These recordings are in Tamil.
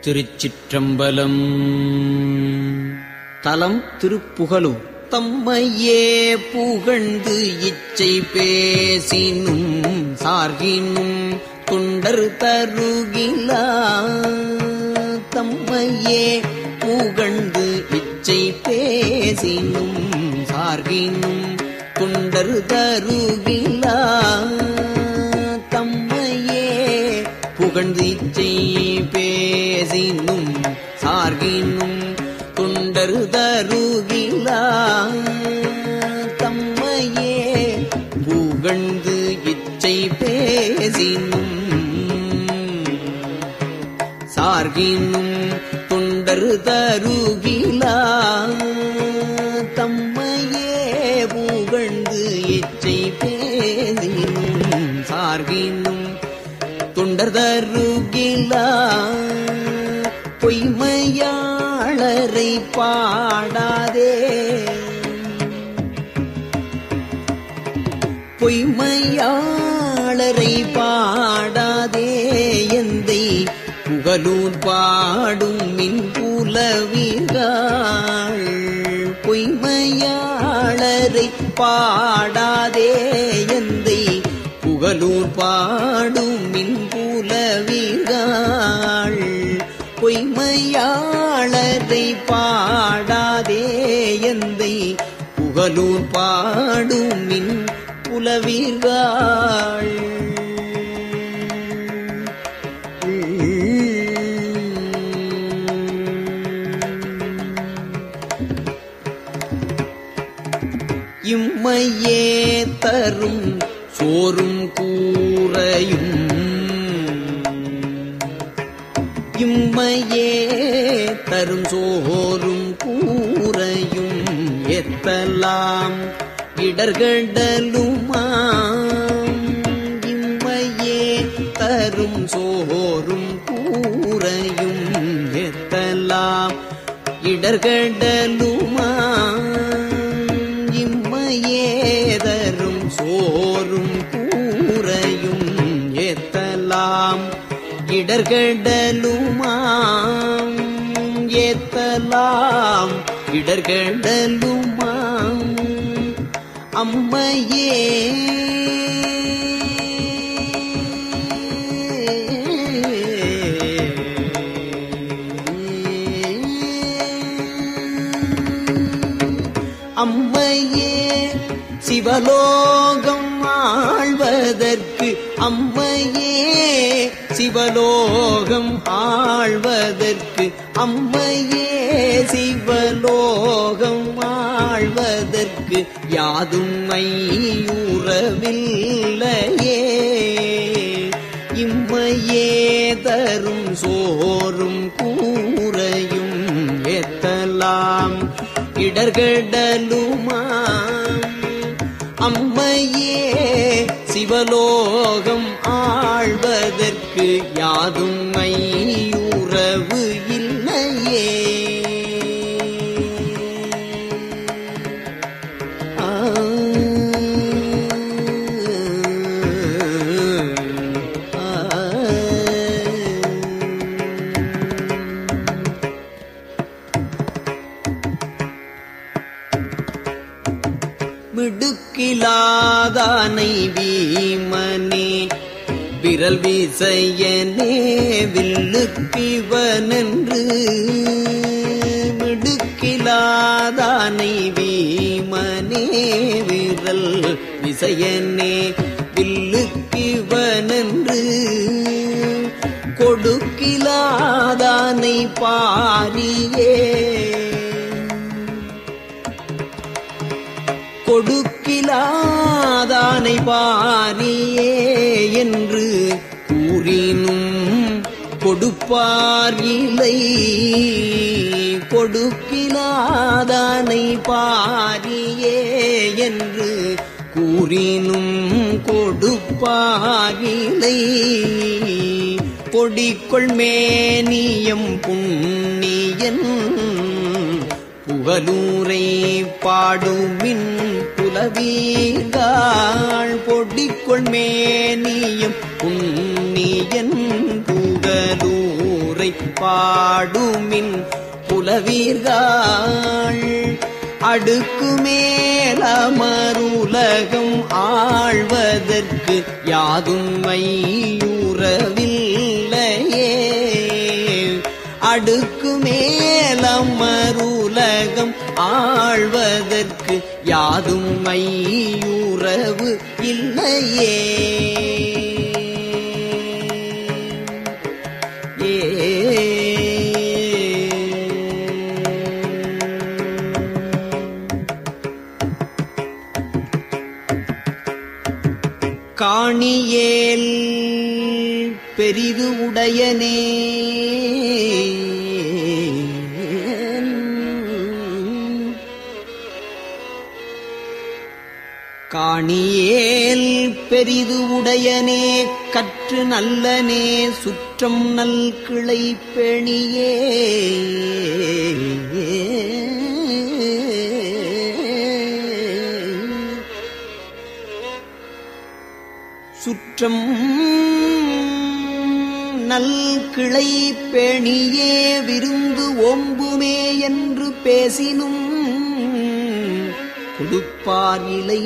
திருச்சிற்றம்பலம் தலம் திருப்புகழூர் தம்மையே புகழ்ந்து இச்சை பேசினும் சார்கினும் தொண்டர் தருகிலா தம்மையே புகழ்ந்து இச்சை பேசினும் சார்கினும் தொண்டர் தருகிலா தம்மையே புகழ்ந்து இச்சை பேசினும் சார்கினும் தொண்டர் தருகிலா தம்மையே புகழ்ந்து இச்சை பேசினும் சார்கினும் தொண்டர் தருகிலா தம்மையே புகழ்ந்து இச்சை பேசினும் சார்கினும் தொண்டர் தருகிலா பொய்மையாளரை பாடாதே பொய்மையாளரை பாடாதே எந்தை புகழூர் பாடும் மின் புலவிகள் பொய்மையாளரை பாடாதே எந்தை புகழூர் பாடும் மின் புலவிகள் பொய்மையாளரை பாடாதே எந்தை புகழூர் பாடும் மின் புலவிர்கள் இம்மையே தரும் சோறும் கூரையும் இம்மையே தரும் சோறும் கூரையும் எத்தலாம் இடர்கடலுமாம் இம்மையே தரும் சோறும் கூரையும் எத்தலாம் இடர்கடலுமாம் இம்மையே தரும் சோறும் கூரையும் ஏத்தலாம் இடர்கடலுமாம் ஏத்தலாம் இடர்கடலுமாம் அம்மையே அம்மையே சிவலோகம் ஆழ்வதற்கு அம்மையே சிவலோகம் ஆழ்வதற்கு அம்மையே சிவலோகம் ஆழ்வதற்கு யாதும் ஐயுறவில்லையே இம்மையே தரும் சோறும் கூரையும் எத்தலாம் இடர்கடலுமாம் அம்மையே சிவலோகம் ஆழ்வதற்கு யாதும் ஐயுறவு இல்லையே ஆ மிடுக்கிலாதானை வீமனே விரல் வீசையனே வில்லுக்கிவனென்று மிடுக்கிலாதானை வீமனே விரல் விசையனே வில்லுக்கிவனென்று கொடுக்கிலாதானை பாரியே கொடுக்கிலாதானை பாரியே என்று கூறினும் கொடுப்பார் இல்லை கொடுக்கிலாதானை பாரியே என்று கூறினும் கொடுப்பார் இல்லை பொடிக்கொள் மேனியம் புண்ணியன் புகலூரை பாடுமின் புலவீர்கள் பொடிக்கொள் மேனியம் புண்ணியன் புகலூரை ஊரை பாடுமின் புலவீர்கள் அடுக்கு மேலமருலகம் ஆழ்வதற்கு யாதும் மையுறவில்லையே அடுக்கு மேலமருலகம் ஆழ்வதற்கு யாதும் மையுறவு இல்லையே காணியேல் பெரிது உடையனே காணியேல் பெரிது உடையனே கற்று நல்லனே சுற்றம் நல் கிளை பெணியே சுற்றம் நல் கிளை பேணியே விருந்து ஓம்புமே என்று பேசினும் கொடுப்பார் இலை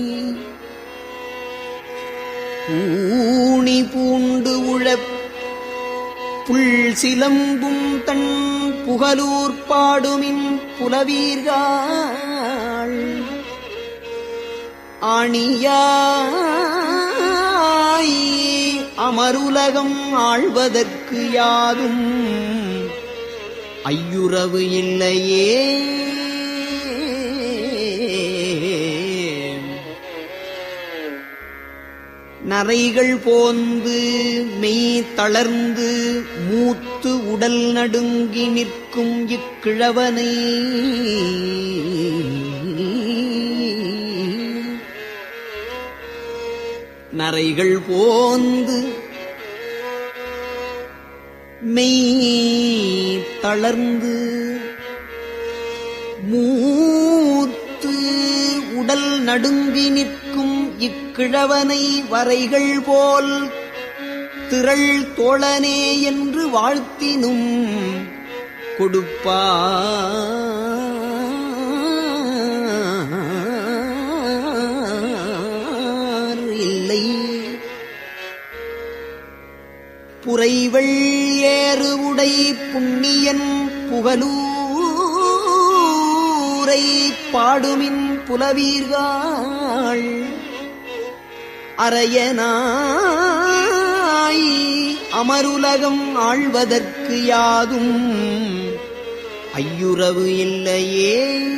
ஊனி பூண்டு உழப் புல் சிலம்பும் தன் புகலூர் பாடுமின் புலவீர்கள் ஆணியாய் அமருலகம் ஆழ்வதற்கு யாதும் ஐயுறவு இல்லையே நரைகள் போந்து மெய் தளர்ந்து மூத்து உடல் நடுங்கி நிற்கும் இக்கிழவனை நரைகள் போந்து மெய் தளர்ந்து மூத்து உடல் நடுங்கி நிற்கும் இக்கிழவனை வரைகள் போல் திரள் தோழனே என்று வாழ்த்தினும் கொடுப்பார் இல்லை புரைவள் ஏறு உடை புண்ணியன் புகலூரை பாடுமின் புலவீர்கள் அரையனாய் அமருலகம் ஆழ்வதற்கு யாதும் ஐயுறவு இல்லையே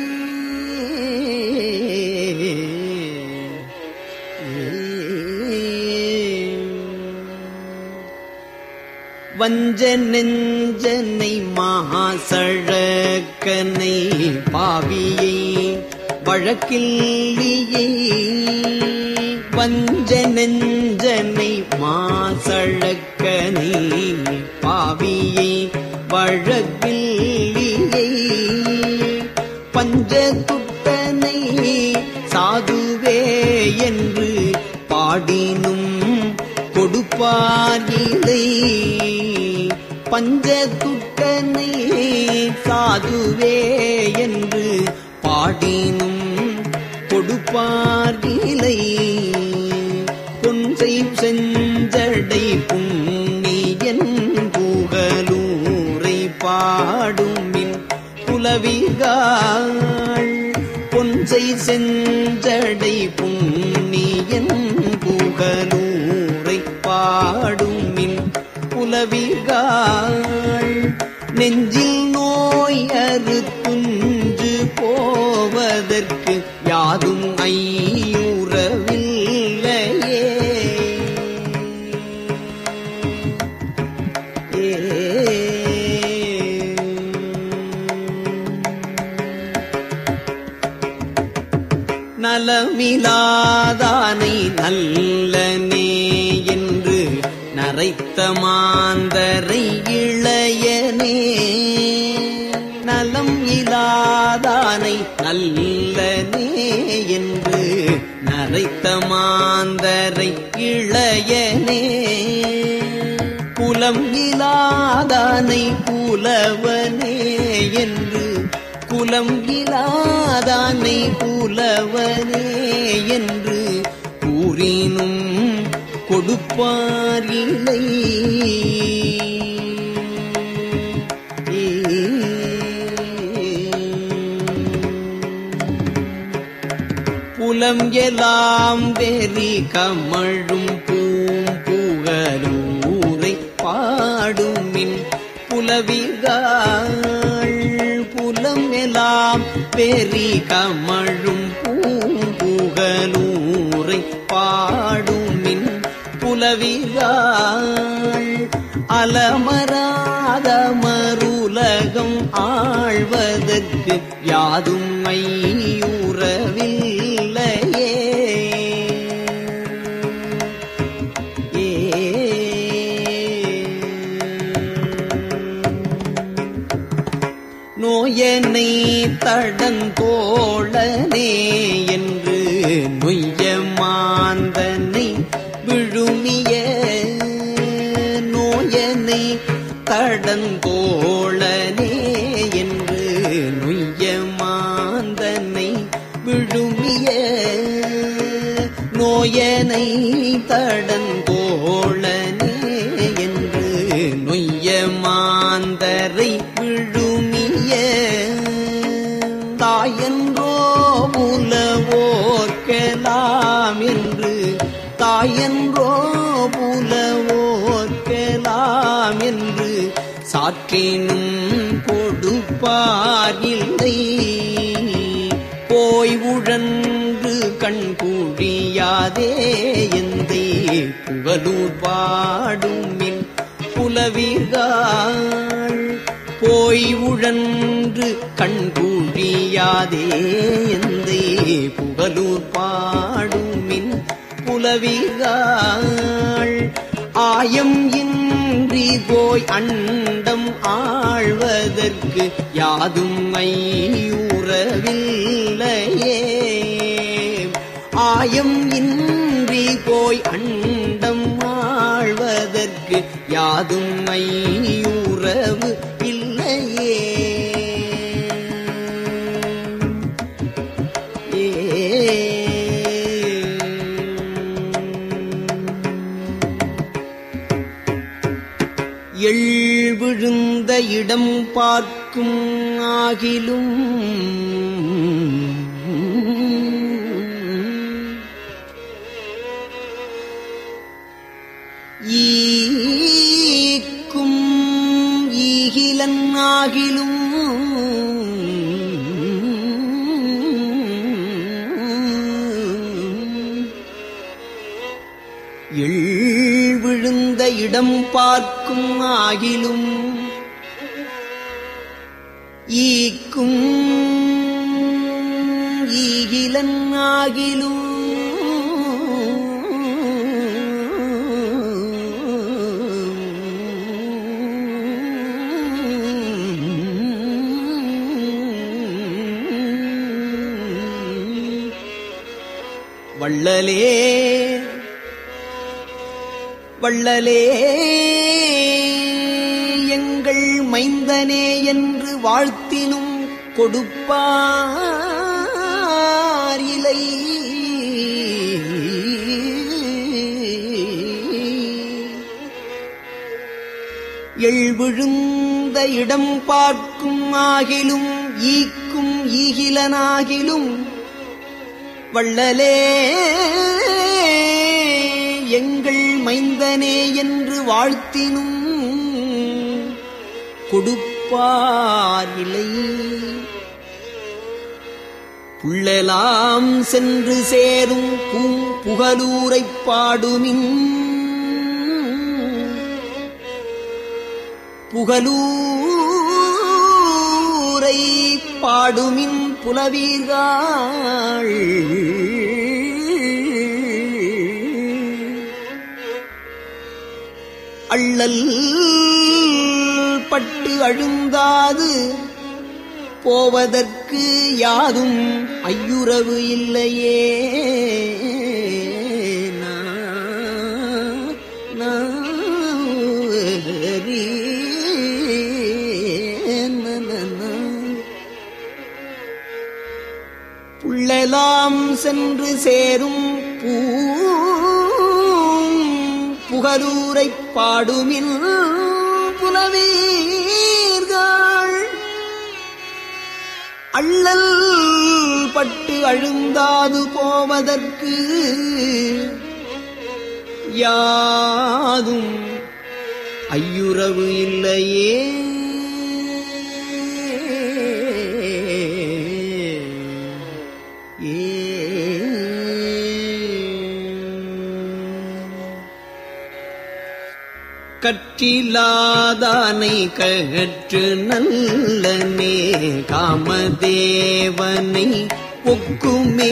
வஞ்ச நெஞ்சனை மாசழக்கனை பாவியை வழக்கில்லியை வஞ்ச நெஞ்சனை மாசழக்கனை பாவியை வழக்கில்லியை பஞ்சதுட்டனை சாதுவே என்று பாடினும் கொடுப்பார் இலை பஞ்சதுட்டனை சாதுவே என்று பாடினும் கொடுப்பார் இலை பொன்சை செஞ்சடை புண்ணியன் புகலூரை பாடுமின் புலவிகாள் பொன்சை செஞ்சடை புண்ணியன் புகலூரை பாடுமின் புலவிகாள் நெஞ்சில் நோய் அறு துஞ்சு போவதற்கு யாதும் ஐயுறவில்லையே நலமிலாதானை நல்லனே என்று நரைத்த மாந்தரை இளையனே நலம் இலாதானை நல்லனே என்று நரைத்த மாந்தரை இளையனே புல குலம் இலாதானை புலவனே என்று குலம் இலாதானை புலவனே என்று கூறினும் கொடுப்பாரில்லை புலம் எல்லாம் வெறி கமழும் பூம்புகரும் ஊரை பாடுமின் புலவிகாள் புலம் எல்லாம் வெறி கமழும் பூம்புகலூரை பாடுமின் புலவிகாள் அலமராத மருலகம் ஆழ்வதற்கு யாதும் ஐயுறவில்லையே ஏ நோயனை தடந்தோழனே என்று நொய்ய மாந்தனை விழுமிய நோயனை தடந்தோழனே என்று நொய்ய மாந்தனை விழுமிய நோயனை தடந்தோழனே என்று நொய்ய மாந்தரை விழுமிய தாயன்றோ புலவோர்க்கலாம் என்று தாயன்றோ புலவோர்க்கலாம் என்று சாற்றினும் கொடுப்பார் இல்லை போய் உழன்று கண் கூழியாதே எந்தை புகழூர் பாடுமின் புலவீர்கள் போய் உழன்று கண் கூழியாதே எந்தை புகழூர் பாடுமின் புலவீர்கள் ஆயம் இன்றி போய் அண்டம் ஆழ்வதற்கு யாதும் ஐயுறவில்லையே ஆயம் இன்றி போய் அண்டம் ஆழ்வதற்கு யாதும் ஐயுறவு இல்லையே எள் விழுந்த இடம் பார்க்கும் ஆகிலும் ஈக்கும் ஈகிலன் ஆகிலும் எள் விழுந்த இடம் பார்க்கும் ஆகிலும் ஈக்கும் ஈகிலன் ஆகிலும் வள்ளலே வள்ளலே எங்கள் மைந்தனே என்று வாழ்த்தினும் கொடுப்பாரிலை எள் விழுந்த இடம் பார்க்கும் ஆகிலும் ஈக்கும் ஈகிலனாகிலும் வள்ளலே எங்கள் மைந்தனே என்று வாழ்த்தினும் கொடுப்பாரில்லை புள்ளெலாம் சென்று சேரும் பூம் புகலூரைப் பாடுமின் புகலூரை பாடுமின் புலவீர்கள் அள்ளல் பட்டு அழுந்தாது போவதற்கு யாதும் ஐயுறவு இல்லையே நா, நா, புகழெல்லாம் சென்று சேரும் பூ புகலூரைப் பாடுமில் புலவீர்கள் அள்ளல் பட்டு அழுந்தாது போவதற்கு யாதும் ஐயுறவு இல்லையே கற்றிலாதானை கற்று நல்லனே காமதேவனை ஒக்குமே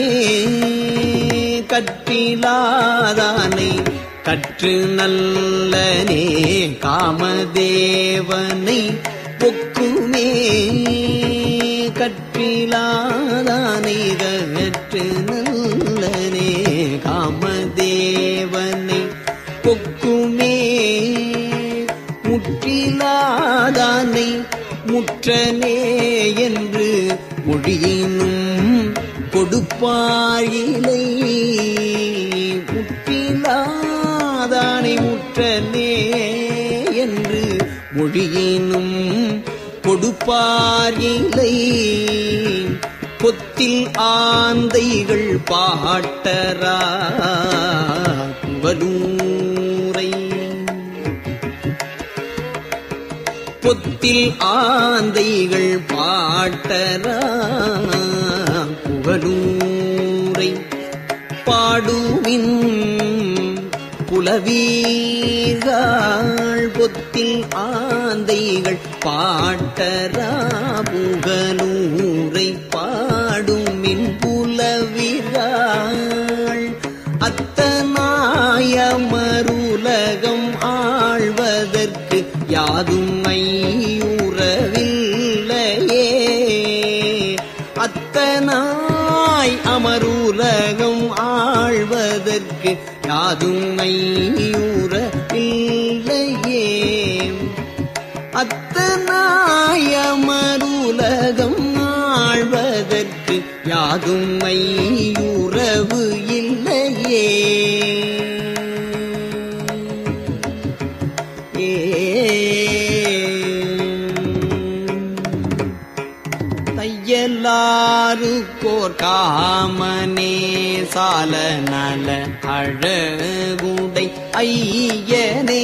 கற்றிலாதானை கற்று நல்லனே காமதேவனை ஒக்குமே கற்றிலாதானை கற்று நல்லனே காமதேவனை கொக்குமே முற்றிலாதானை முற்றனே என்று மொழியினும் கொடுப்பாயிலை முற்றிலாதானை முற்றனே என்று மொழியினும் கொடுப்பாரிலை பொத்தில் ஆந்தைகள் பாட்டரா புகலூரை பொத்தில் ஆந்தைகள் பாட்டரா புகலூரை பாடுவின் புலவீர்கள் பொத்தில் ஆந்தைகள் பாட்டரா புகலூரை பாடுமின் புலவீர்கள் அத்தனாயமருலகம் ஆழ்வதற்கு யாதும் ஐயுறவில்லையே அத்தனாய் அமருலகம் ஆழ்வதற்கு யாதும் ஐயுறவில்லையே அத்தனாயமருலகம் ஆழ்வதற்கு யாதும் ஐயுறவு இல்லையே தையலாருக்கோர் காமனே சால நல அழகுடை ஐயனே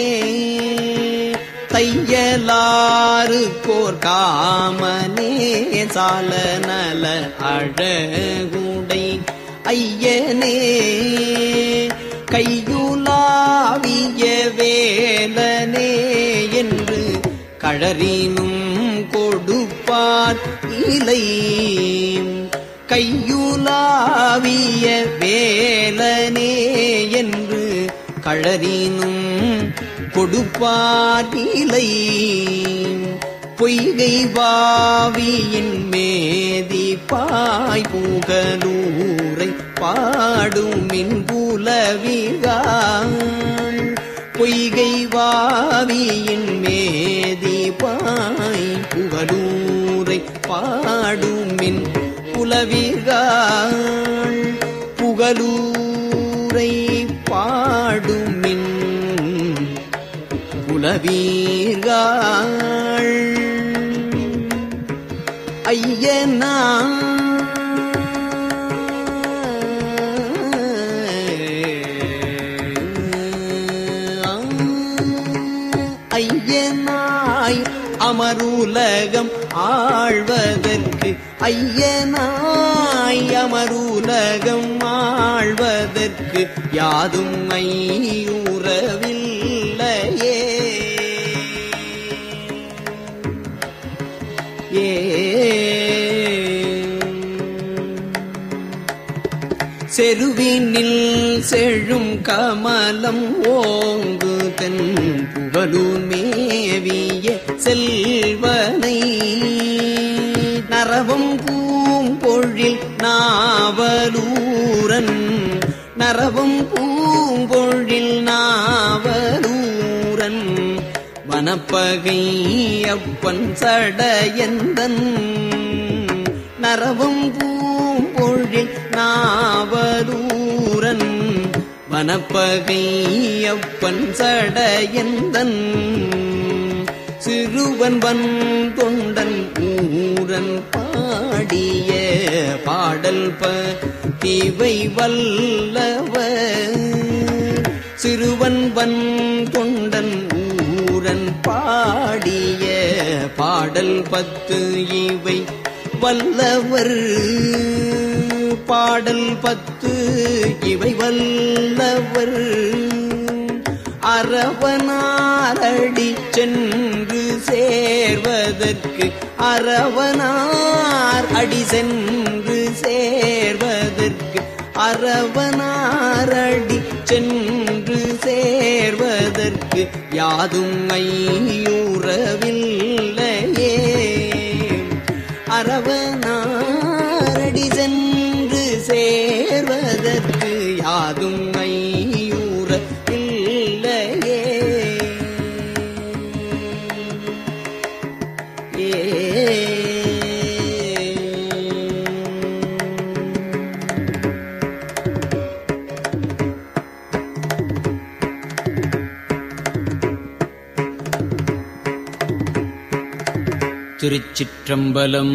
தையலாருக்கோர் காமனே சால நல அழகுடை ஐயனே கையுலாவிய வேலனே என்று கழறினும் கொடுப்பார் இலை கையுலாவிய வேலனே என்று கழறினும் கொடுப்பார் இலை பொய்கை வாவியின் மேதி பாய் புகலூரை பாடுமின் புலவிகாள் பொய்கை வாவியின் மேதி பாய் புகலூரை பாடுமின் புலவிகாள் புகலூரை பாடுமின் புலவீர்கள் ஐயனா ஐயனாய் அமருலகம் ஆழ்வதற்கு ஐயனாய் அமருலகம் ஆழ்வதற்கு யாதும் ஐயுறவில்லையே ஏ செருவினில் செழும் கமலம் ஓங்கு தென் புகழூர் மேவிய செல்வனை நரவம் பூம்பொழில் நாவலூரன் நரவம் பூம்பொழில் நாவலூரன் வனப்பகை அப்பன் சடையந்தன் நரவம் பூ பூம்பொழில் நாவலூரன் வனப்பகையப்பன் சடையந்தன் சிறுவன் வன் தொண்டன் ஊரன் பாடிய பாடல் பவை வல்லவர் சிறுவன் வன் தொண்டன் ஊரன் பாடிய பாடல் பத்து இவை வல்லவர் பாடல் பத்து இவை வல்லவர் அரவனாரடி சென்று சேர்வதற்கு அரவனார் அடி சென்று சேர்வதற்கு அரவனாரடி சென்று சேர்வதற்கு யாதும் ஐயூறவில்லையே அரவனாரடி சென்று சேர்வதற்கு யாதும் ஐயூற இல்லையே திருச்சிற்றம்பலம்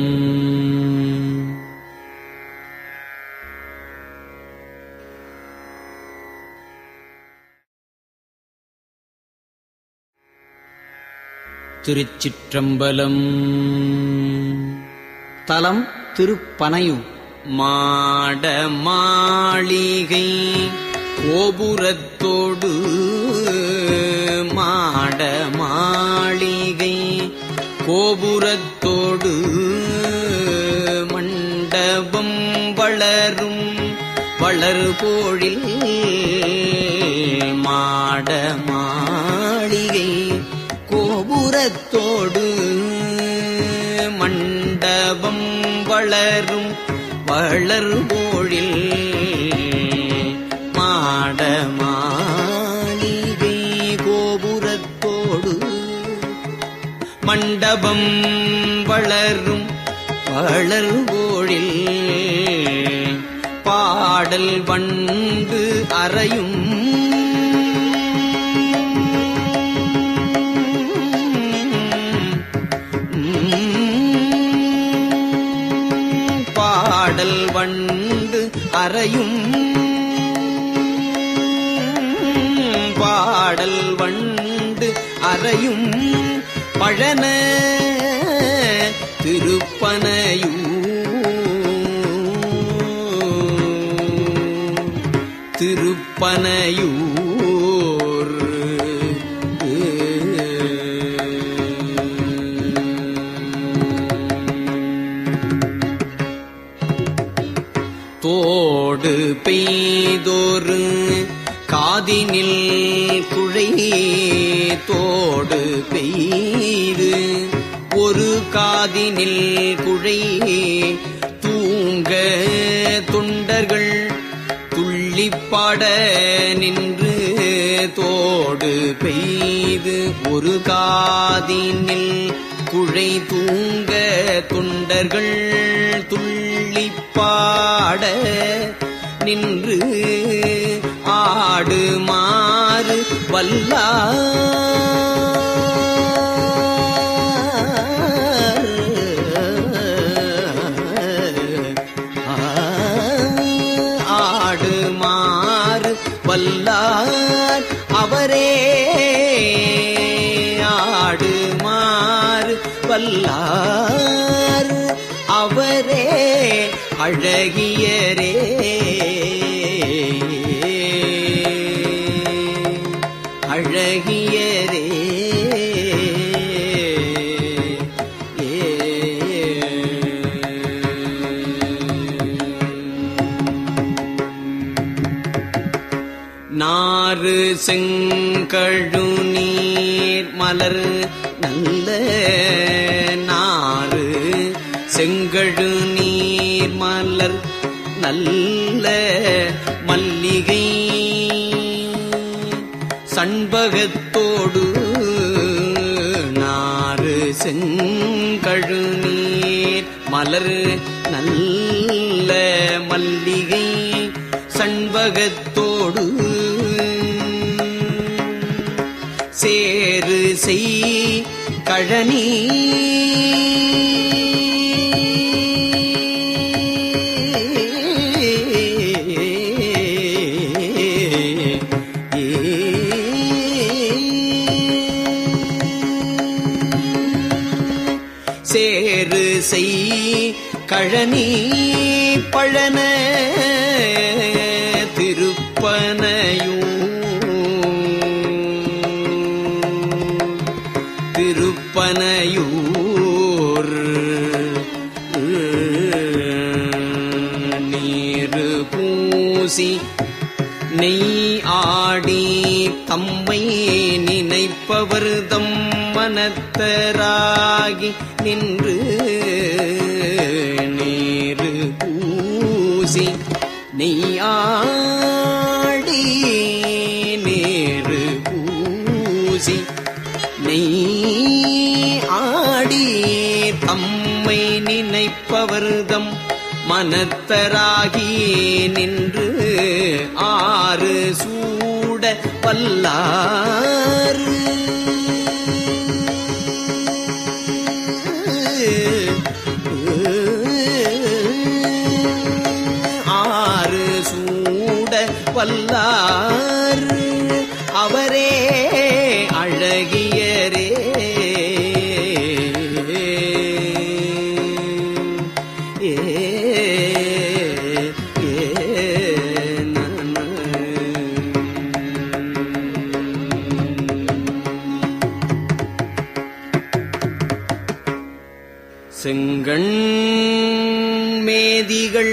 திருச்சிற்றம்பலம் தலம் திருப்பனையூர் மாட மாளிகை கோபுரத்தோடு மாட மாளிகை கோபுரத்தோடு மண்டபம் வளரும் வளர்போழில் மாட மாளிகை கோபுரத்தோடு மண்டபம் வளரும் வளர்போழில் மாட மாளிகை கோபுரத்தோடு மண்டபம் வளரும் வளர்வோழில் பாடல் வண்டு அறையும் பாடல் வண்டு அறையும் பாடல் வண்டு அறையும் பழன திருப்பனையூ திருப்பனையூர் தோடு பெய்தொரு காதினில் குழை தோடு பெய்து ஒரு காதினில் குழை தூங்க தொண்டர்கள் துள்ளிப்பாட நின்று தோடு பெய்து ஒரு காதினில் குழை தூங்க தொண்டர்கள் துள்ளிப்பாட நின்று ஆடு மாறு வல்லார் ஆடு மாறு வல்லார் அவரே ஆடு மாறு வல்லார் அவரே அழகியரே அழகியரே நாறு செங்கழு நீர் மலர் நல்ல நாறு செங்கழு நீர் மலர் நல்ல மல்லிகை சண்பகத்தோடு நாறு செங்கழு நீர் மலர் நல்ல சேரு செய் கழனி சேரு செய் கழனி பழன திருப்பனையூர் திருப்பனையூர் நீரு பூசி நெய் ஆடி தம்மை நினைப்பவர் தம் மனத்தராகி நின்று நீரு பூசி நெய்யாடி நேரு பூசி நெய் ஆடி தம்மை நினைப்பவர்தம் மனத்தராகி நின்று ஆறு சூட வல்லாறு ஆறு சூட வல்லாறு அவரே அழகியரே ஏ ஏ செங்கண் மேதிகள்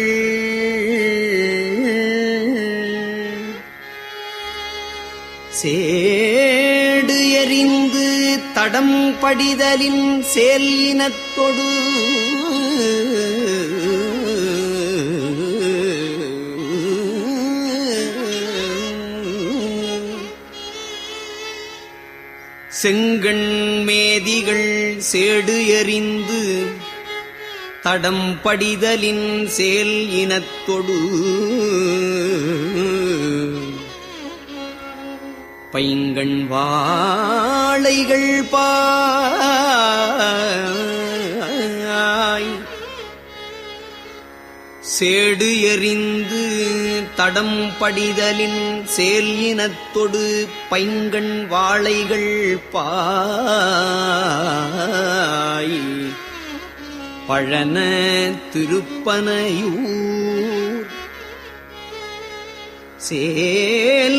சேடு எறிந்து தடம் படிதலின் சேல் இனத்தொடு செங்கண் மேதிகள் சேடு எறிந்து தடம் படிதலின் சேல் இனத்தொடு பைங்கண் வாழைகள் பாய் சேடு எறிந்து தடம் படிதலின் சேல் இனத்தொடு பைங்கண் வாழைகள் பாய் பழன திருப்பனையூர் சேல்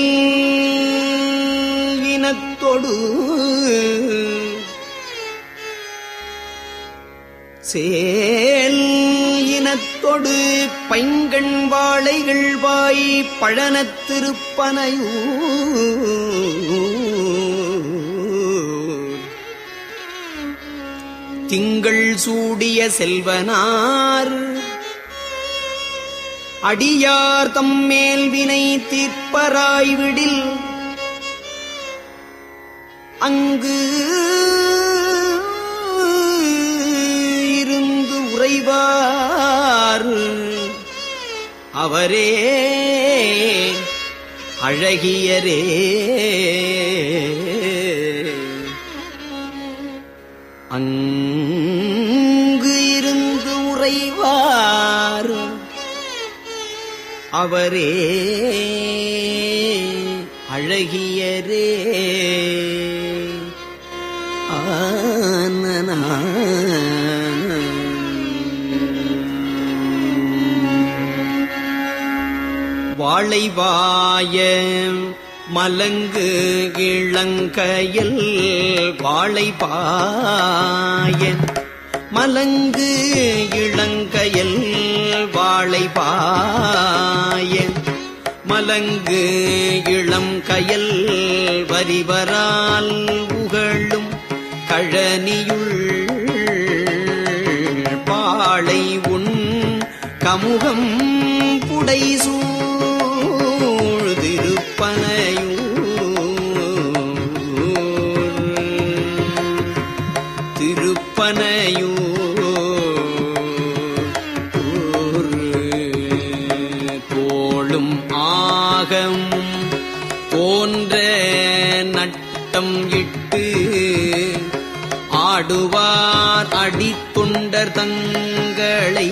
இனத்தொடு சேல் இனத்தொடு பைங்கண் வாழைகள் வாய் பழனத் திருப்பனையூர் திங்கள் சூடிய செல்வனார் அடியார் தம்மேல் வினை தீர்ப்பராய்விடில் அங்கு இருந்து உறைவார் அவரே அழகியரே அங்கு இருந்து உறைவார் அவரே அழகியரே ஆனனா வாழைவாய மலங்கு இளங்கயல் வாழைபாய மலங்கு இளங்கயல் வாழைபாய மலங்கு இளம் கயல் வரிவரால் உகழும் கழனியுள் பாளை உன் கமுகம் புடை சூழ் திருப்பனையூர் திருப்பனையூர் தோளும் ஆகமும் போன்ற நட்டம் இட்டு விட்டு ஆடுவார் அடித்தொண்டர் தங்களை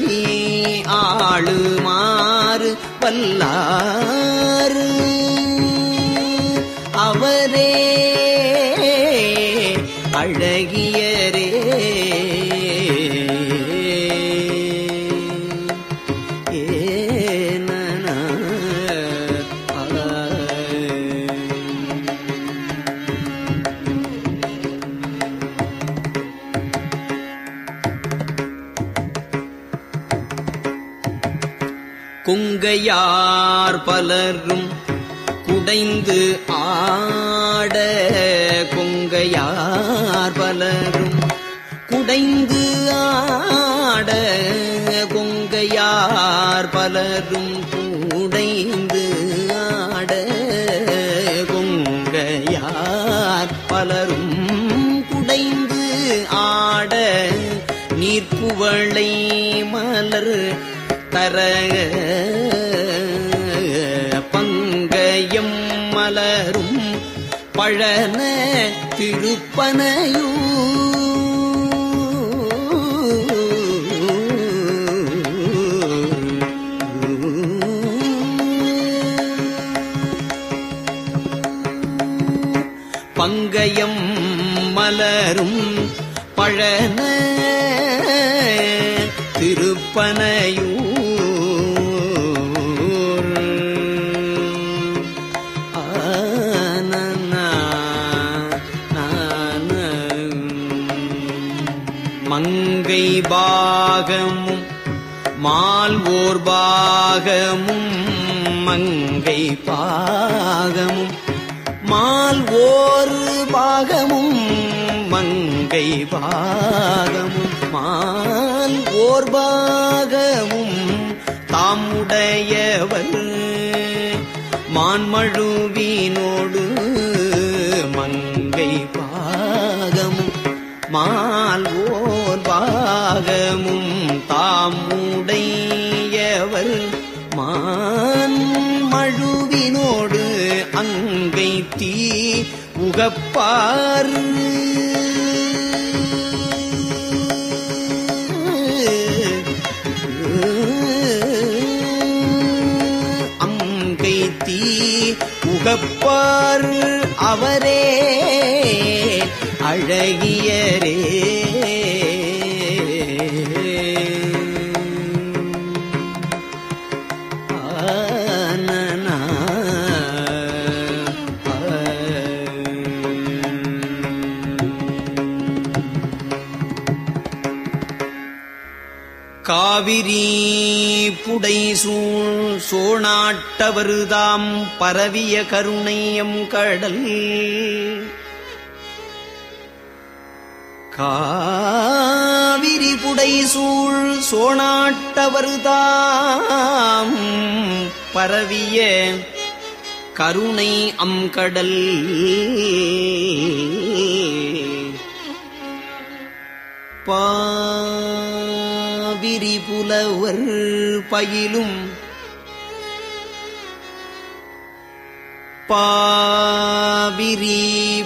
ஆளுமாறு வல்லாறு அவரே அழகியரே ஏனன கொங்கையார் பலரும் குடைந்து ஆட கொங்கையார் பலரும் குடைந்து ஆட கொங்கையார் பலரும் குடைந்து ஆட கொங்கையார் பலரும் குடைந்து ஆட நீர்ப்புவளை மலர் தர பங்கயம் மலரும் பழன திருப்பனையூ பங்கயம் மலரும் பழன திருப்பனையூர் ஆனனா, நான. மங்கை பாகமும் மால்வோர் பாகமும் மங்கை பாகமும் மால்வோர் பாகமும் மங்கை பாகமும் மால் ஓர் பாகமும் தாமுடையவர் மான்மழுவினோடு மங்கை பாகமும் மால் ஓர் பாகமும் தாமுடையவர் மான் மழுவினோடு அங்கை தீ உகப்பார் அங்கை தீ உகப்பார் அவரே அழகியரே ஆனனா, காவிரி புடை சூழ் சோணாட்டவருதாம் பரவிய கருணையம் கடல் காவிரி புடை சூழ் சோணாட்டவருதாம் பரவிய கருணை அம்கடல் பாவிரி புலவர் பயிலும் பாவிரி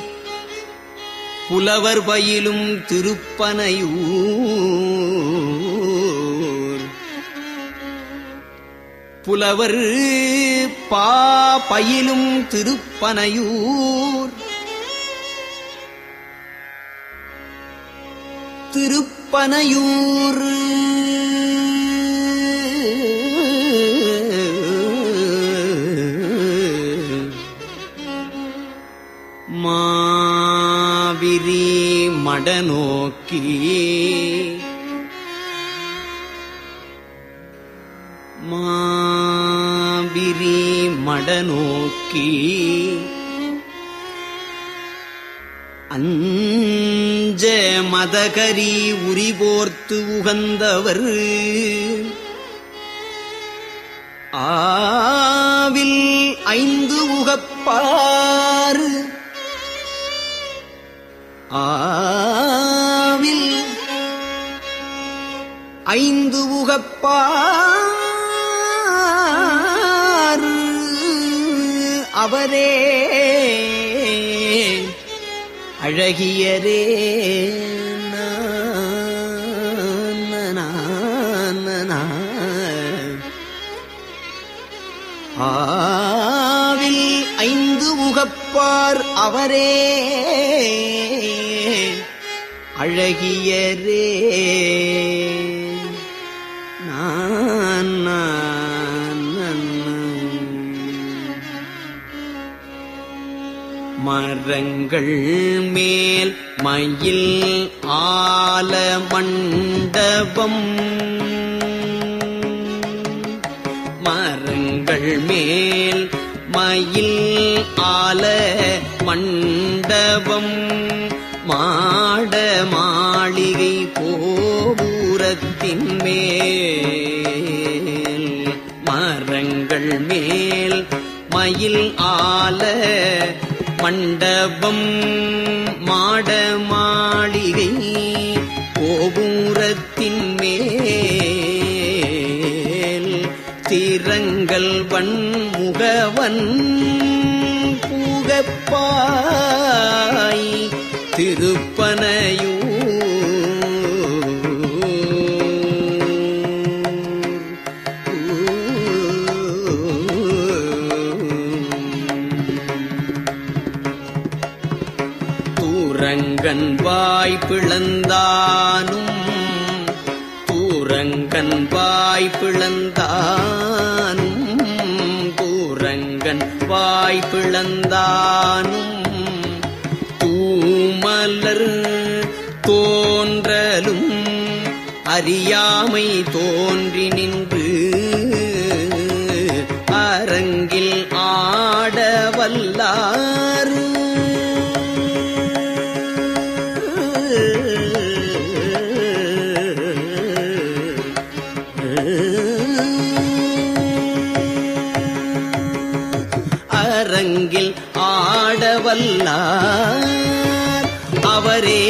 புலவர் பயிலும் திருப்பனையூர் புலவர் பா பயிலும் திருப்பனையூர் திருப்பனையூர் மாவிரி மடநோக்கி மாவிரி மடநோக்கி அஞ்ச மதகரி உரிபோர்த்து உகந்தவர் ஆவில் ஐந்து உகப்பார் ஆவில் ஐந்து உகப்பார் அவரே அழகியரே நா, நா, நா, நா, நா. ஆவில் ஐந்து உகப்பார் அவரே அழகியரே நான் நான், நான், மரங்கள் மேல் மயில் ஆல மண்டபம் மரங்கள் மேல் மயில் ஆல மண்டபம் மாட மாளிகை கோபுரத்தின் மேல் மரங்கள் மேல் மயில் ஆல மண்டபம் மாட மாளிகை கோபுரத்தின் மேல் திரங்கள் வன்முகவன் பூகப்பாய் திருப்பனையூ தூரங்கன் வாய் பிளந்தானும் தூரங்கன் வாய் பிளந்தானும் தூரங்கன் வாய் பிளந்தானும் தூமலர் தோன்றலும் அறியாமை தோன்றி நின்று அரங்கில் ஆடவல்லாறு அரங்கில் ஆடவல்லார் அவரே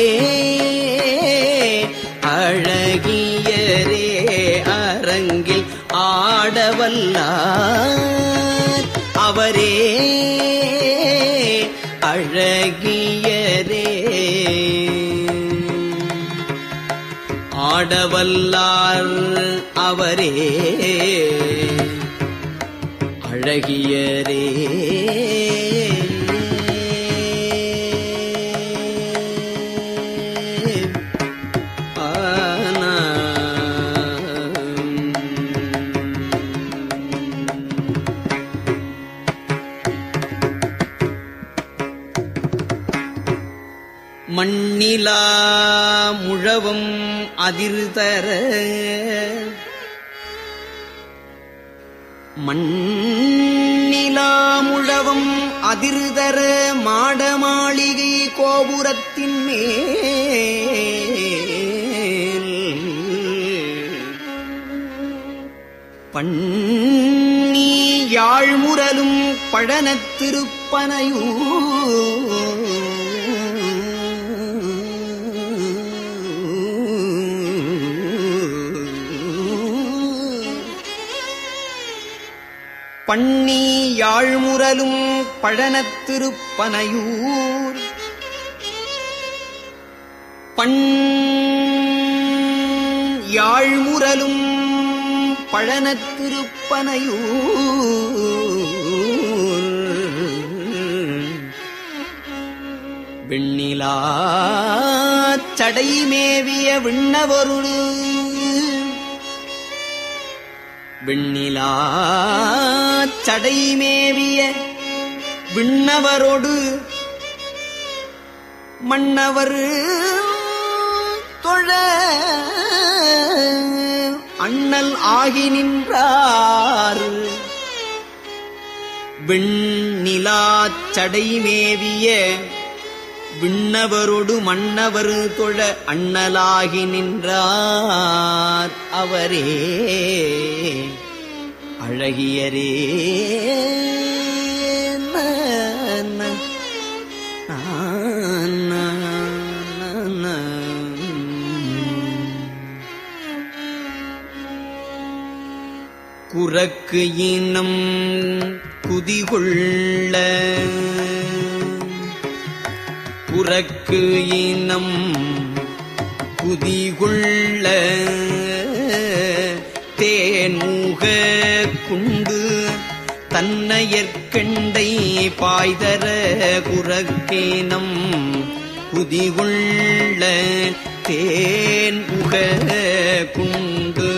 அழகியரே அரங்கில் ஆடவல்லார் அவரே அழகியரே ஆடவல்லார் அவரே அழகியரே ஆனா. மண்ணிலா முழவும் அதிர்தர மண்ணிலாமுழவம் அதிர்தர மாடமாளிகை கோபுரத்தின் மேல் பண்ணி யாழ்முரலும் பழனத்திருப்பனையூ பண்ணி யாழ்முரலும் பழனத்திருப்பனையூர் பண் யாழ்முரலும் பழனத்திருப்பனையூர் வெண்ணிலா சடைமேவிய விண்ணவருடு வெண்ணிலா சடைமேவிய விண்ணவரோடு மன்னவர் தொழ அண்ணல் ஆகி நின்றார் வெண்ணிலாச் சடைமேவிய விண்ணவரொடு மன்னவர் தொழ அண்ணலாகி நின்றார் அவரே அழகியரே ந, ந, நா, நா, நா, நா. குரக்கு இனம் குதிகொள்ள உறக்கு இனம் குதிகுள்ள தேன்முக குண்டு தன்னையற்கண்டை பாய்தர குறக்கேனம் குதிகுள்ள தேன்முக குண்டு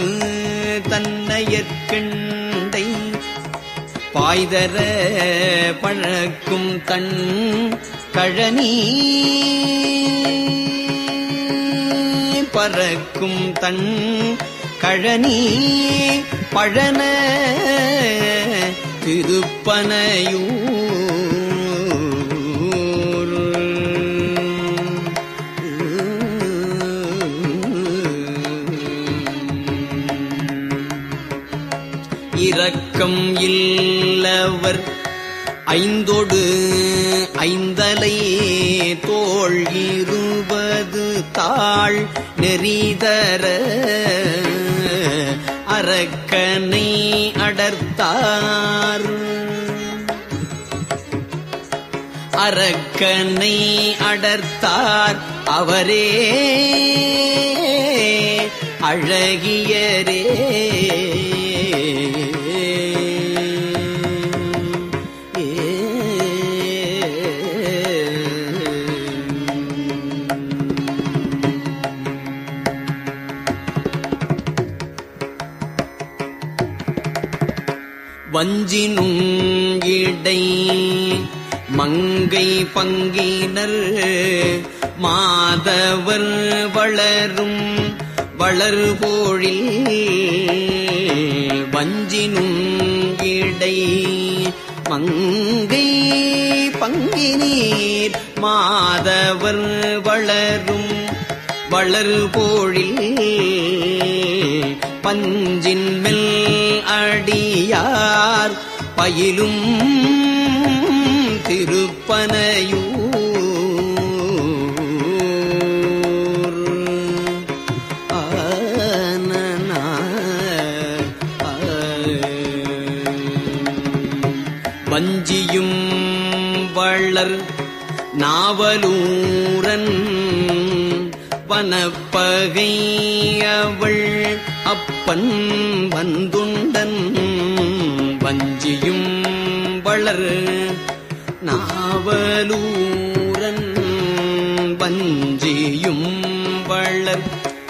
தன்னையற்கண்டை பாய்தர பழக்கும் தன் கழனி பறக்கும் தன் கழனி பழன திருப்பனையூர் இரக்கம் இல்லவர் ஐந்தொடு ஐந்தலை தோள் இருபது தாள் நெறிதர அரக்கனை அடர்த்தார் அரக்கனை அடர்த்தார் அவரே அழகியரே வஞ்சினும் இடை மங்கை பங்கினர் மாதவர் வளரும் வளர்போழில் வஞ்சினும் இடை மங்கை பங்கினீர் மாதவர் வளரும் வளர்போழில் பஞ்சின் மெல் அடியார் பயிலும் திருப்பனையூர் ஆனனா, ஆ. வஞ்சியும் வளர் நாவலூரன் வனப்பகை அவள் அப்பன் வந்துண்டன் வஞ்சியும் வளர் நாவலூரன் வஞ்சியும் வளர்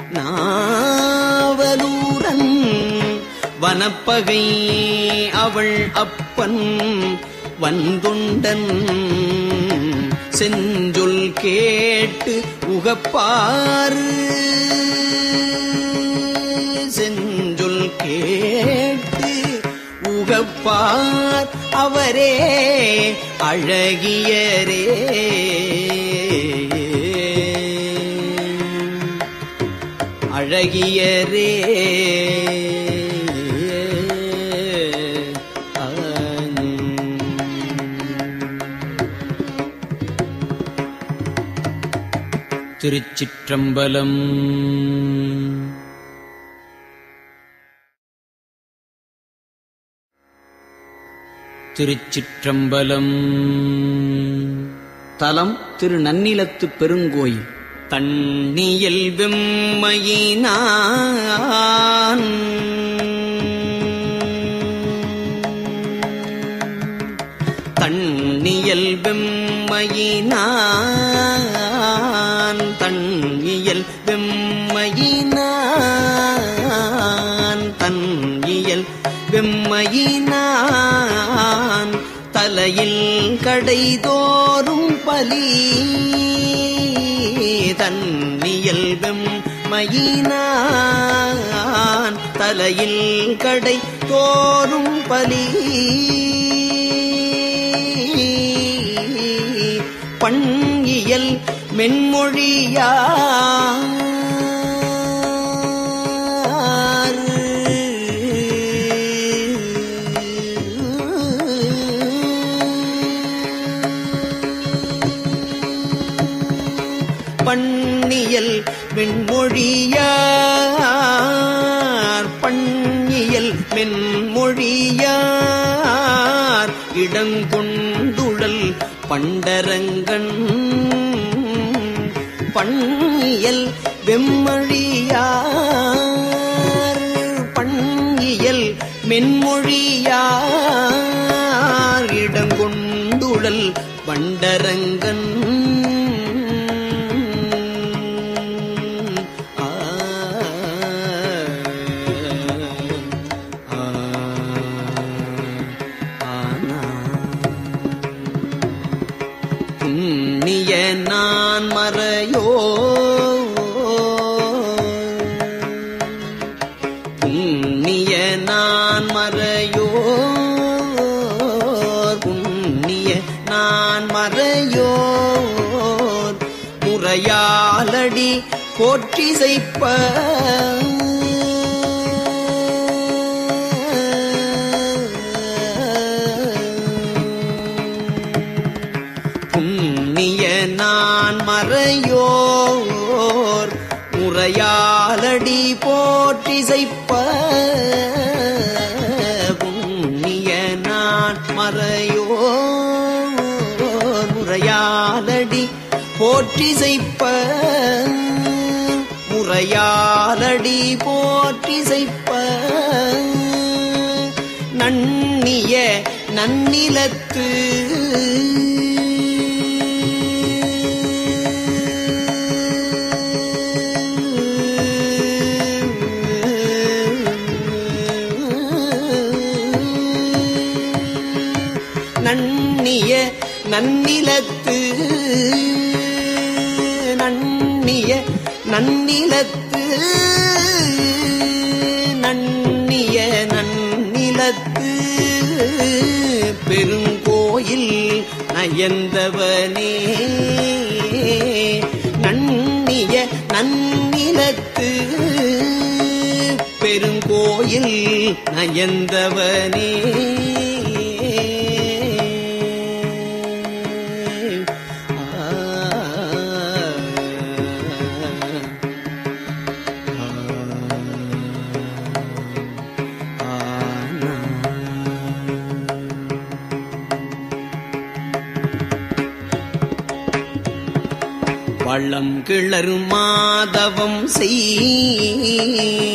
நாவலூரன் வனப்பகை அவள் அப்பன் வந்துண்டன் செஞ்சொல் கேட்டு உகப்பாறு செஞ்சொல் கேட்டு உகப்பார் அவரே அழகியரே அழகியரே திருச்சிற்றம்பலம் திருச்சிற்றம்பலம் தலம் திரு நன்னிலத்து பெருங்கோயில் தண்ணியல் வெம்மையினான் தண்ணியல் வெம்மையினான் தண்ணியல் வெம்மையினான் தன்னியல் வெம்மையினான் தலையில் கடைதோறும் பலி தன்னியல் வெம்மையினான் தலையில் கடை தோறும் பலி பண்கியல் மென்மொழியார் பண்ணியல் மென்மொழியார் பண்ணியல் மென்மொழியார் இடங்கொண்டுழல் பண்டரங்கன் பண்ணியல் வெம்மொழியார் பண்ணியல் மென்மொழியார் இடங்கொண்டுழல் வண்டரங்கன் ஆ, ஆ, ஆனா. புண்ணிய நான் மறையோ புண்ணிய நான் மறையோ புண்ணிய நான் மறையோ முறையாலடி போற்றி செய்ப்ப புண்ணிய நான் மறையோர் முறையாலடி போற்றி செய்ப்ப புண்ணிய நான் மறையோர் முறையாலடி போற்றி செய்ப்ப முறையாலடி போற்றி செய்ப்ப நன்னிய நன்னிலத்து நன்னிய நன்னிலத்து நன்னிய நன்னிலத்து நன்னிய நன்னிலத்து பெருங்கோயில் நயந்தவனே நன்னிய நன்னிலத்து பெருங்கோயில் நயந்தவனே வள்ளம் கிளறு மாதவம் செய்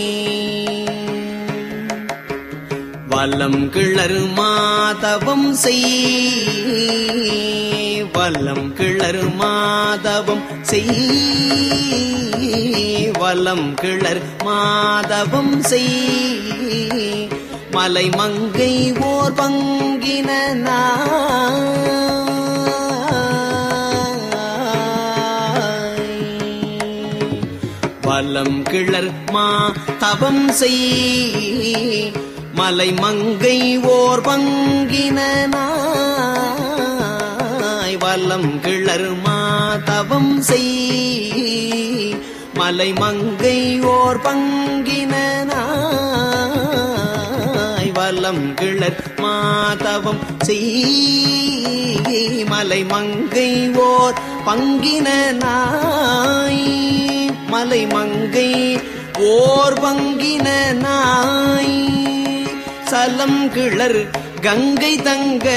வலம் கிளறு மாதவம் செய் வலம் கிளறு மாதவம் செய் வலம் கிளர் மாதவம் செய் மலை மங்கை ஓர் பங்கின வலம் கிளர் மா தவம் செய் மலை மங்கை ஓர் பங்கின வலம் கிளர் மா தவம் செய் மலை மங்கை ஓர் பங்கின வலம் கிளர் மாதவம் செய் மலை மங்கை ஓர் பங்கின நாய் மலை மங்கை ஓர் பங்கின நாய் சலம் கிளர் கங்கை தங்க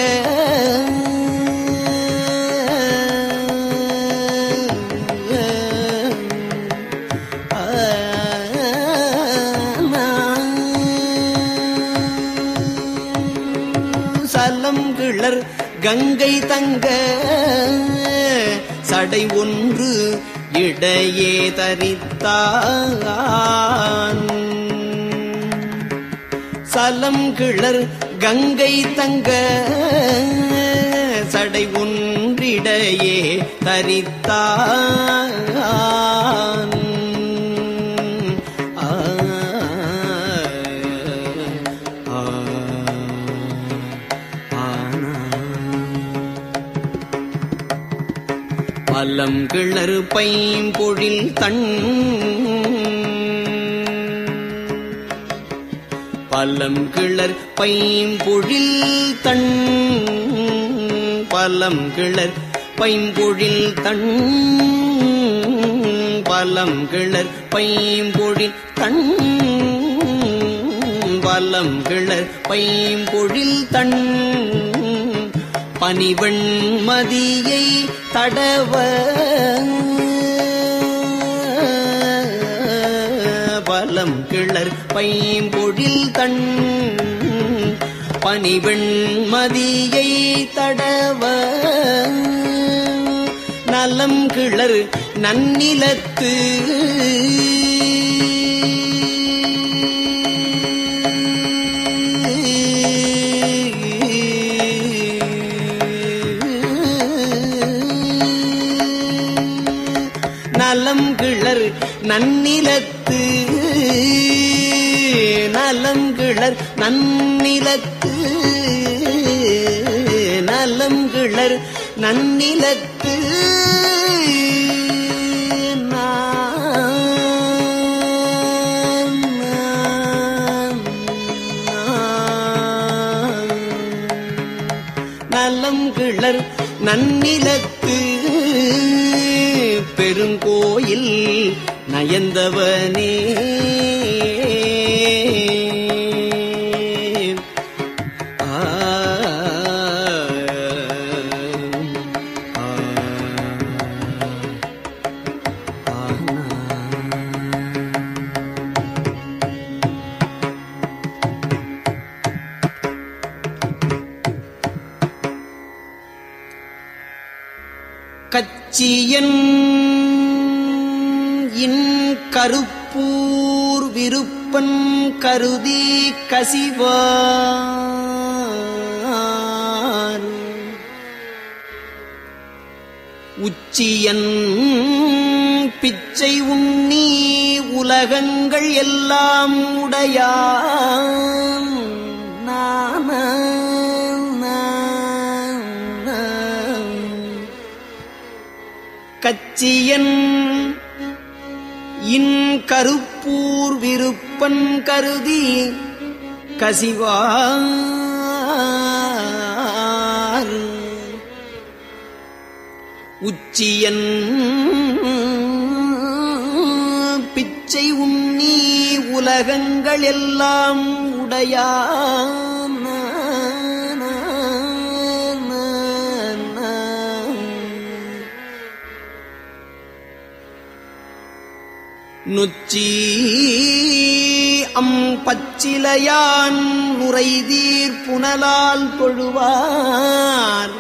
சலம் கிளர் கங்கை தங்க சடை ஒன்று இடையே தரித்தான் சலம் கிளர் கங்கை தங்க சடை ஒன்றிடையே தரித்தான் ஆ, ஆ, ஆனா. பலம் கிளறு பைம்பொழில் தன் பலம் கிளர் பைம்பொழில் தன் பலம் கிளர் பைம்பொழில் தன் பலம் கிளர் பைம்பொழில் தன் பலம் கிளர் பைம்பொழில் தன் பனிவெண்மதியை தடவ பலம் கிளர் பைம்பொழில் தன் பனிவெண்மதியை தடவ நலம் கிளர் நன்னிலத்து நலம் கிளர் நன்னிலத்து நலம் கிளர் நன்னிலத்து நலம் கிளர் நன்னிலத்து நலம் கிளர் நன்னிலத்து பெருங்கோயில் நயந்தவனே ஆ, ஆ, ஆ. கச்சியன் இன் கருப்பூர் விருப்பன் கருதி கசிவார் உச்சியன் பிச்சை உண்ணி உலகங்கள் எல்லாம் உடையான் நான கச்சியன் இன் கருப்பூர் விருப்பன் கருதி கசிவார் உச்சியன் பிச்சை உண்ணி உலகங்கள் எல்லாம் உடையான் நுச்சி அம் பச்சிலையான் நுரைதீர் புனலால் தொழுவார்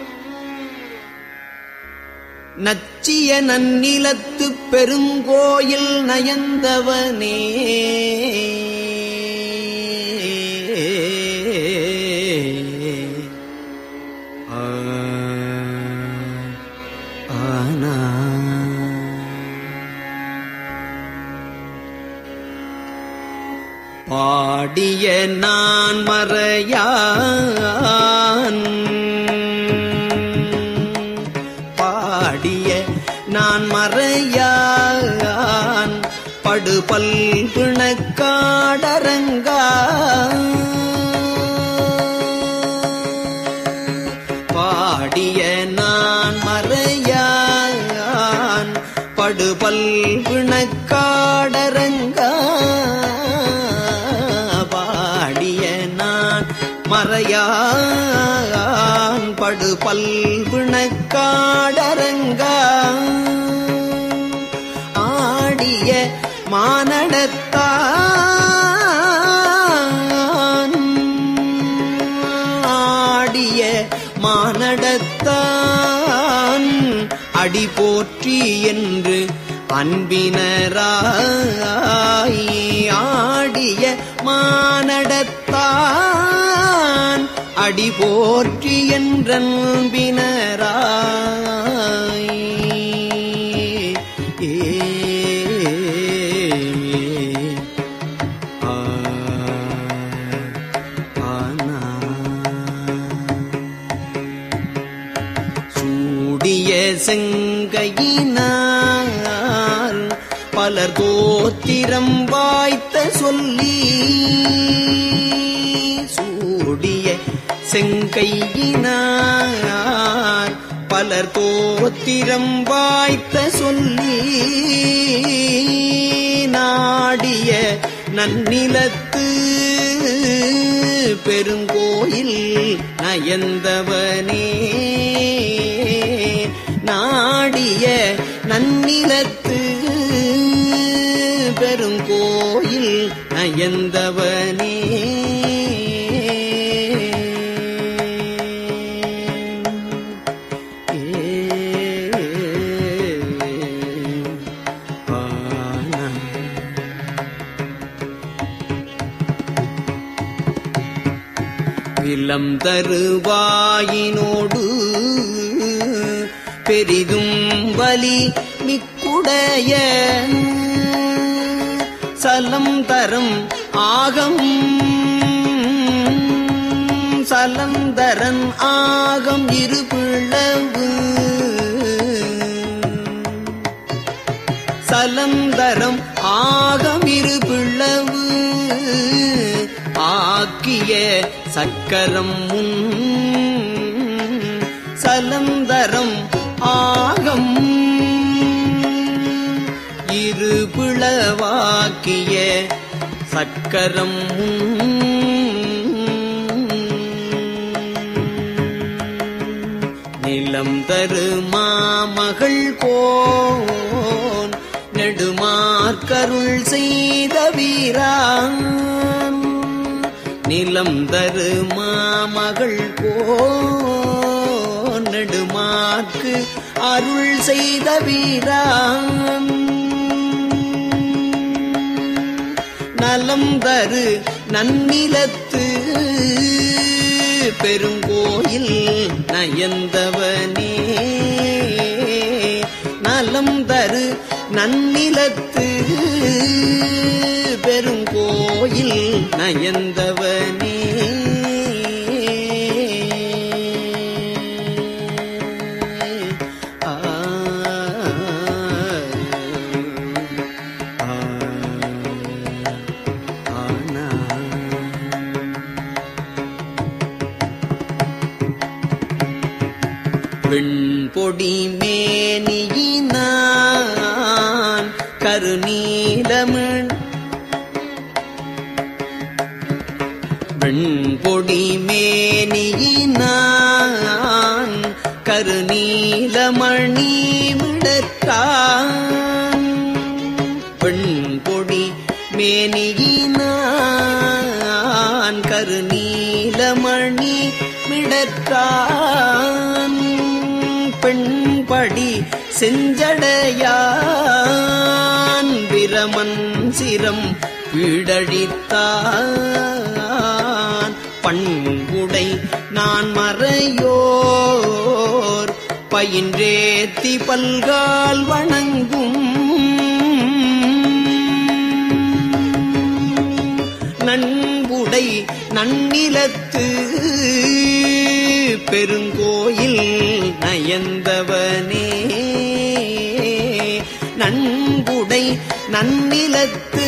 நச்சிய நன்னிலத்து பெருங்கோயில் நயந்தவனே ஆ, ஆனா. பாடிய நான் மறையான் பாடிய நான் மறையான் படுபல் பிணக்காடரங்கா பாடிய நான் மறையான் படுபல் பிணக்காடரங்கா பாடிய நான் மறையான் படுபல் பிணக்காடரங்கா ஆடிய மானடத்தான் ஆடிய மானடத்தான் அடி போற்றி என்று அன்பினராய் ஆடிய மானடத்தான் அடி போற்றி என்றன்பினராய் ஏ ஆ ஆனா சூடிய செங்கையினார் பலர் தோத்திரம் வாய்த்த சொல்லி சூடிய செங்கையினார் பலர் தோத்திரம் வாய்த்த சொல்லி நாடிய நன்னிலத்து பெருங்கோயில் நயந்தவனே நாடிய நன்னிலத்து பெருங்கோயில் நயந்தவனே ஆனா விலம் தருவாயினோடு பெரிதும் வலி மிக்குடைய சலம் தரும் ஆகம் சலந்தரன் ஆகம் இருபிளவு சலந்தரம் ஆகமிரு பிளவு ஆக்கிய சக்கரம் முன் சலந்தரம் ஆகம் இரு பிளவாக்கிய சக்கரம் நிலம் தரு மாமகள் கோன் நெடுமார்க்கருள் செய்த வீரான் நிலம் தரு மாமகள் கோன் நெடுமார்க்கு அருள் செய்த வீரான் நலம் தரு நன்னிலத்து பெருங்கோயில் நயந்தவனே நலம் தரு நன்னிலத்து பெருங்கோயில் நயந்தவனே ஆ ஆ ஆனா வெண்பொடி மேனியினான் கருநீலமிழ் வெண்பொடி மேனியினான் கருநீலமணி விடத்தான் பெண்பொடி மேனியினான் கருநீலமணி மிடத்தான் பெண்படி செஞ்சடையான் பிரமன் சிரம் பீடழித்தான் பண்புடை நான் மறையோர் பயின்றேத்தி பல்கால் வணங்கும் நண்புடை நன்னிலத்து பெருங்கோயில் நயந்தவனே நண்புடை நன்னிலத்து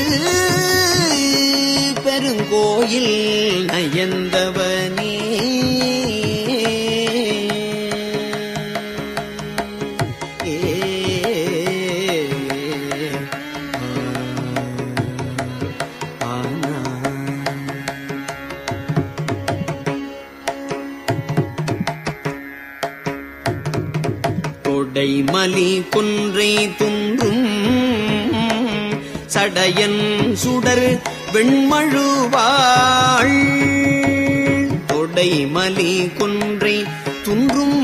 பெருங்கோயில் நயந்தவனே ஏ ஆனா கொடைமலி கொன்றை துன்றும் சடையன் சுடர் வெண்மழுவாள் கொடைமலி கொன்றை துன்றும்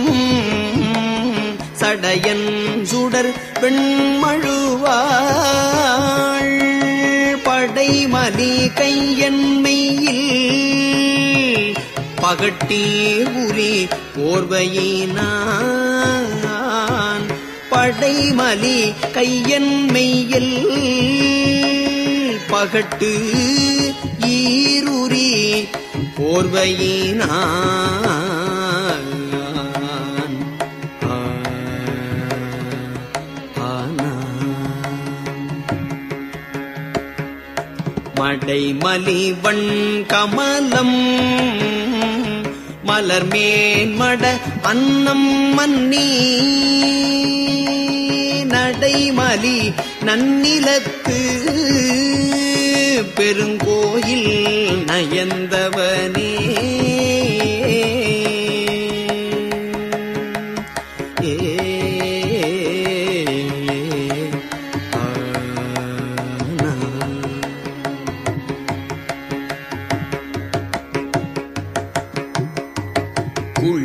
சடையன் சுடர் வெண்மழுவாள் படைமலி கையன்மையில் பகட்டீர் உரி போர்வையினான் படைமலி கையன்மையில் பகட்டு ஈருரி போர்வையினான் ஆ, ஆனான். மடைமலிவண் கமலம் மலர்மேன் மட அன்னம் மன்னி நடைமலி நன்னிலத்து பெருங்கோயில் நயந்தவனே ஏ ஆனா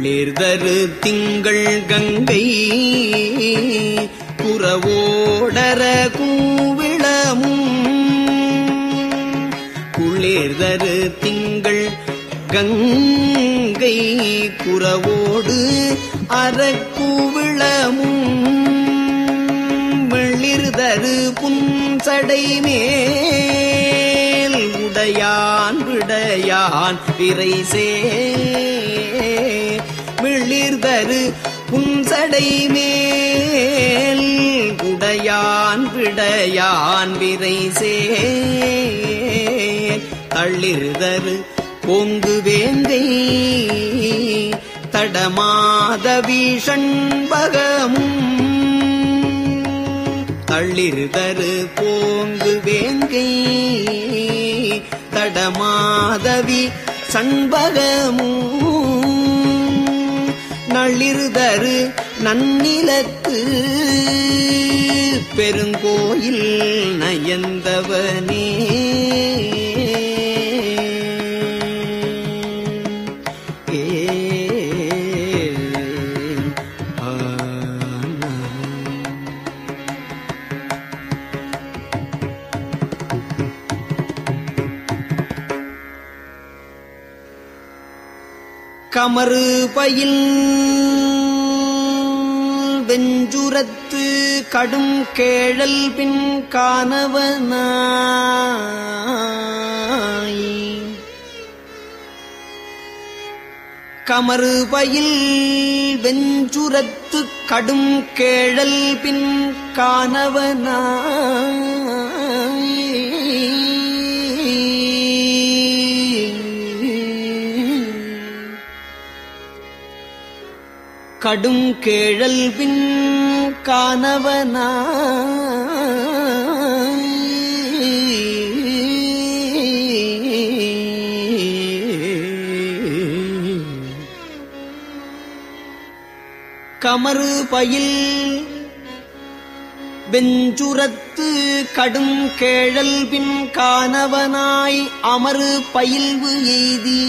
குளிர்தரு திங்கள் கங்கை புறவோடர கூவிளமும் குளிர்தரு திங்கள் கங்கை குறவோடு அறக்கூவிளமும் வெளிர்தரு புன்சடை மேல் உடையான் விடையான் விரைசே வெளிர்தரு புன்சடை மேல் உடையான் விடையான் விரைசே தள்ளிருதரு பொங்கு வேங்கை தடமாத வீஷண்பகமும் தள்ளிருதரு போங்கு வேங்கை தடமாதவி சண்பகமும் நள்ளிருதரு நன்னிலத்து பெருங்கோயில் நயந்தவனே ஏ ஆ கமறு பயில் வெஞ்சுரத்து கடும் கேழல் பின் காணவனாய் கமறு பயில் வெஞ்சுரத்து கடும் கேழல் பின் காணவனாய் கடும் கேழல் பின் காணவனா கமறு பயில் வெஞ்சுரத்து கடும் கேழல் பின் காணவனாய் அமரு பயில்வு எய்தி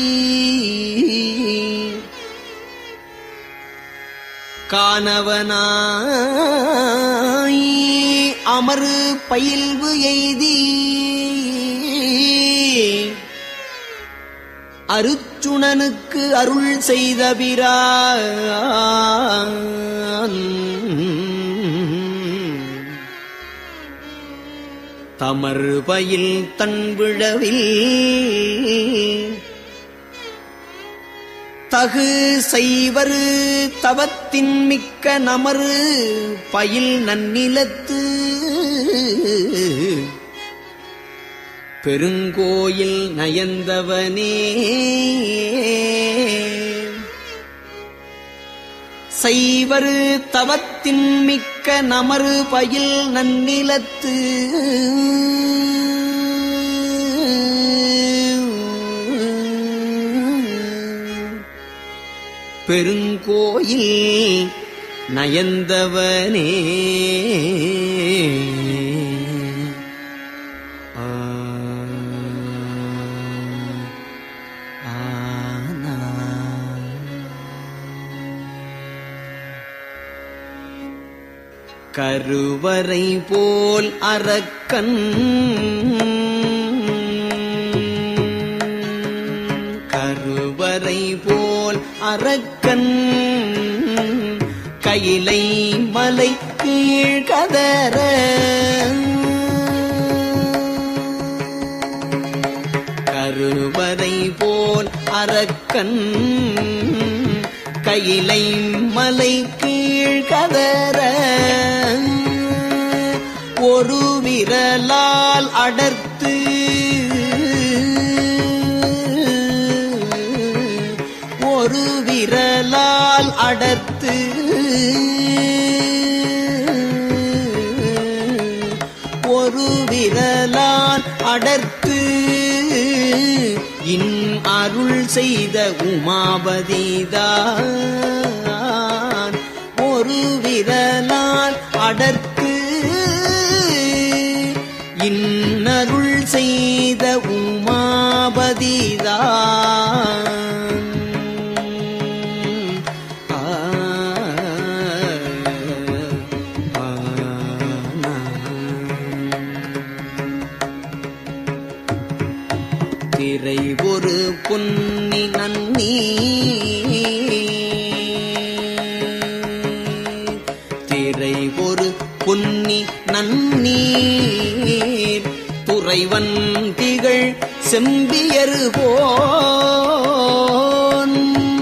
காணவனாய் அமரு பயில்வு எய்தி அருச்சுணனுக்கு அருள் செய்த பிரான் தமர் பயில் தன் விழவில் தகு செய்வரு தவத்தின் மிக்க நமரு பயில் நன்னிலத்து பெருங்கோயில் நயந்தவனே செய்வரு தவத்தின் மிக்க நமரு பயில் நன்னிலத்து பெருங்கோயில் நயந்தவனே ஆ, ஆனா. கருவறை போல் அரக்கன் கருவறை போல் அரக்கன் கையிலை மலை கீழ்கதற கருவறை போல் அரக்கன் கையிலை மலை கீழ்கதற ஒரு விரலால் அடர்த்து ஒரு விரலால் அடர்த்து ஒரு விரலால் அடர்த்து இன் அருள் செய்த உமாபதிதான் ஒரு விரலால் அடர்த்து இன்னருள் செய்த உமாபதிதான் திரை ஒரு பொன்னி நன்னி திரை ஒரு பொன்னி நன்னீர் துறைவன் திகழ் செம்பியரு போன்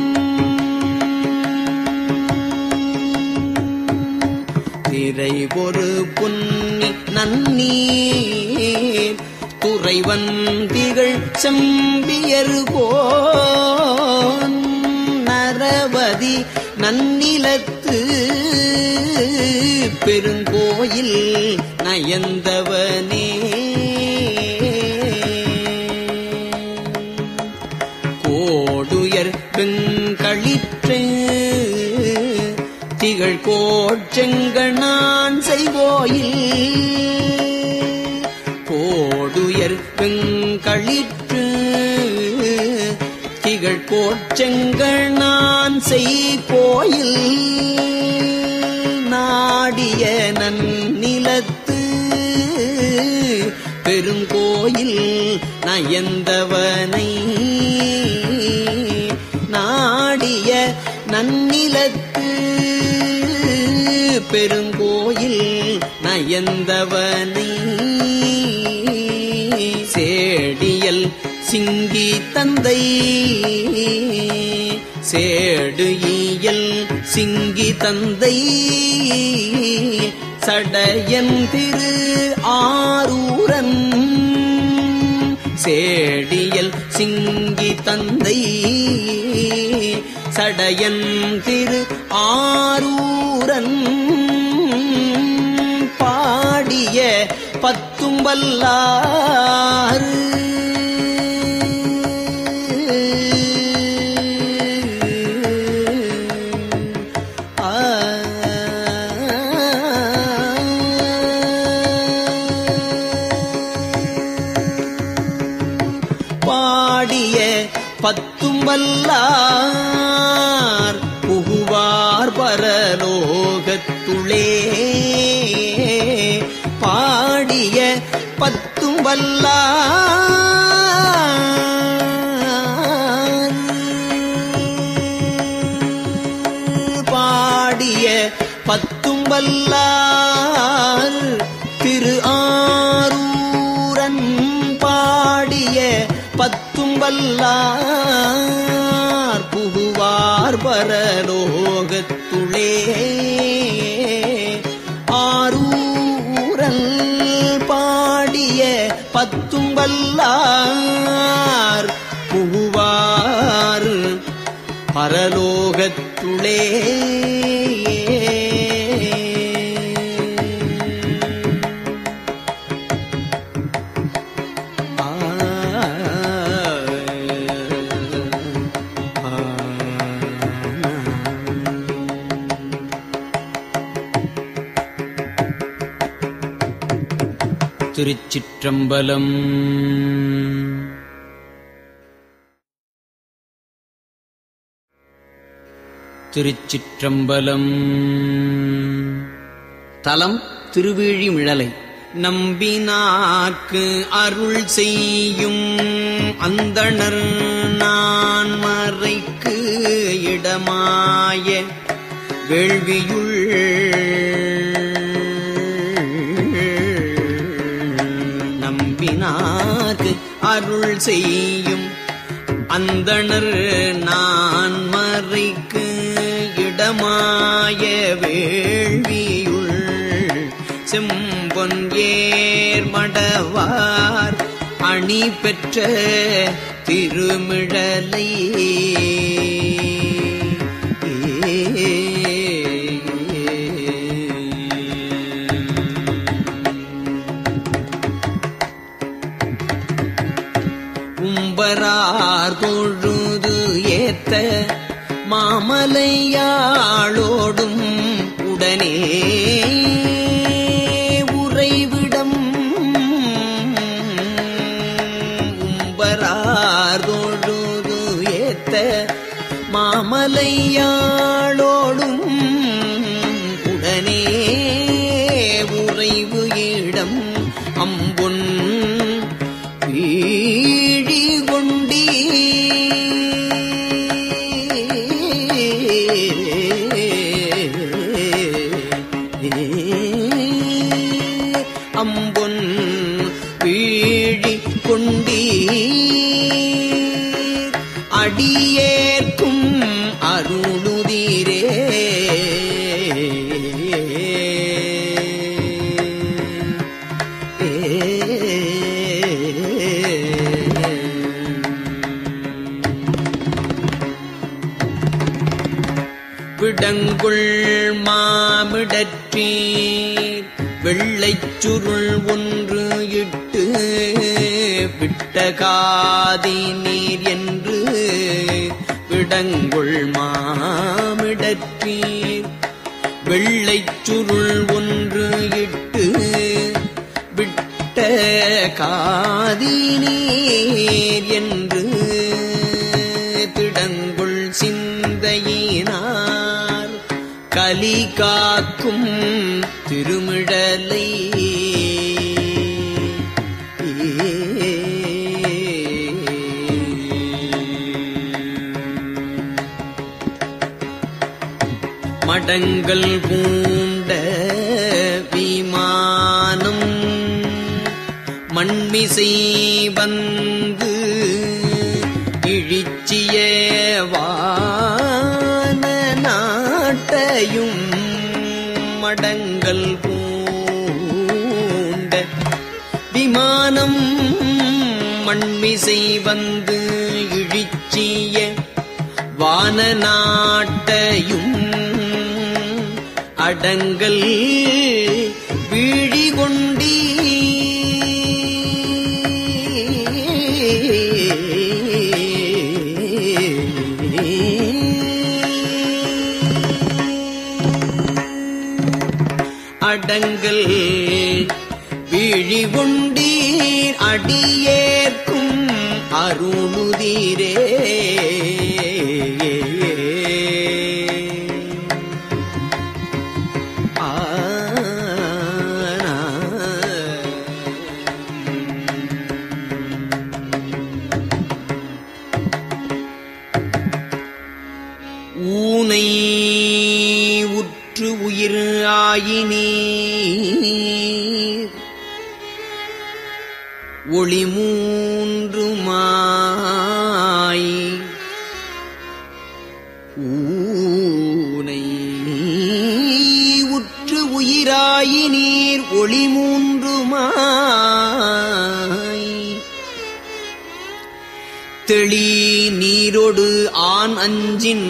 திரை ஒரு பொன்னி நன்னீர் துறைவன் திகழ் செம்பியரு போன் நரவதி நன்னிலத்து பெருங்கோயில் நயந்தவனே கோடுயர் வெங்களிற்று திகழ் கோட்செங்கணான் செய்வோயில் கோடுயர் வெங்களிற்று திகழ் கோட்செங்கணான் செய் கோயில் நாடிய நன்னிலத்து பெருங்கோயில் நயந்தவனை நாடிய நன்னிலத்து பெருங்கோயில் நயந்தவனை சேடியல் சிங்கி தந்தை சேடு ஈயல் சிங்கி தந்தை சடையன் திரு ஆரூரன் சேடியல் சிங்கி தந்தை சடையன் திரு ஆரூரன் பாடிய பத்தும் வல்லார் பாடிய பத்தும் வல்லார் புகுவார் பரலோகத்துளே பாடிய பத்தும் வல்லார் பாடிய பத்தும் வல்லார் திரு ஆரூரன் பாடிய பத்தும் வல்லார் புகுவார் பரலோகத்துளே ஆரூரல் பாடிய பத்தும் வல்லார் புகுவார் பரலோகத்துளே ஆ, ஆ, திருச்சிற்றம்பலம் திருச்சிற்றம்பலம் தலம் திருவேழிமிழலை நம்பினாக்கு அருள் செய்யும் அந்தணர் நான் மறைக்கு இடமாய வேள்வியுள் நம்பினாக்கு அருள் செய்யும் அந்தணர் நான் மறைக்கு இடமாய வேள்வியுள் செம்பொன் ஏர்மடவார் அணி பெற்ற திருமிழலை உம்பரார் தொழுது ஏத்த மாமலையாளோடும் உடனே உறைவிடம் உம்பரார் தொழுது ஏத்த மாமலையாளோடும் உடனே உறைவு இடம் அம்பொன் வீழி கொண்டு வீழி கொண்டீர் அடியேற்கும் அருளுதீரே விடங்குள் மாமிடற்றீர் வெள்ளைச் சுருள் ஒன்று இட்டு விட்ட காதி நீர் என்று விடங்குள் மாமிடற்றீர் வெள்ளைச் சுருள் ஒன்று இட்டு விட்ட காதி நீர் என்று திடங்குள் சிந்தையினார் கலி காக்கும் திருமிடலை மடங்கள் பூண்ட விமானம் மண்மிசை வந்து இழிச்சிய வான நாட்டையும் மடங்கள் பூண்ட விமானம் மண்மிசை வந்து இழிச்சிய வான நாட்டையும் அடங்கல் வீழி கொண்டீ அடங்கல் வீழி கொண்டீர் அடியேற்கும் அருளுதீரே ஊனை உற்று உயிர் ஆயினீர் ஒளி மூன்றுமாய் ஊனை உற்று உயிராயினீர் ஒளி மூன்றுமாய் தெளி நீரொடு ஆண் அஞ்சின்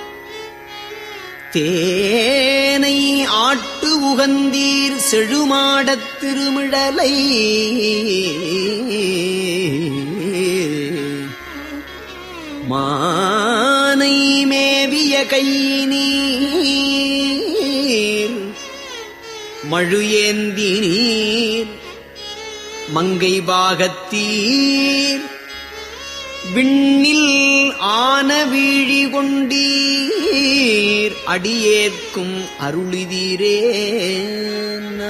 தேனை ஆட்டு உகந்தீர் செழுமாடத் திருமிழலை மானை மேவிய கையினீர் மழு ஏந்தி நீர் மங்கை பாகத்தீர் விண்ணில் ஆன வீழி கொண்டீர் அடியேற்கும் அருளிதீரே நா,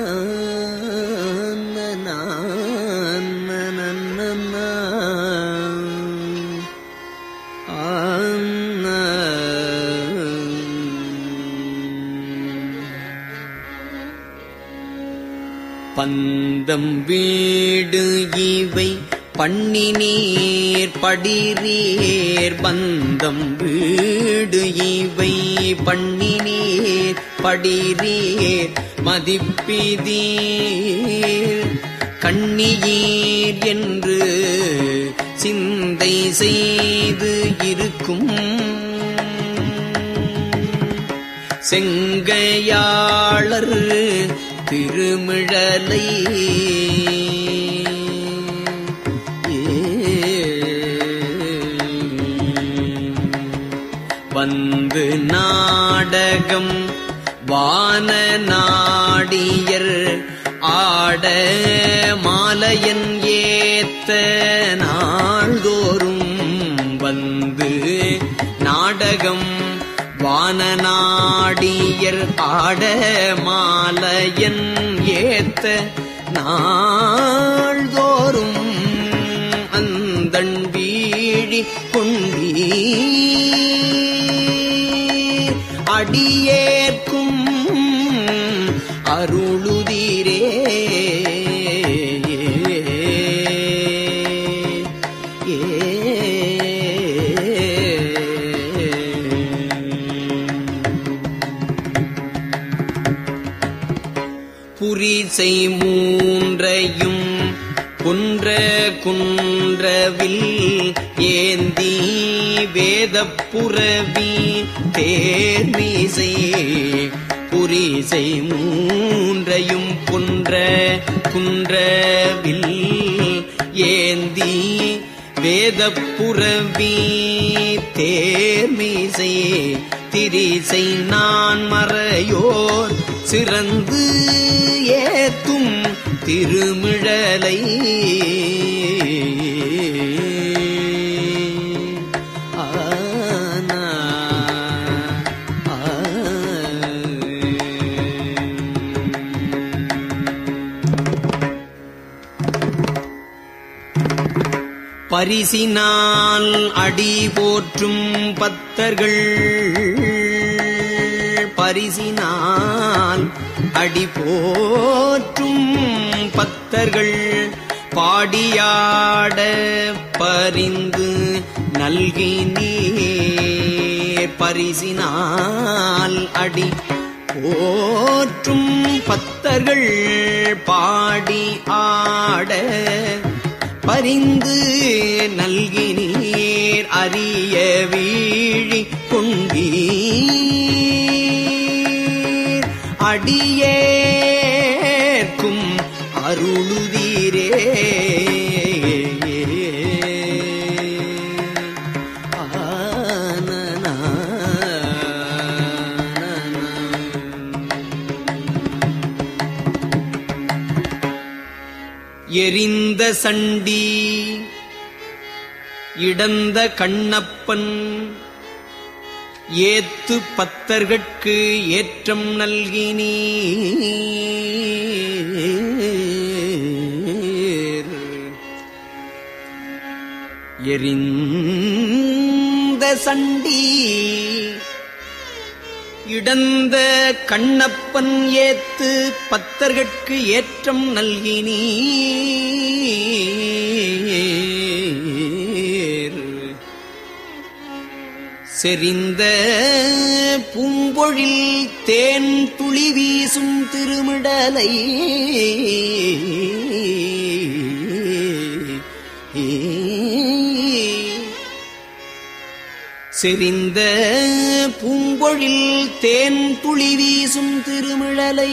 நா, நா, நா, நா, நா, நா. ஆ, நா. பந்தம் வீடு இவை பண்ணி நீர் படிரீர் பந்தம் வீடு இவை பண்ணி நீர் படிரீர் மதிப்பிதீர் கண்ணியீர் என்று சிந்தை செய்து இருக்கும் செங்கையாளர் திருமிழலை வந்து நாடகம் வான நாடியர் ஆட மாலையன் ஏத்த நாள்தோறும் வந்து நாடகம் வானநாடியர் ஆட மாலையன் ஏத்த நாள்தோறும் அந்தண் வீழி கொண்டீ அடியேற்கும் அருளுதிரே புரிசை மூன்றையும் குன்ற குன்றவில் ஏந்தி வேதப்புறவி தேர்மீசை புரிசை மூன்றையும் குன்ற குன்றவில் ஏந்தி வேதப்புறவி தேர்மீசை திரிசை நான் மறையோர் சிறந்து ஏத்தும் திருமிழலை ஆனா, பரிசினால் அடி போற்றும் பத்தர்கள் பரிசினால் அடி போற்றும் பத்தர்கள் பாடியாட பரிந்து நல்கினீர் பரிசினால் அடி போற்றும் பத்தர்கள் பாடி ஆட பரிந்து நல்கினீர் அரிய வீழி கொண்டீர் அடியேற்கும் அருளுதீரே ஆனனா, எரிந்த சண்டி இடந்த கண்ணப்பன் ஏத்து பத்தர்கட்கு ஏற்றம் நல்கினீர் எரிந்த சண்டி இடந்த கண்ணப்பன் ஏத்து பத்தர்கட்கு ஏற்றம் நல்கினீர் செறிந்த பூம்பொழில் தேன் துளி வீசும் திருமிடலை செறிந்த பூம்பொழில் தேன் துளி வீசும் திருமிழலை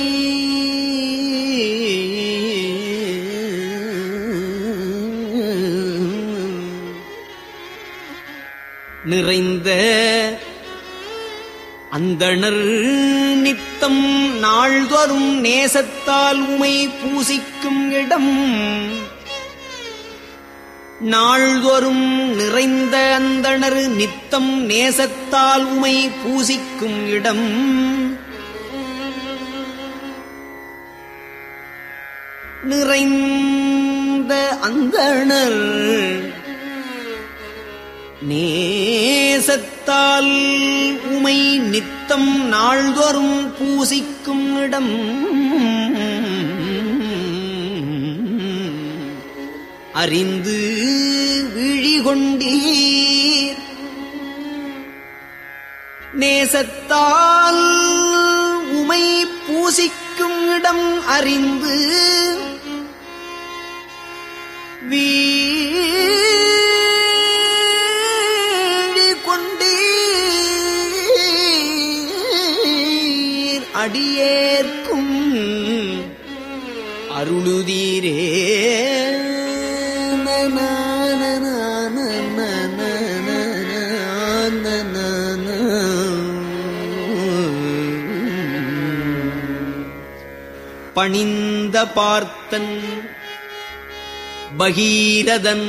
நிறைந்த அந்தணர் நித்தம் நாள்தோறும் நேசத்தால் உமை பூசிக்கும் இடம் நாள்தோறும் நிறைந்த அந்தணர் நித்தம் நேசத்தால் உமை பூசிக்கும் இடம் நிறைந்த அந்தணர் நேசத்தால் உமை நித்தம் நாள்தோறும் பூசிக்கும் இடம் அறிந்து விழிகொண்டீர் நேசத்தால் உமை பூசிக்கும் இடம் அறிந்து வீழிகொண்டீர் அடியேற்கும் அருளுதீரே பணிந்த பார்த்தன் பகீரதன்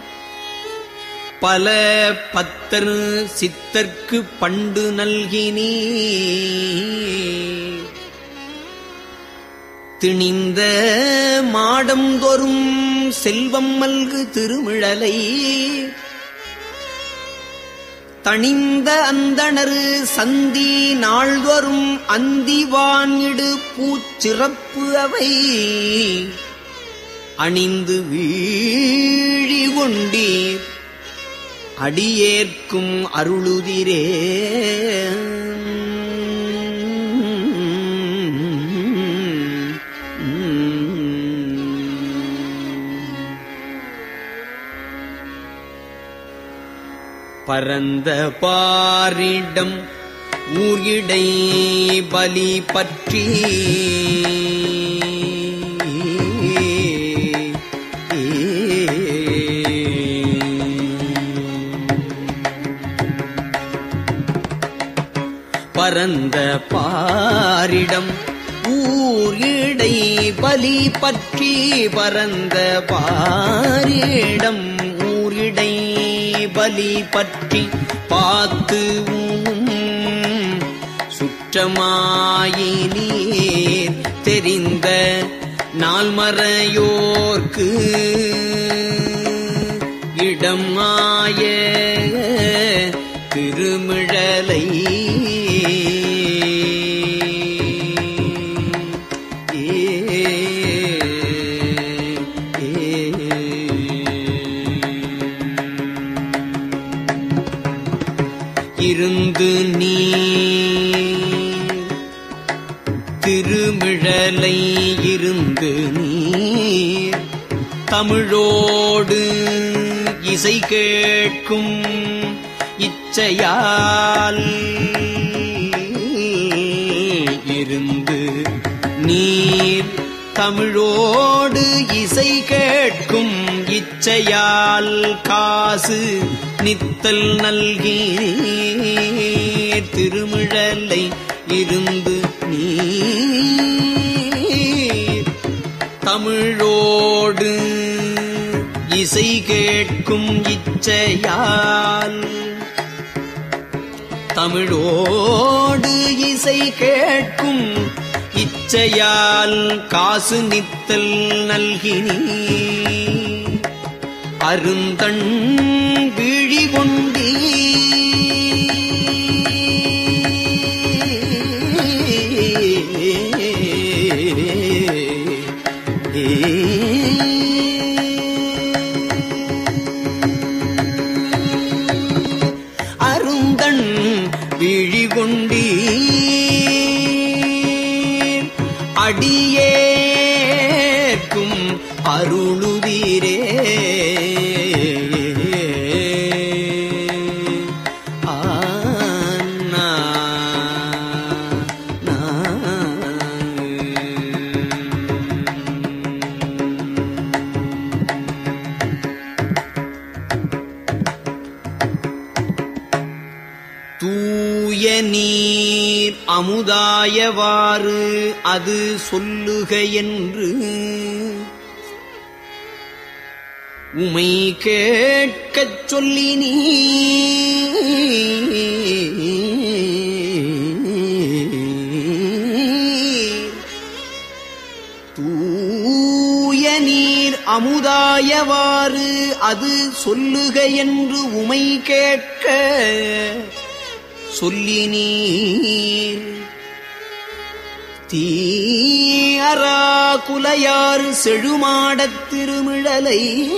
பல பத்தர் சித்தர்க்கு பண்டு நல்கினீ திணிந்த மாடம் தோறும் செல்வம் மல்கு திருமிழலை தணிந்த அந்தணரு சந்தி நாள்தோறும் அந்திவான் இடு பூச்சிறப்பு அவை அணிந்து வீழி கொண்டீர் அடியேற்கும் அருளுதிரே உம் பரந்த பாரிடம் ஊர்இடை பலி பற்றி பரந்த பாரிடம் ஊரிடை பலி பற்றி பரந்த பாரிடம் ஊரிடை பலி பற்றி பார்த்து உண்ணும் சுற்றமாயினீர் தெரிந்த நால்மறையோர்க்கு இடம் ஆய திருமிழலை இருந்து நீ திருமிழலை இருந்து நீர் தமிழோடு இசை கேட்கும் இச்சையால் இருந்து நீர் தமிழோடு இசை கேட்கும் இச்சையால் காசு நித்தல் நல்கி திருமிழலை இருந்து நீர் தமிழோடு இசை கேட்கும் இச்சையால் தமிழோடு இசை கேட்கும் இச்சையால் காசு நித்தல் நல்கினி அருந்தண் விழி கொண்டீ அருந்தண் விழி கொண்டீர் அடியேற்கும் அருளுதீரே ஆனா, தூய நீர் அமுதாயவாறு அது சொல்லுக என்று உமை கேட்கச் சொல்லி நீ தூய நீர் அமுதாயவாறு அது சொல்லுக என்று உமை கேட்க சொல்லி நீர் தீயரா குலையார் செழுமாடத் திருமிழலை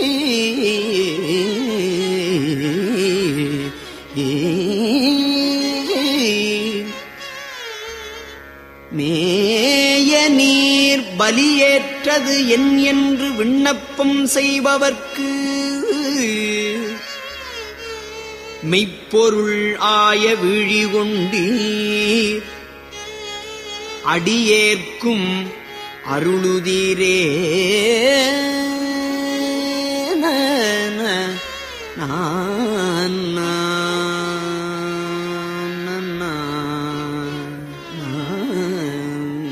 மேய நீர் பலியேற்றது என் என்று விண்ணப்பம் செய்பவர்க்கு மெய்ப்பொருள் ஆய விழி கொண்டீர் அடியேற்கும் அருளுதீரே நன, நான், நான், நான், நான்.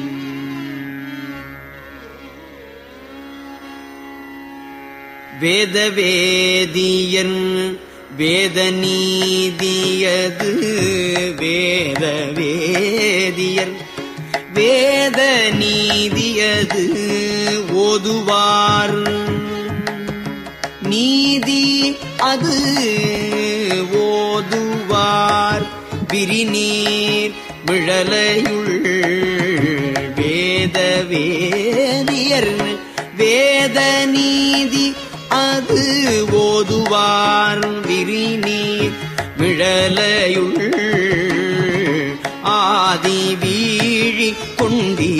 வேத வேதியன் வேத நீதியது வேத வேதியர் வேத நீதியது ஓதுவார் நீதி அது ஓதுவார் விரிநீர் விழலையுள் வேத வேதியர் வேத நீதி அது ஓதுவார் விரிநீர் விழலையுள் ஆதி வீழி கொண்டீ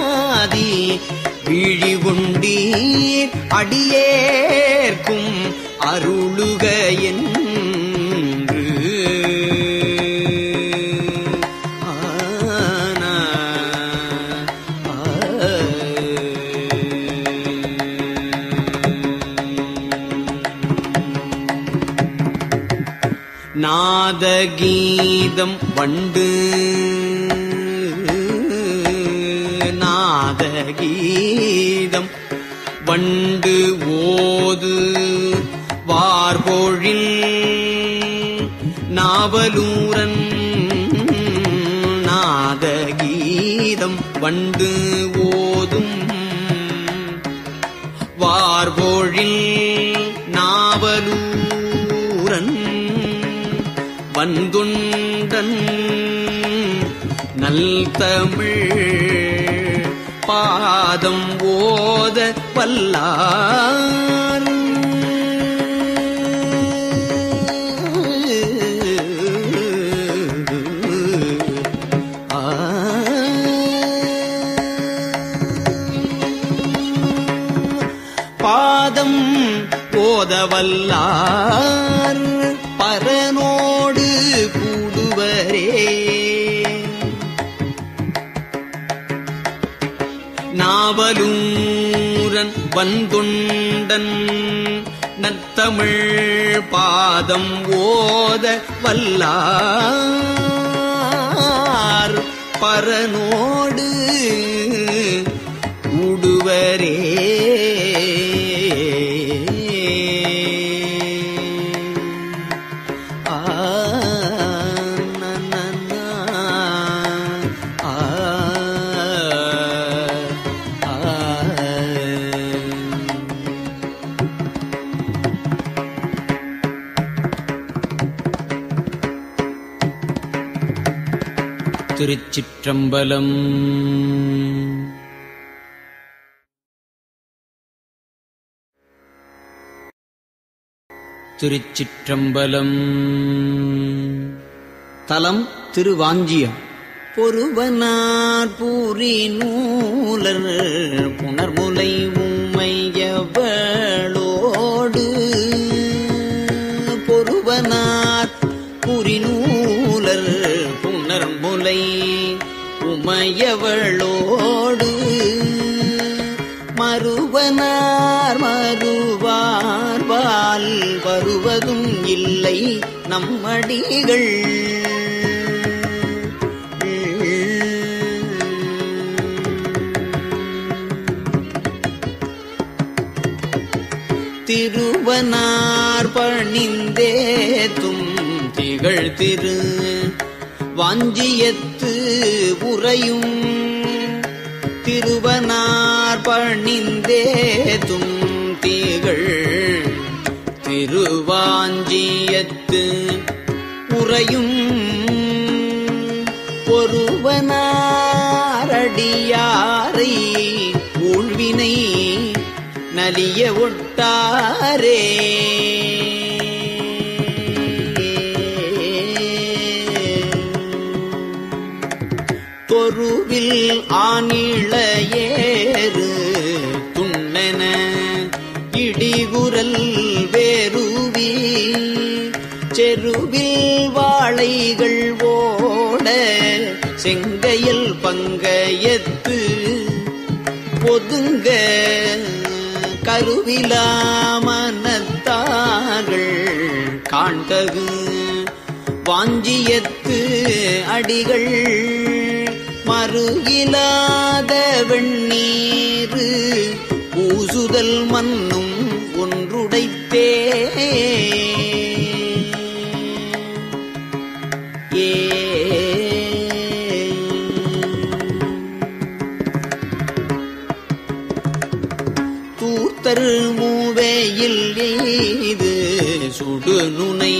ஆதி விழி கொண்டீர் அடியேற்கும் அருளுக என்று ஆனா, நாதகீதம் வண்டு நாதகீதம் வண்டு ஓது வார்பொழில் நாவலூரன் நாதகீதம் வண்டு ஓதும் வார்பொழில் நாவலூரன் வந்துண்டன் நல் தமிழ் பாதம் ஓத வல்லார் பாதம் ஓதவல்லார் பரனோடு கூடுவரே நாவலூரன் வந்துண்டன் நத்தமிழ் பாதம் ஓத வல்லார் பரனோடு கூடுவரே ஆ நா, நா, நா. ஆ, ஆ. திருச்சிற்றம்பலம் திருச்சிற்றம்பலம் தலம் திருவாஞ்சியம் பொறுவனார் பூரி நூலர் புனர்முலை உம்மையவளோடு பொறுவனார் பூரி நூலர் புனர்முலை உமையவளோடு மறுவனார் மறுவார்வால் வருவதும் இல்லை நம்மடிகள் திருவனார் பணிந்தேத்தும் திகழ் திரு வாஞ்சியத்து உறையும் திருவனார் பணிந்தேத்தும் திகழ் திருவாஞ்சியத்து உறையும் ஒருவனாரடியாரை ஊழ்வினை நலிய ஒட்டாரே தொருவில் ஆனிள ஏறு துண்ணென இடிகுரல் வேறுவி செருவில் வாழைகள் ஓட செங்கையில் பங்கயத்து ஒதுங்க கருவிலாமனத்தார்கள் காண்தகு வாஞ்சியத்து அடிகள் மறுகிலாத வெண்ணீரு பூசுதல் மன்னும் ஒன்றுடைத்தே ஏ தூத்தர் மூவேயில் எய்து சுடு நுனை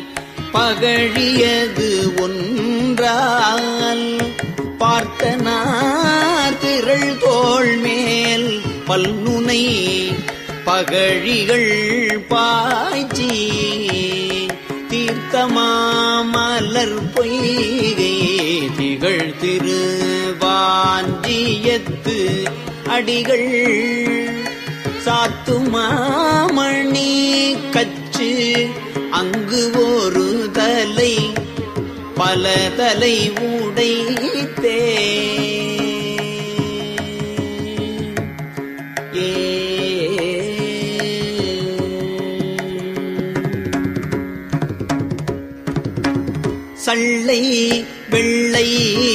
பகழியது ஒன்றால் பார்த்தனார் திரள் தோள் மேல் பல்நுனை பகழிகள் பாய்ச்சி தீர்த்தமாமலர் பொய்கை திகழ் திருவாஞ்சியத்து அடிகள் சாத்துமாமணி கச்ச அச்சு அங்கு ஒரு தலை பல தலை உடைத்தே சள்ளை வெள்ளை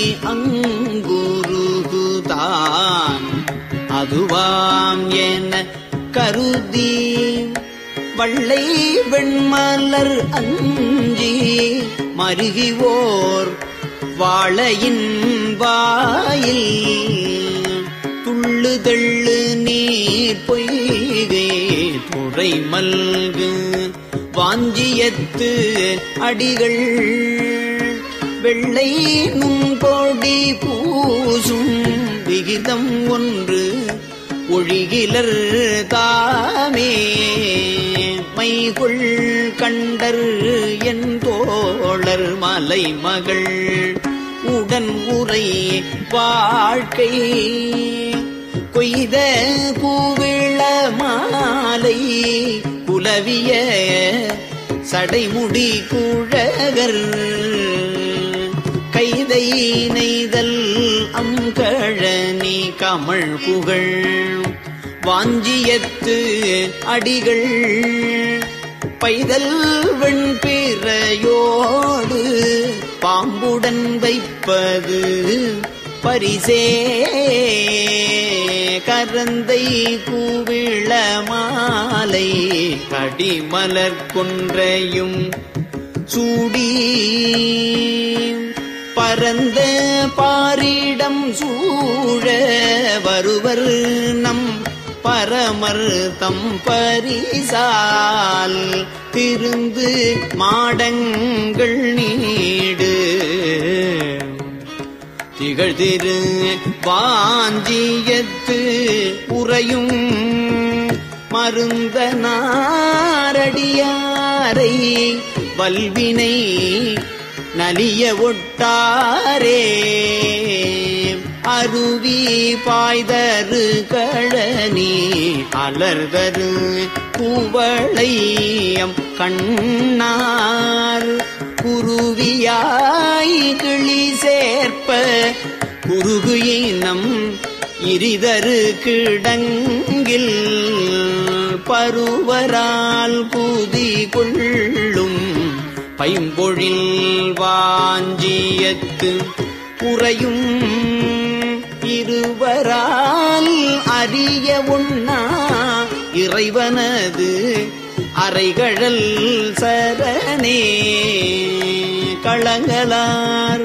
அங்குருகுதான் அதுவாம் என கருதி வள்ளை வெண்மலர் அஞ்சி மருகிவோர் வாழையின் வாயில் துள்ளு தெள்ளு நீர் பொய்கை துறை மல்கு வாஞ்சியத்து அடிகள் வெள்ளை நுண்பொடி பூசும் விகிதம் ஒன்று ஒழிகிலர் தாமே மைகொள் கண்டர் என் தோழர் மலைமகள் உடன் உரை வாழ்க்கை கொய்த கூவிள மாலை குலவிய சடைமுடி குழகர் கைதை நெய்தல் அங்கழனி கமழ் புகழ் வாஞ்சியத்து அடிகள் பைதல் வெண்பிறையோடு பாம்புடன் வைப்பது பரிசே கரந்தை கூவிள மாலை கடிமலர் கொன்றையும் சூடி பரந்த பாரிடம் சூழ வருவர் நம் பரமர் தம் பரிசால் திருந்து மாடங்கள் நீடு திகழ்திரு வாஞ்சியத்து உறையும் மருந்த நாரடியாரை வல்வினை நலிய ஒட்டாரே அருவி பாய்தரு கழனி அலர்தரு பூவளையம் கண்ணார் குருவியாய் கிளி சேர்ப்ப குருகு இனம் இரிதரு கிடங்கில் பருவரால் கூதி கொள்ளும் பைம்பொழில் வாஞ்சியத்து உறையும் இருவரால் அறிய உண்ணா இறைவனது அறைகழல் சரணே களங்களார்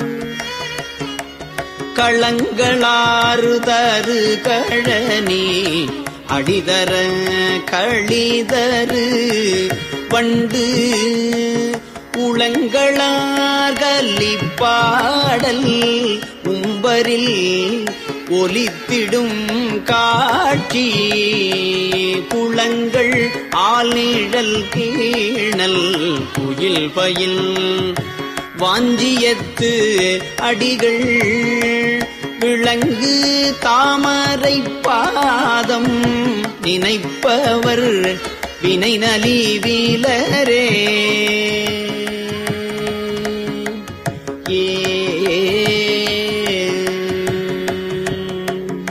களங்களாறு தரு கழனி அடிதர களிதரு வண்டு உளங்களார் கலிப்பாடல் உம்பரில் ஒலித்திடும் காட்சி குளங்கள் ஆழ்நிழல் கீழல் குயில் பயில் வாஞ்சியத்து அடிகள் விளங்கு தாமரை பாதம் நினைப்பவர் வினை நலிவிலரே ஏ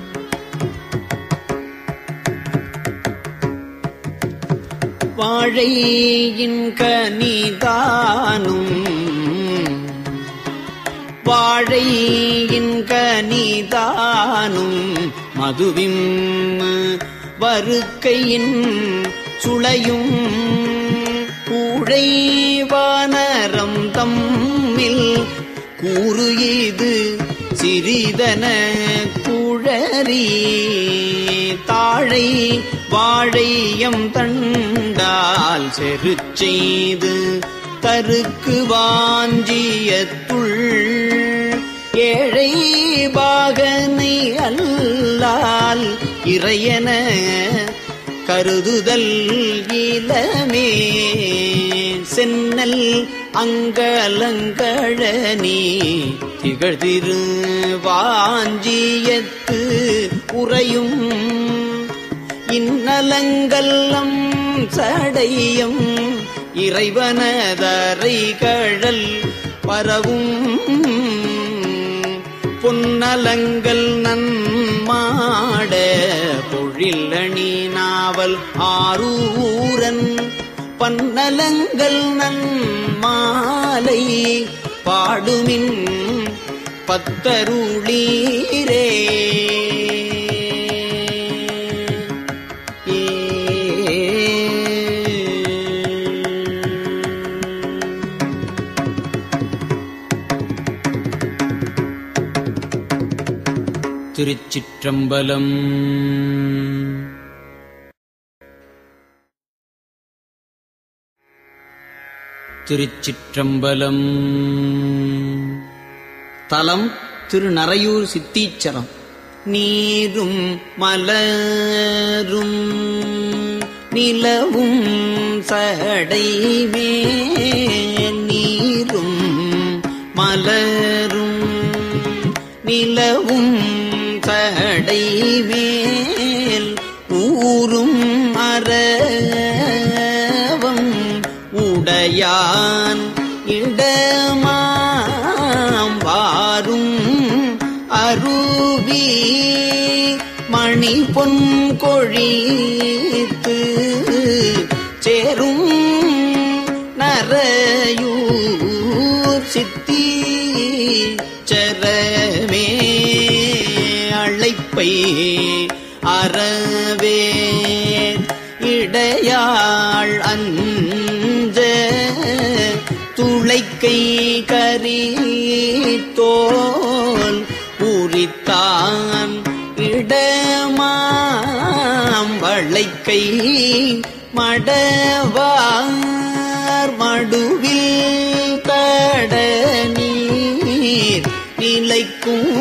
வாழையின் கனிதானும் வாழையின் கனிதானும் மதுவிம் வருக்கையின் சுளையும் கூழை வானரம் தம்மில் கூறு இது சிறிதன குழறி தாழை வாழையம் தண்டால் செரு செய்து தருக்கு வாஞ்சியத்துள் ஏழை பாகனை அல்லால் இறையன கருதுதல் இளமே சென்னல் அங்கலங்கழனி திகழ்திரு வாஞ்சியத்து உறையும் இன்னலங்கல்லம் சடையம் இறைவனதரை கழல் பரவும் பொன்னலங்கள் நன்மாட பொழிலணி நாவல் ஆரூரன் பன்னலங்கள் நன்மாலை பாடுமின் பத்தருளீரே திருச்சிற்றம்பலம் திருச்சிற்றம்பலம் தலம் திருநறையூர் சித்தீச்சரம் நீரும் மலரும் நிலவும் சடைமே நீரும் மலரும் நிலவும் சடைமேல் ஊரும் அரவம் உடையான் இடமாம் வாரும் அருவி மணி பொன் கொழித்து சேரும் நரையூர் சித்தி சரமே அழைப்பை அறவே இடையாள் அஞ்ச துளைக்கை கரி தோல் உரித்தான் இடமாம் வளைக்கை மடவார் மடுவில் தட நீர் நிலைக்கும்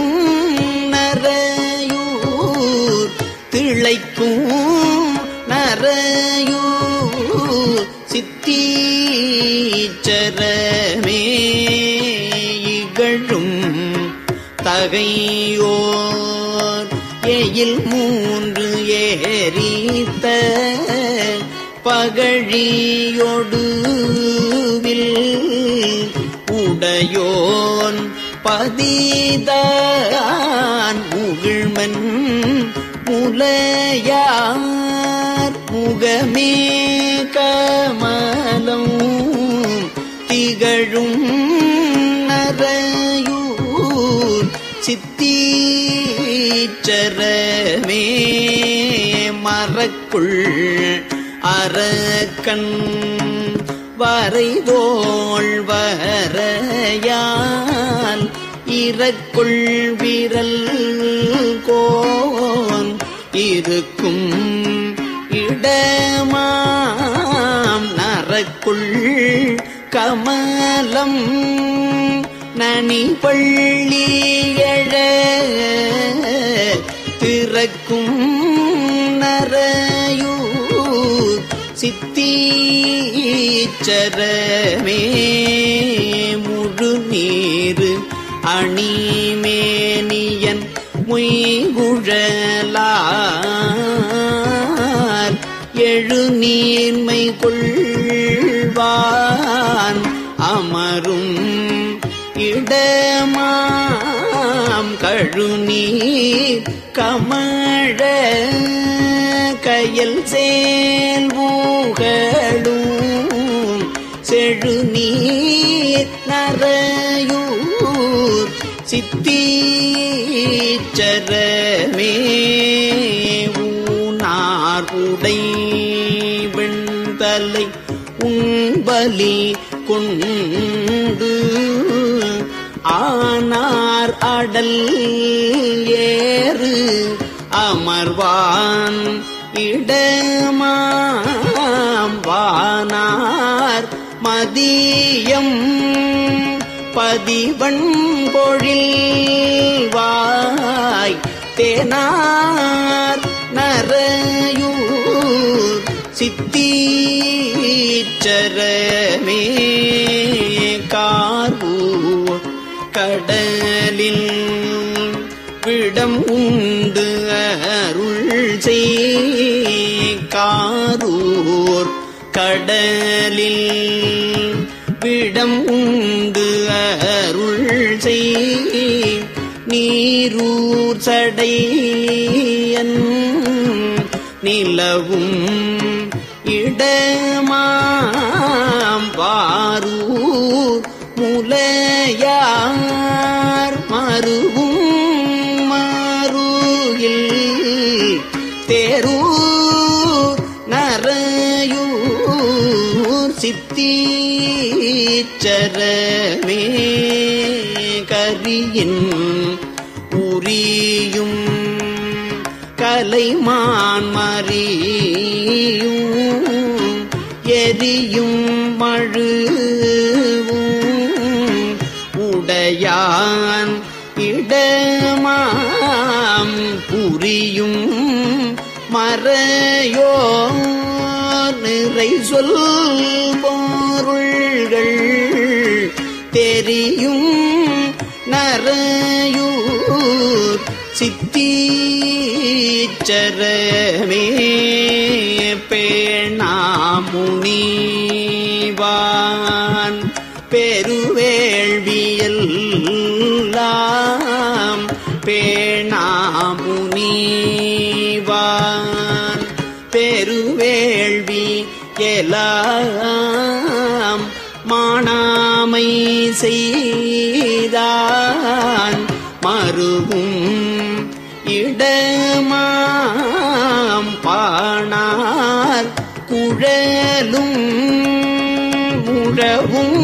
நரையூர் திளைக்கும் நரையூர் சித்தீச்சரமே இகழும் தகையோர் எயில் மூன்று ஏறித்த பகழியொடுவில் உடையோன் பதிதான் முகிழ்மன் முலையார் முகமே கமலம் திகழும் நரையூர் சித்தீச்சரமே மரக்குள் அரக்கண் வரைதோள் வரையால் இறக்குள் விரல் கோன் இருக்கும் இடமாம் நரக்குள் கமலம் நனி பள்ளி எழ திறக்கும் நரையூர் சித்தீச்சரமே முழு நீர் அணிமேனியன் மொய்குழலார் எழு நீர்மை கொள்வான் அமரும் இடமாம் கழுநீர் கமழ கயல் சேல்வூகளும் செழுநீர் நரையூர் சித்தீச்சரமே ஊனார் உடை வெண்தலை உண்பலி கொண்டு ஆனார் அடல் ஏறு அமர்வான் இடமாம் வானார் மதியம் பதிவன் பொழில் வாய் தேனார் நரையூர் சித்தீச்சரமே கார்வூர் கடலில் விடம் உண்டு அருள் செய் காரூர் கடலில் விடம் உண்டு அருள் செய் நீரூர் சடையன் நிலவும் இடமாம் வாரூர் முலையார் மருவும் மருகில் தேரூர் நரையூர் சித்தீச்சரமே கரியின் உரியும் கலைமான் மறியும் எரியும் மழுவும் உடையான் இடமாம் புரியும் மறையோ நிறை சொல் பொருள்கள் தெரியும் நரையூர் சித்தீச்சரமே பேணாமுனிவான் பெருவேள்வியெல்லாம் பேணாமுனிவான் பெருவேள்வி எல்லாம் மாணாமை செய்தான் மருகும் இடமாம் பாணார் குழலும் முழவும்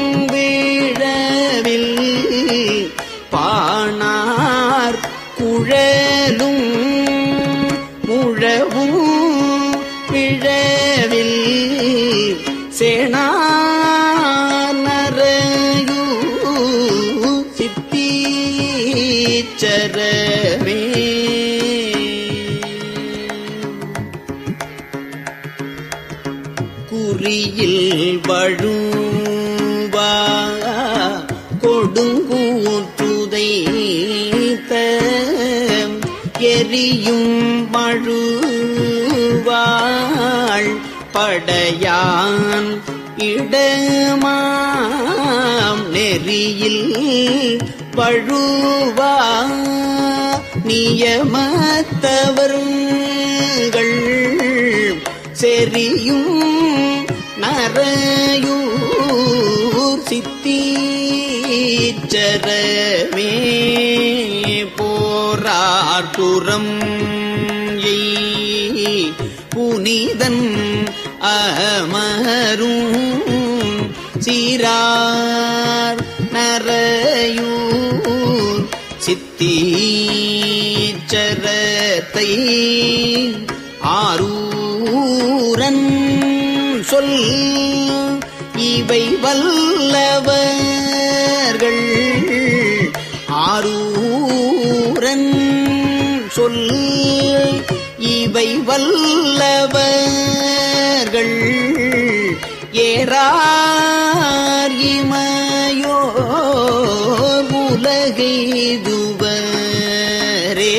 வீழவில் பாணார் குழலும் முழவும் பிழவில் சேனார் நரையூ சித்தீச்சரமே குறியில் வழுவா கொடுங்கூற்றுதைத்த எரியும் மழுவாள் படையான் இடமாம் நெறியில் வழுவா நியமத்தவர்கள் செறியும் நரையூர் சித்தீச்சரமே போராட்டுறம் எய் புனிதன் அமரும் சீரார் நரையூர் சித்தீச்சரத்தை ஆரூரன் சொல் இவை வல்லவர்கள் ஆரூரன் சொல் இவை வல்லவர்கள் ஏறார் இமையோ உலகெய்துவரே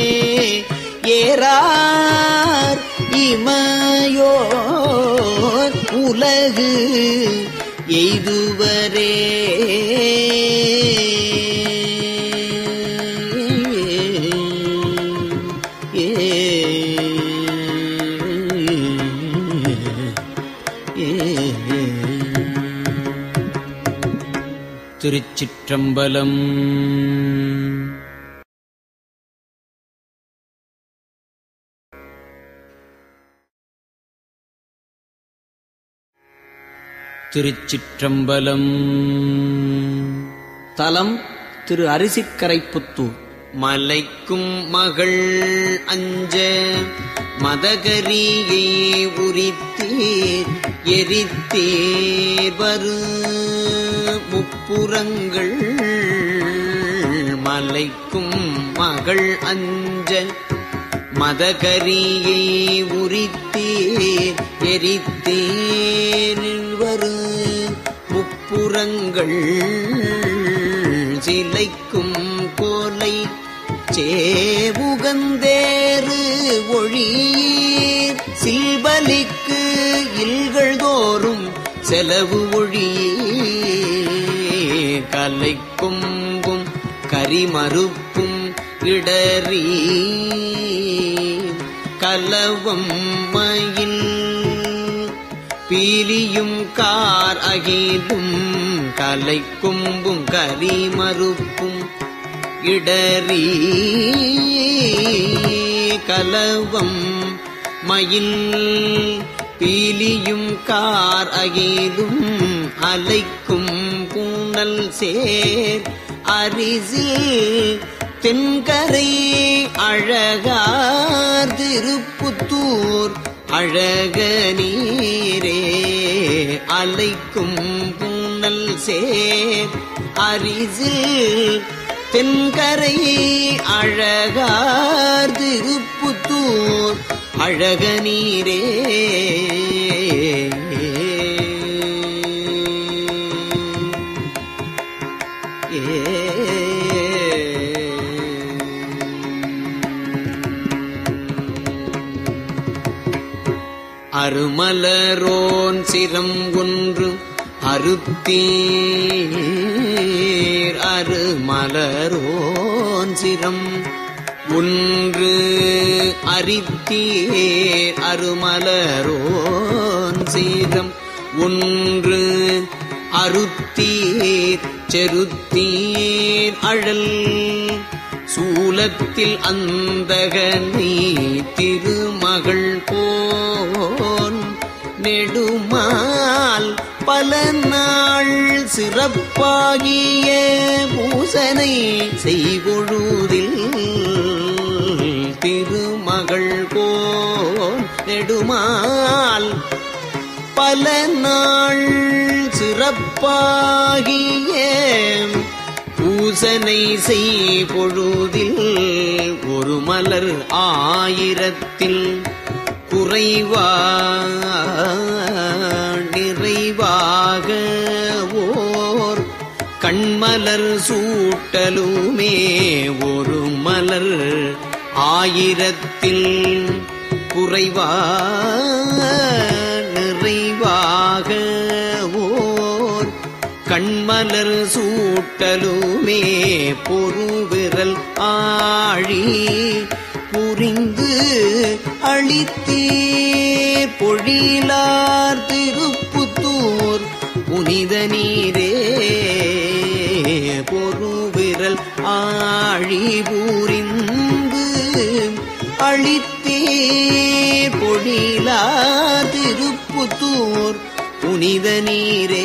ஏறார் இமையோ உலகு எய்துவரே திருச்சிற்றம்பலம் திருச்சிற்றம்பலம் தலம் திரு அரிசிக்கரைப்புத்தூர் மலைக்கும் மகள் அஞ்ச மதகரியை உரித்தீர் எரித்தீர் வரு முப்புறங்கள் மலைக்கும் மகள் அஞ்ச மதகரியை உரித்தீர் எரித்தீர் வரு முப்புறங்கள் சிலைக்கும் கோலை சேவுகந்தேறு ஒழியீர் சில்பலிக்கு இல்கள் தோறும் செலவு ஒழியீர் கலை கொம்பும் கரிமறுப்பும் இடறி கலவம் மயில் பீலியும் கார் அகிலும் கலை கொம்பும் கரிமறுப்பும் இடறி கலவம் மயில் பீலியும் கார் அகிலும் அலைக்கும் பூனல் சேர் அரிசில் தென்கரை அழகார் திருப்புத்தூர் அழக நீரே அலைக்கும் பூனல் சேர் அரிசில் தென்கரை அழகார் திருப்புத்தூர் அழக நீரே அருமலரோன் சிரம் ஒன்று அறுத்தீர் அருமலரோன் சிரம் ஒன்று அரித்தீர் அருமலரோன் சிரம் ஒன்று அறுத்தீர் செருத்தீர் அழல் சூலத்தில் அந்தகனி திருமகள் போன் நெடுமால் பல நாள் சிறப்பாகிய பூசனை செய்கொழுதில் திருமகள் போன் நெடுமால் பல நாள் சிறப்பாகிய பூசனை செய் பொழுதில் ஒரு மலர் ஆயிரத்தில் குறைவா நிறைவாக ஓர் கண்மலர் சூட்டலுமே ஒரு மலர் ஆயிரத்தில் குறைவா நிறைவாக ஓர் கண்மலர் சூட்டலுமே பொறுவிரல் ஆழி புரிந்து அளித்தீர் பொழிலார் திருப்புத்தூர் புனித நீரே பொறுவிரல் ஆழி புரிந்து அளித்தீர் பொழிலார் திருப்புத்தூர் புனித நீரே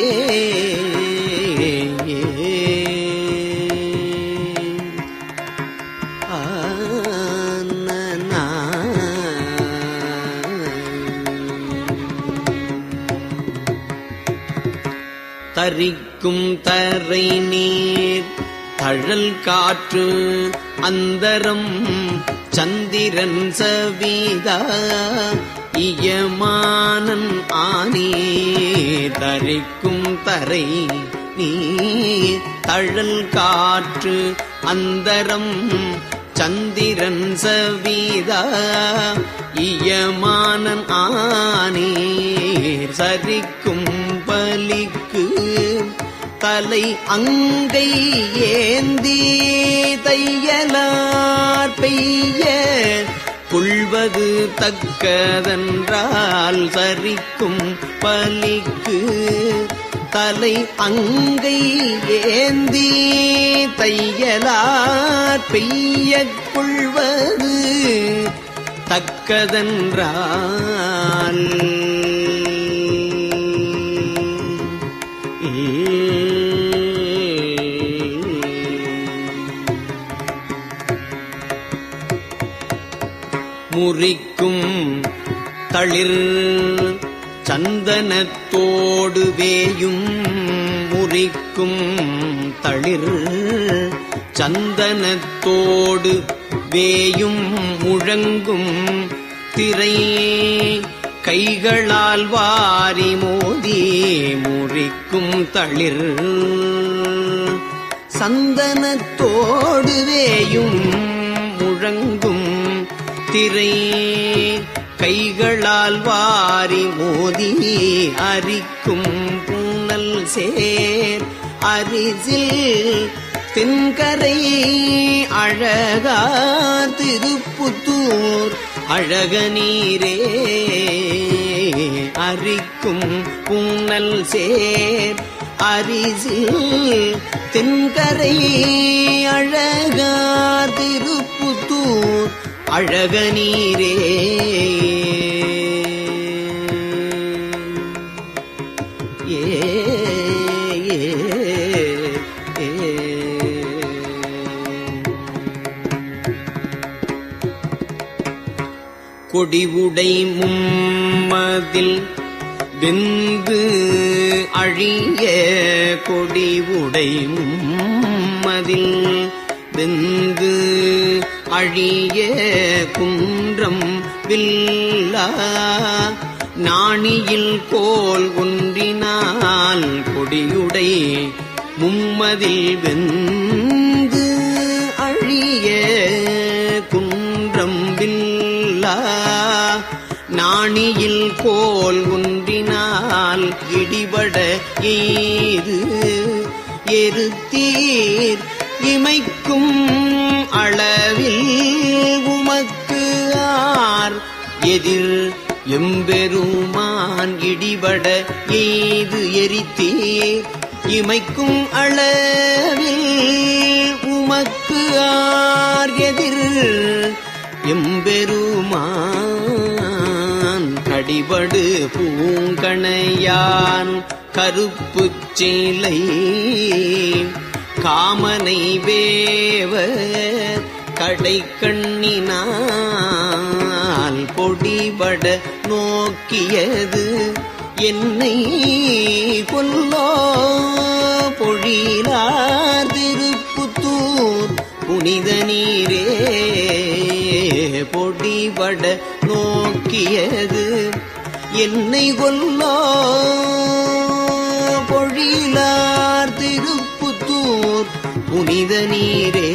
தரிக்கும் தரை நீர் தழல் காற்று அந்தரம் சந்திரன் சவிதா இயமானன் ஆனே தரிக்கும் தரை நீர் தழல் காற்று அந்தரம் சந்திரன் சவிதா இயமானன் ஆனீர் சரிக்கும் பலிக்கு தலை அங்கை ஏந்தி தையலார் பெய்ய புல்வது தக்கதென்றால் சரிக்கும் பலிக்கு தலை அங்கை ஏந்தி தையலார் பெய்ய கொள்வது தக்கதென்றால் முறிக்கும் தளிர் சந்தனத்தோடு வேயும் முறிக்கும் தளிர் சந்தனத்தோடு வேயும் முழங்கும் திரை கைகளால் வாரி மோதி முறிக்கும் தளிர் சந்தனத்தோடு வேயும் முழங்கும் திரை கைகளால் வாரி மோதி அரிக்கும் பூனல் சேர் அரிசில் தென்கரை அழகா திருப்புத்தூர் அழக நீரே அரிக்கும் பூனல் சேர் அரிசில் தென்கரை அழகா திருப்புத்தூர் அழக நீரே ஏ ஏ, ஏ. கொடிவுடை மும்மதில் வெந்து அழிய கொடிவுடை மும்மதில் வெந்து அழிய குன்றம் வில்லா நாணியில் கோல் ஒன்றினால் கொடியுடை மும்மதில் வெந்து அழிய குன்றம் வில்லா நாணியில் கோல் ஒன்றினால் இடிபட ஏது எருத்தீர் இமைக்கும் அளவில் உமக்கு ஆர் எதிர் எம்பெருமான் இடிபட ஏது எரித்தீர் இமைக்கும் அளவில் உமக்கு ஆர் எதிர் எம்பெருமான் கடிபடு பூங்கணையான் கருப்புச் சீலை காமனை வேவ கடை கண்ணினால் பொடிபட நோக்கியது என்னை கொல்லோ பொழிலார் திருப்புத்தூர் புனித நீரே பொடிபட நோக்கியது என்னை கொல்லோ பொழிலார் திருப்புத்தூர் புனித நீரே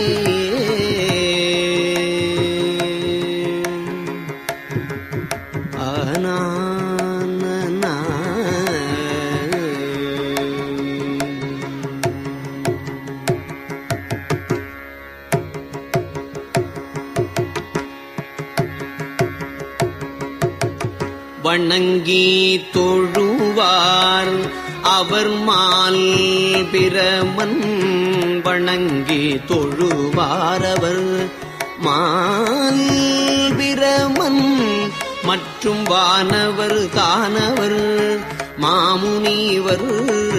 வணங்கி தொழுவார் அவர் மால் பிரமன் வணங்கி தொழுவார் அவர் மால் பிரமன் மற்றும் வானவர் தானவர் மாமுனிவர்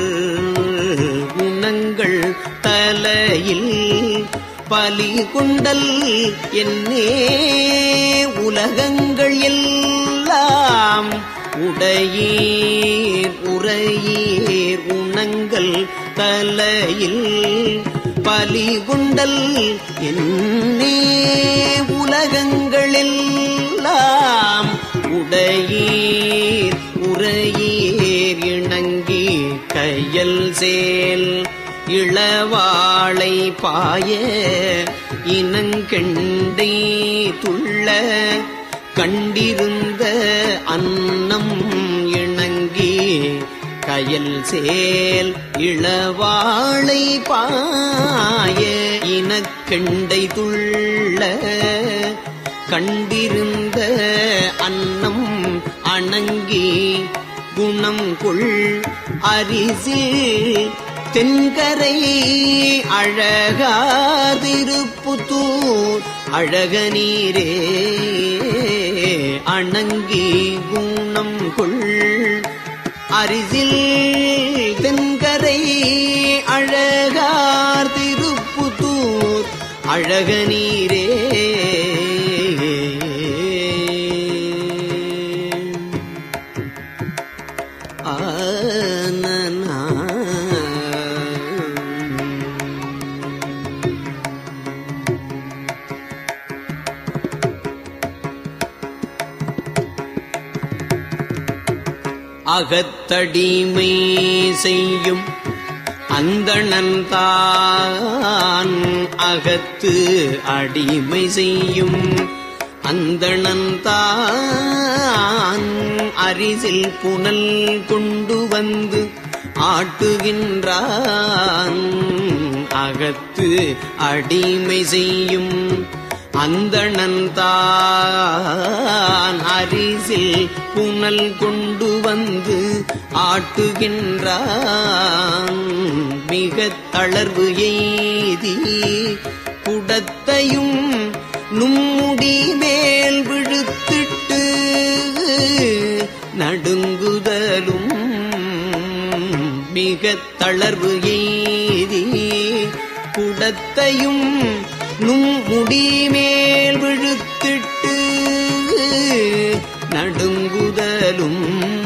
குணங்கள் தலையில் பலி கொண்டல் என்னே உலகங்கள் எல்லாம் உடையீர் உரையீர் உணங்கள் தலையில் பலி கொண்டல் என்னே உலகங்கள் எல்லாம் உடையீர் உரையீர் இணங்கி கையல் சேல் இளவாளை பாய இனங்கெண்டை துள்ள கண்டிருந்த அன்னம் இணங்கி கயல் சேல் இளவாளை பாய இனக்கெண்டை துள்ள கண்டிருந்த அன்னம் அணங்கி குணம் கொள் அரிசில் தென்கரை அழகாதிருப்புத்தூர் அழக நீரே அணங்கி குணம் கொள் அரிசில் தென்கரை அழகார் திருப்புத்தூர் அழக நீரே ஆனனா. அகத்தடிமை செய்யும் அந்தணன் தான் அகத்து அடிமை செய்யும் அந்தணன் தான் அரிசில் புனல் கொண்டு வந்து ஆட்டுகின்றான் அகத்து அடிமை செய்யும் அந்தணன் தான் அரிசில் புனல் கொண்டு வந்து ஆட்டுகின்றான் மிக தளர்வு எய்தி குடத்தையும் நும்முடி மேல் விழுத்திட்டு நடுங்குதலும் மிக தளர்வு எய்தி குடத்தையும் நும் முடி மேல் விழுத்திட்டு நடுங்குதலும்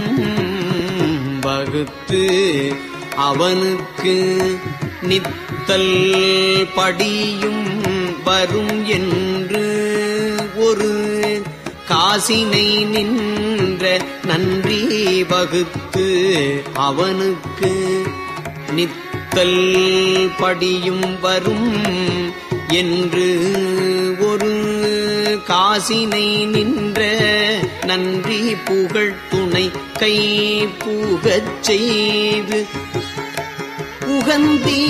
வகுத்து அவனுக்கு நித்தல் படியும் வரும் என்று ஒரு காசினை நின்ற நன்றி வகுத்து அவனுக்கு நித்தல் படியும் வரும் என்று ஒரு காசினை நின்ற நன்றி புகழ் துணை கை புகச் செய்து புகந்தீ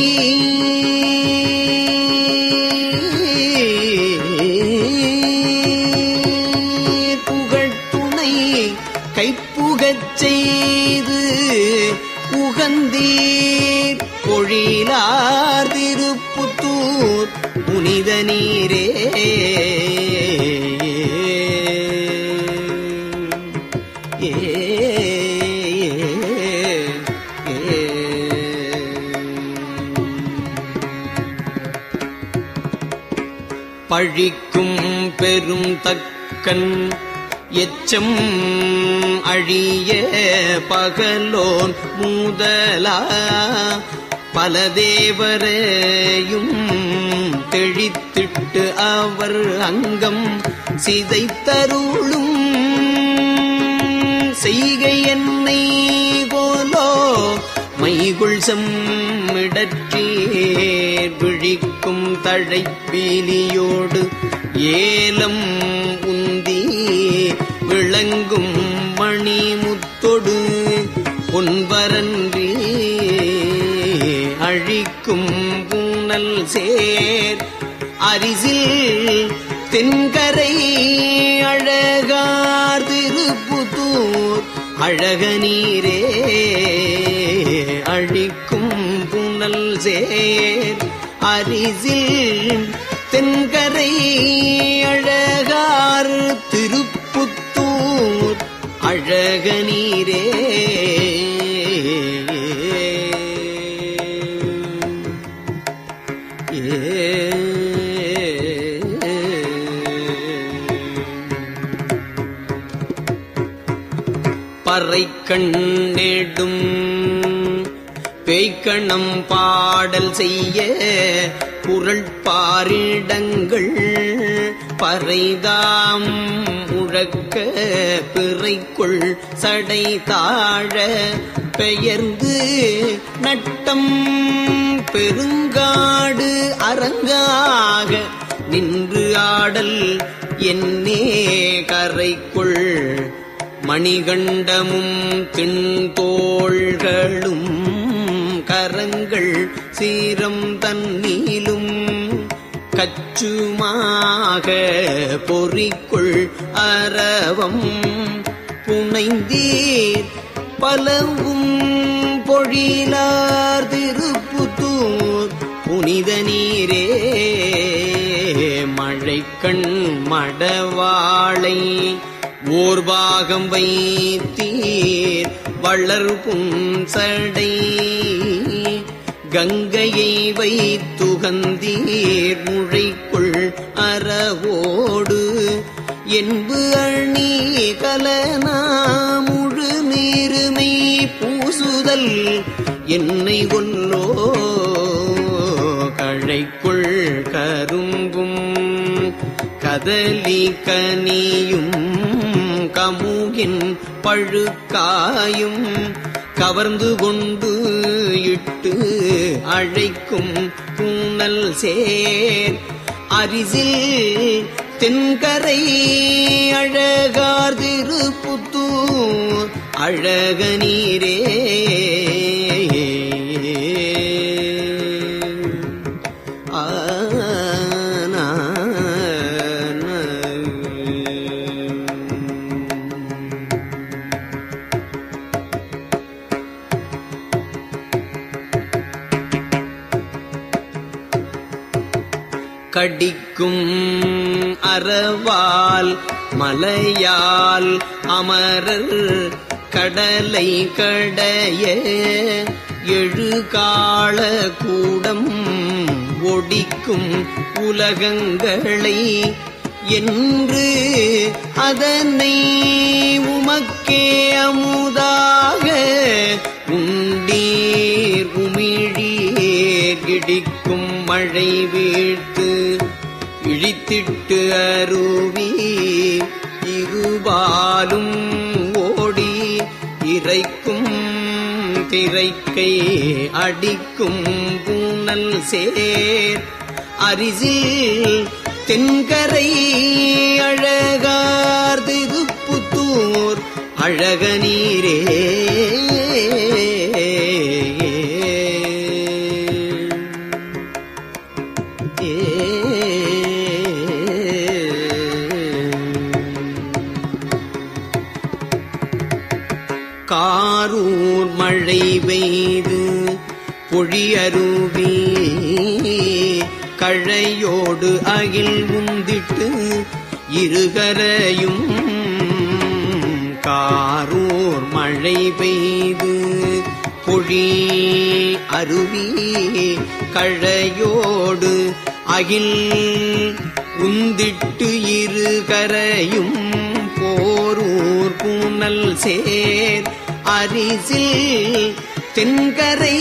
புகழ் துணை கைப்புகச் செய்து உகந்தீர் பொழிலார் திருப்புத்தூர் புனித நீரே ஏ பழிக்கும் பெரும் தக்கன் எச்சம் அழிய பகலோன் மூதலா பல தேவரையும் தெழித்திட்டு அவர் அங்கம் சிதைத்தருளும் செய்கை என்னை போலோ மைகுள் செம்மிடற்றீர் விழிக்கும் தழைப்பீலியோடு ஏலம் உந்தி விளங்கும் மணிமுத்தொடு பொன்பரன்றி அழிக்கும் பூனல் சேர் அரிசில் தென்கரை அழகார் திருப்புத்தூர் அழக நீரே அழிக்கும் புனல் சேர் அரிசில் தென்கரை அழகார் திருப்புத்தூர் அழக நீரே பறை கண்ணெடும் பேய்க்கணம் பாடல் செய்ய குரல் பாரிடங்கள் பறைதாம் முழக்க பிறைக்குள் சடை தாழ பெயர்ந்து நட்டம் பெருங்காடு அரங்காக நின்று ஆடல் என்னே கரைக்குள் மணிகண்டமும் திண்தோள்களும் கரங்கள் சீரம் தண்ணீலும் கச்சுமாக பொறிக்குள் அரவம் புனைந்தீர் பலவும் பொழிலார் திருப்புத்தூர் புனித நீரே மழைக்கண் மடவாளை ஓர் பாகம் வைத்தீர் வளர் புன்சடை கங்கையை வைத்துகந்தீர் முழைக்குள் அறவோடு என்பு அணி கலனா முழு நீருமை பூசுதல் என்னை கொல்லோ கழைக்குள் கரும்பும் கதலி கனியும் கமுகின் பழுக்காயும் கவர்ந்து கொண்டு உந்திட்டு அழைக்கும் பூனல் சேர் அரிசில் தென்கரை அழகார் திருப்புத்தூர் அழக நீரே ஆனா கடிக்கும் அறவால் மலையால் அமரர் கடலை கடைய எழுகால கூடம் ஒடிக்கும் உலகங்களை என்று அதனை உமக்கே அமுதாக உண்டீர் உமிழீர் இடிக்கும் மழை வீழ்த்து இழித்திட்டு அருவி இருபாலும் ஓடி இறைக்கும் திரைக்கை அடிக்கும் பூனல் சேர் அரிசில் தென்கரை அழகார் திருப்புத்தூர் அழக நீரே காரூர் மழை பெய்து பொழியருவி கழையோடு அகில் உந்திட்டு இருகரையும் காரூர் மழை பெய்து பொழி அருவி கழையோடு அகில் உந்திட்டு இருகரையும் போரூர் பூனல் சேர் அரிசில் தென்கரை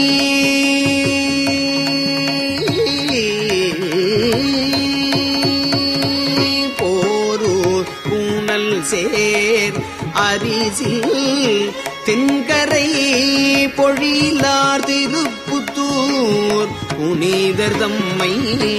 போரூர் பூனல் சேர் அரிசில் தென்கரை பொழிலார் திருப்புத்தூர் புனிதர் தம்மை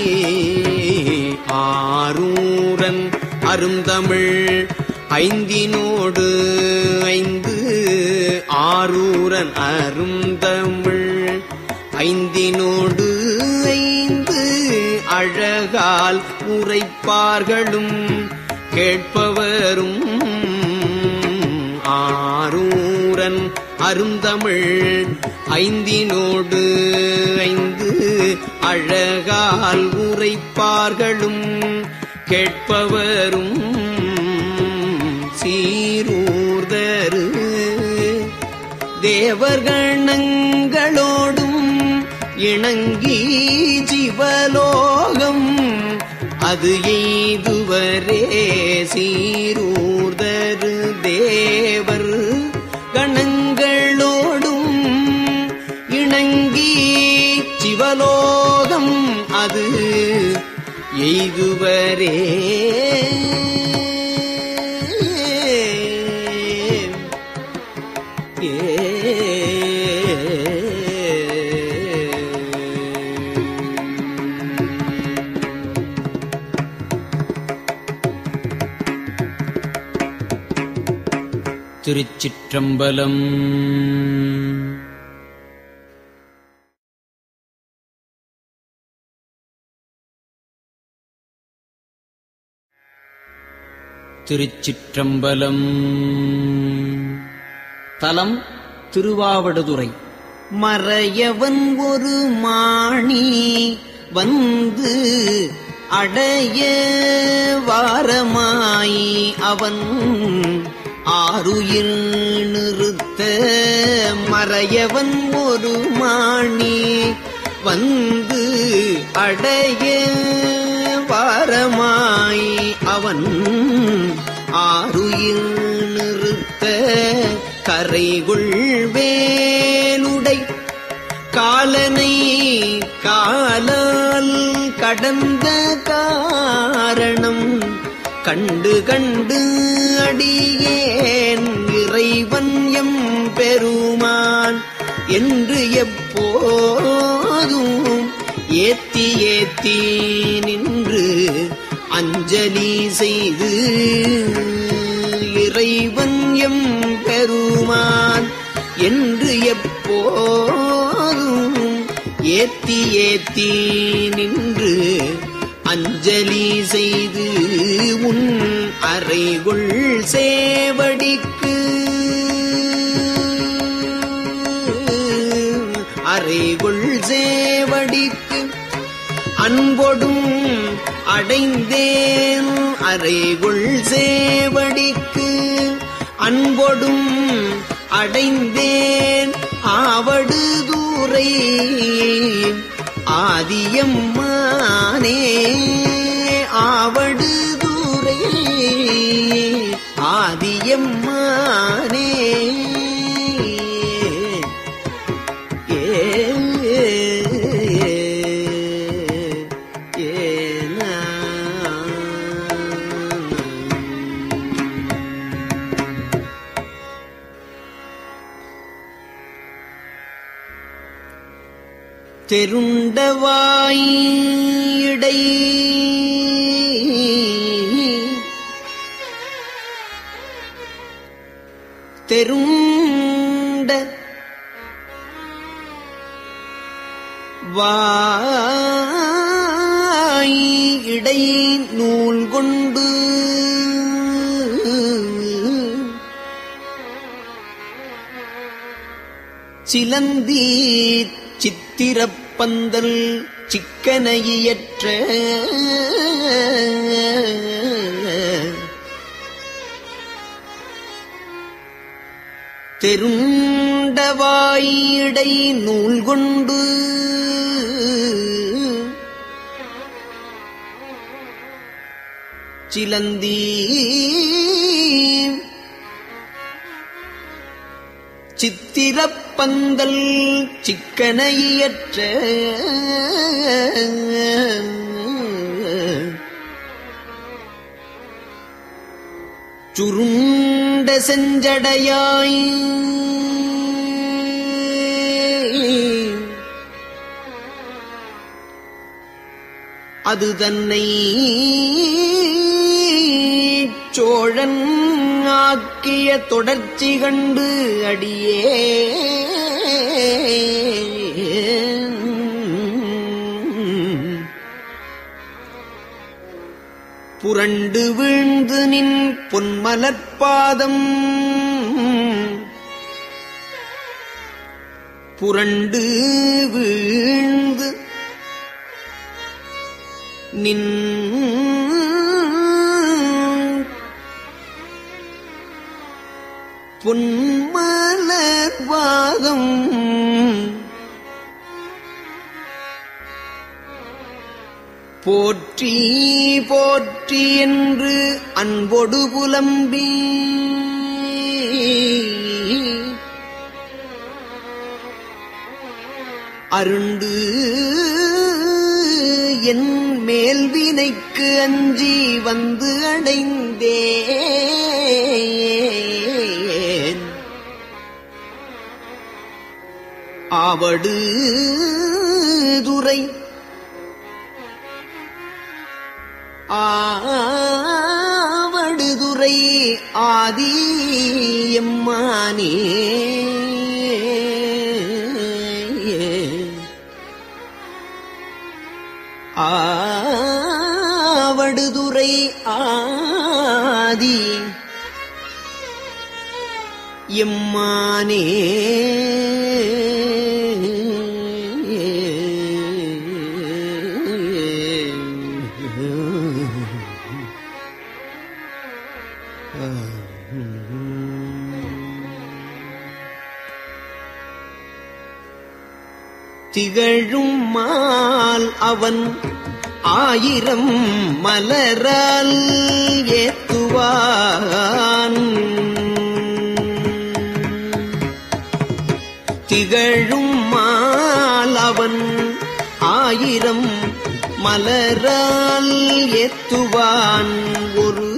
ஆரூரன் அருந்தமிழ் ஐந்தினோடு ஐந்து ஆரூரன் அருந்தமிழ் ஐந்தினோடு ஐந்து அழகால் உரைப்பார்களும் கேட்பவரும் ஆரூரன் அருந்தமிழ் ஐந்தினோடு ஐந்து அழகால் உரைப்பார்களும் கேட்பவரும் சீரூர்தரு தேவர்கணங்களோடும் இணங்கி ஜிவலோகம் அது எய்துவரே சீரூர்தரு தேவர் கணங்களோடும் இணங்கி சிவலோகம் அது எய்துவரே திருச்சிற்றம்பலம் திருச்சிற்றம்பலம் தலம் திருவாவடுதுறை மறையவன் ஒரு மாணி வந்து அடைய வாரமாய் அவன் ஆறுயிர் நிறுத்த மறையவன் ஒரு மாணி வந்து அடைய வாரமாய் அவன் ஆறுயிர் நிறுத்த கரைகுள் வேலுடை காலனை காலால் கடந்த காரணம் கண்டு கண்டு அடியேன் இறைவன் எம் பெருமான் என்று எப்போதும் ஏத்தி ஏத்தி நின்று அஞ்சலி செய்து இறைவன் எம் பெருமான் என்று எப்போதும் ஏத்தி ஏத்தி நின்று அஞ்சலி செய்து உன் அறைகுள் சேவடிக்கு அறைகுள் சேவடிக்கு அன்பொடும் அடைந்தேன் அறைகுள் சேவடிக்கு அன்பொடும் அடைந்தேன் ஆவடு தூரை ஆதியம்மானே ஆவடு தூரை ஆதியம்மானே ஏ ஏனா தெருண்டவாயிடை தெருண்ட வாய் இடை நூல் கொண்டு சிலந்தி சித்திரப்பந்தல் சிக்கனையற்ற தெருண்டவாயிடை நூல் கொண்டு சிலந்தி சித்திரப்பந்தல் சிக்கனையற்ற சுருண்ட செஞ்சடையாய் அது தன்னை சோழன் ஆக்கிய தொடர்ச்சி கண்டு அடியே புரண்டு வீழ்ந்து நின் பொன்மலர்பாதம் புரண்டு வீழ்ந்து நின் பொன்மலர்வாதம் போற்றி போற்றி என்று அன்பொடு புலம்பி அருண்டு என் மேல்வினைக்கு அஞ்சி வந்து அடைந்தேன் ஆவடு துரை ஆவடுதுறை ஆதி எம்மானே ஆவடுதுறை ஆதி எம்மானே திகழும் மால் அவன் ஆயிரம் மலரால் ஏத்துவான் திகழும் மால் அவன் ஆயிரம் மலரால் ஏத்துவான் ஒரு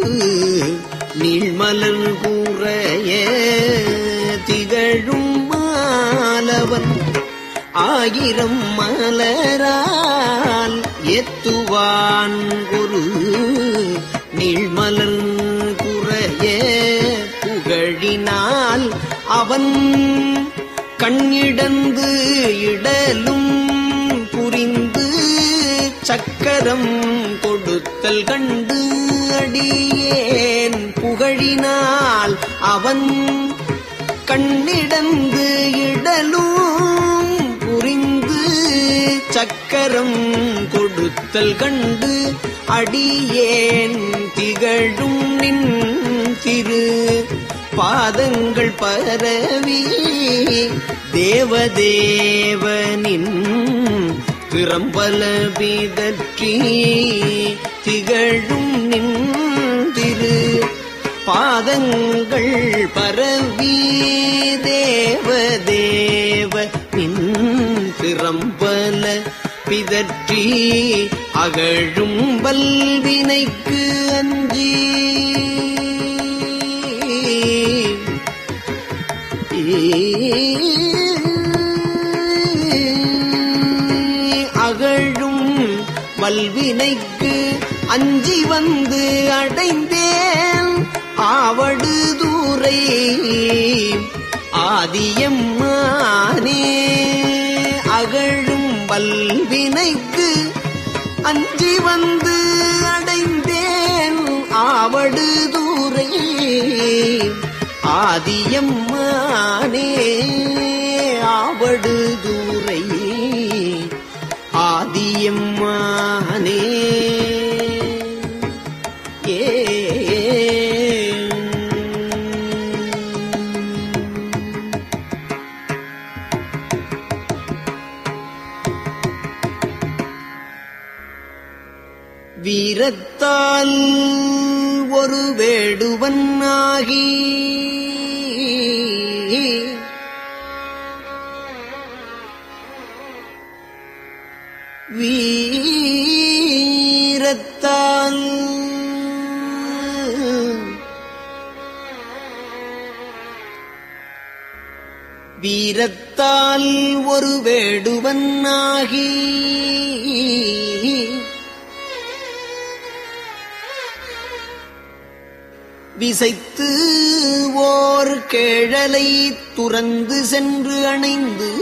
நீள்மலர் கூறைய திகழும் மாலவன் அவன் ஆயிரம் மலரால் எத்துவான் ஒரு நீள்மலர் குறைய புகழினால் அவன் கண்ணிடந்து இடலும் புரிந்து சக்கரம் கொடுத்தல் கண்டு அடியேன் புகழினால் அவன் கண்ணிடந்து இடலும் புரிந்து சக்கரம் கொடுத்தல் கண்டு அடியேன் திகழும் நின் திரு பாதங்கள் பரவி தேவதேவனின் திறம்பல பிதற்றி திகழும் நின் திரு பாதங்கள் பரவி தேவதேவ நின் திறம்பல பிதற்றி அகழும் வல்வினைக்கு அஞ்சி அகழும் வல்வினைக்கு அஞ்சி வந்து அடைந்தேன் ஆவடு தூரை ஆதியம்மானே அகழும் வல்வினைக்கு அஞ்சி வந்து அடைந்தேன் ஆவடு தூரை ஆதியம்மானே ஆவடு தூரை ஆதியம்மானே ஏ வீரத்தால் ஒரு வேடுவன் ஆகி வீரத்தால் வீரத்தால் ஒரு வேடுவன் ஆகி விசைத்து ஓர் கேழலை துறந்து சென்று அணைந்து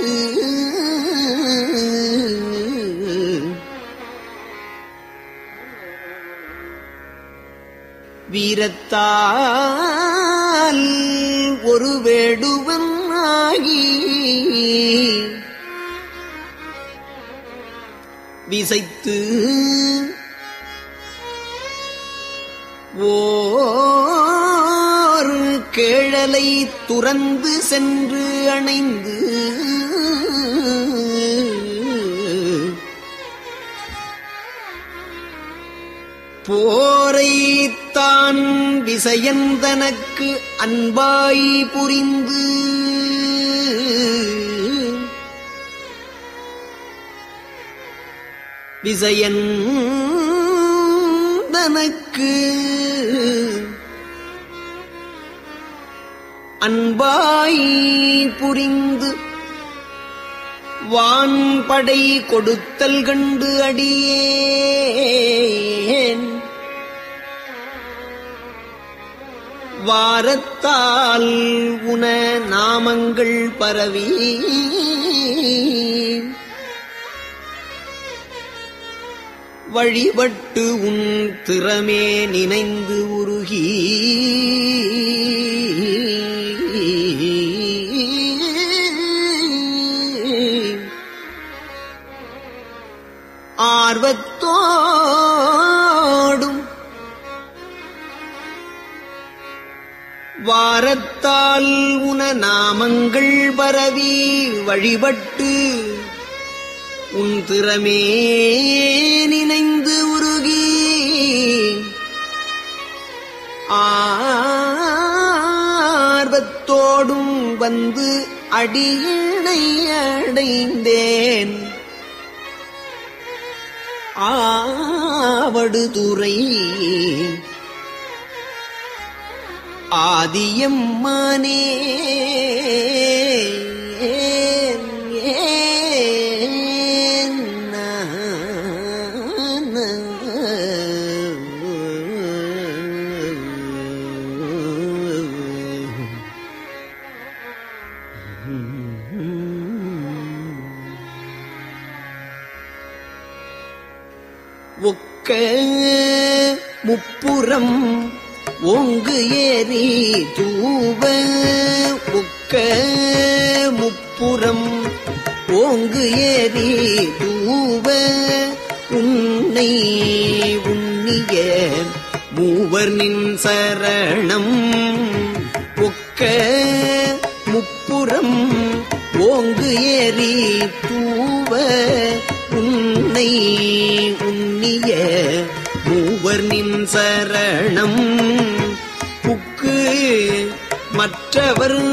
வீரத்தால் ஒரு வேடுவன் ஆகி விசைத்து ஓர் கேழலை துறந்து சென்று அணைந்து போரை தான் விசயந்தனக்கு அன்பாய் புரிந்து விசயன் தனக்கு அன்பாய் புரிந்து வான்படை கொடுத்தல் கண்டு அடியேன் வாரத்தால் உன நாமங்கள் பரவி வழிபட்டு உன் திறமே நினைந்து உருகி ஆர்வத்தோடும் வாரத்தால் உன நாமங்கள் பரவி வழிபட்டு உன் திறமே நினைந்து உருகி ஆர்வத்தோடும் வந்து அடியினை அடைந்தேன் ஆவடுதுறை ஆதியம்மானே ஒக்க முப்புறம் ஓங்கு ஏறி தூவ ஒக்க முப்புறம் ஓங்கு ஏறி தூவ உன்னை உன்னிய மூவர் நின் சரணம் ஒக்க முப்புறம் ஓங்கு ஏறி தூவ உன்னை உன்னிய மூவர் நின் சரணம் புக்கு மற்றவர்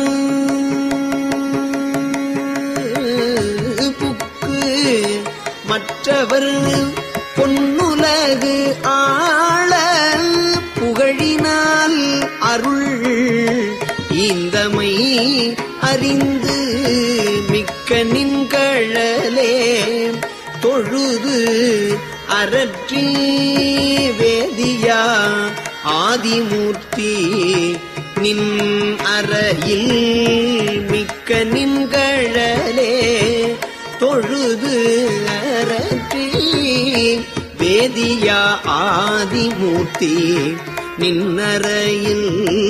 புக்கு மற்றவர் பொன்னுலகு ஆள புகழினால் அருள் இந்தமை அறிந்து மிக்க நின்கழலே தொழுது அரற்றி வேதியா ஆதிமூர்த்தி நின் அறையில் மிக்க நின்கழலே தொழுது அரற்றி வேதியா ஆதிமூர்த்தி நின்னறையில்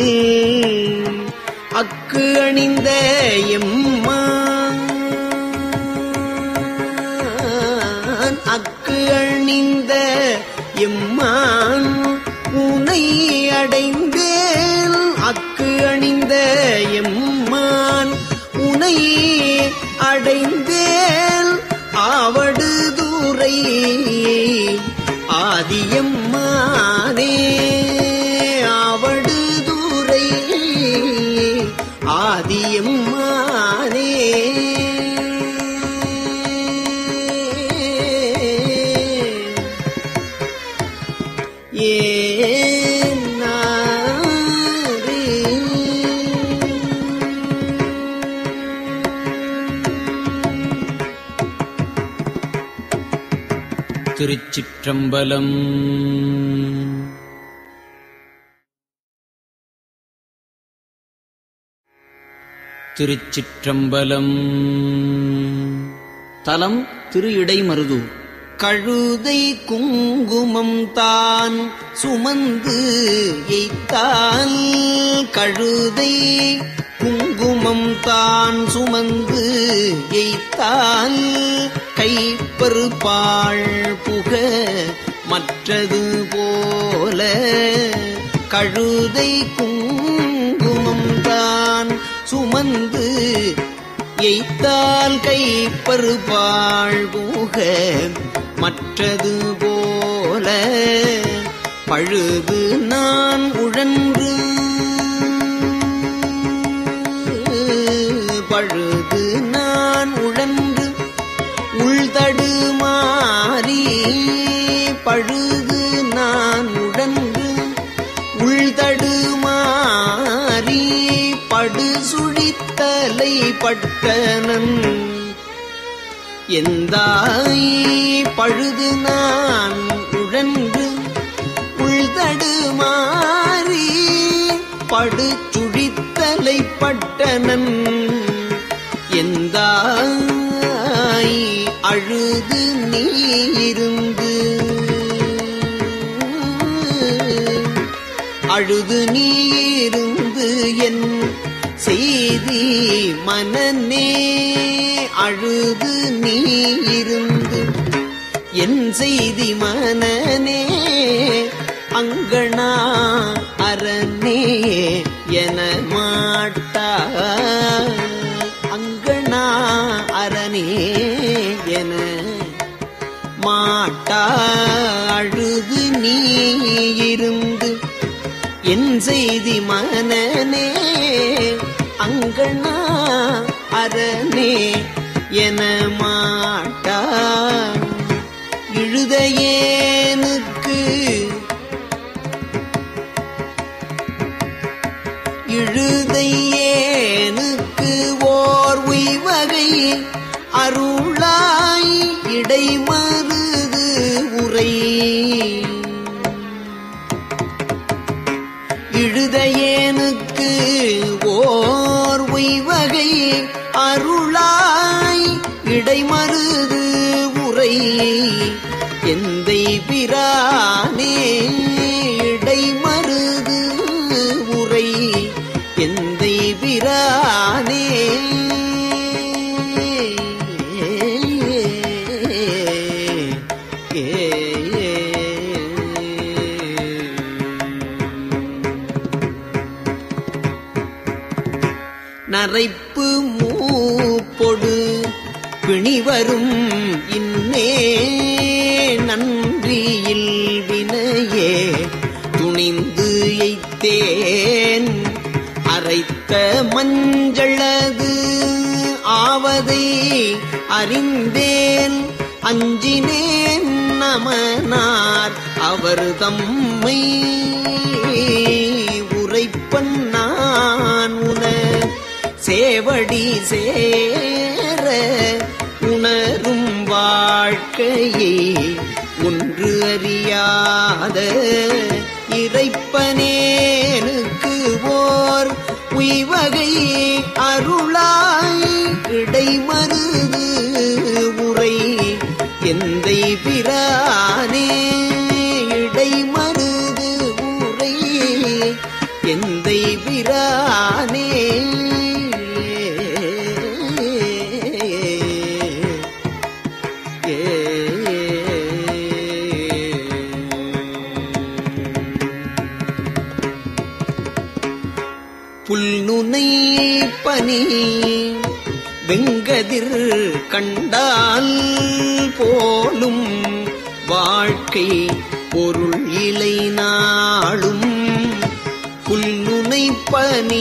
அக்கு அணிந்த எம்மான் அக்கு அணிந்த எம்மான் உனை அடைந்தேன் அக்கு அணிந்த எம்மான் உனை அடைந்தேன் ஆவடு தூரை ஆதியம்மானே ஆவடு தூரை ஆதியம்மானே திருச்சிற்றம்பலம் திருச்சிற்றம்பலம் தலம் திரு இடைமருதூர் கழுதை குங்குமம் தான் சுமந்து எய்த்தால் கழுதை குங்குமம் தான் சுமந்து எய்த்தால் கைப்பருப்பாள் புக மற்றது போல கழுதை குங்குமம் தான் சுமந்து எய்த்தால் கை பருபாள் பூக மற்றது போல பழுது நான் உழன்று பழுது நான் உழன்று உள்தடு மாறி பழுது நான் உழன்று உள்தடு மாறி படு சுழித்தலை பட்டனன் எந்தாய் பழுது நான் உழன்று உள்தடு மாறி படு சுழித்தலை பட்டனன் எந்தாய் அழுது நீ இருந்து அழுது நீ இருந்து என் செய்தி மனநே அழுது நீ இருந்து என் செய்தி மனநே அங்கணா அரணே என மாட்டா அங்கணா அரணே என மாட்டா அழுது நீ இருந்து என் செய்தி மனநே அங்கணா அரணே என மாட்டா இழுதையேனுக்கு இழுதையேனுக்கு ஓர் உய்வகை அருளாய் இடைமருது உரை இழுதையேனுக்கு ஓர் உய்வகை அருளாய் இடைமருது உரை எந்தை பிரானே இடை மருது உரை எந்தை பிரானே நரைப்பு மூப்பொடு பிணிவரும் இன்னே நன்றியில் வினையே துணிந்து எய்த்தேன் அரைத்த மஞ்சளது ஆவதை அறிந்தேன் அஞ்சினேன் நமனார் அவர் தம்மை உரைப்பன் நான் உன சேவடி சேர உணரும் வாழ்க்கையை ஒன்று அறியாத இறைப்பனேனுக்கு ஓர் உய்வகை அருளாய் இடைமருது உரை எந்தை பிரானே இடைமருது உரை எந்தை பிரானே புல்நுனை பனி வெங்கதிர் கண்டால் போலும் வாழ்க்கை பொருள் இலை நாளும் புல்நுனை பனி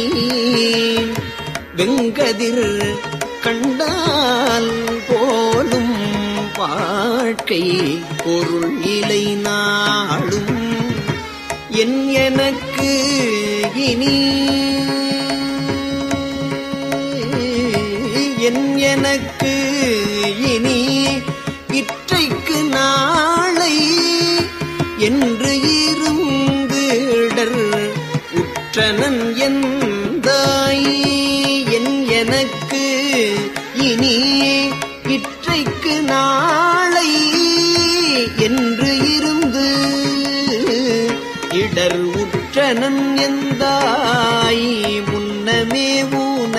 வெங்கதிர் கண்டால் போலும் வாழ்க்கை பொருள் இலை நாளும் என் எனக்கு இனி என் எனக்கு இனி இற்றைக்கு நாளை என்று இருந்திடர் உற்றனன் எந்தாய் என் எனக்கு இனி இற்றைக்கு நாளை என்று இருந்து இடர் உற்றனன் எந்தாய் முன்னமே ஊன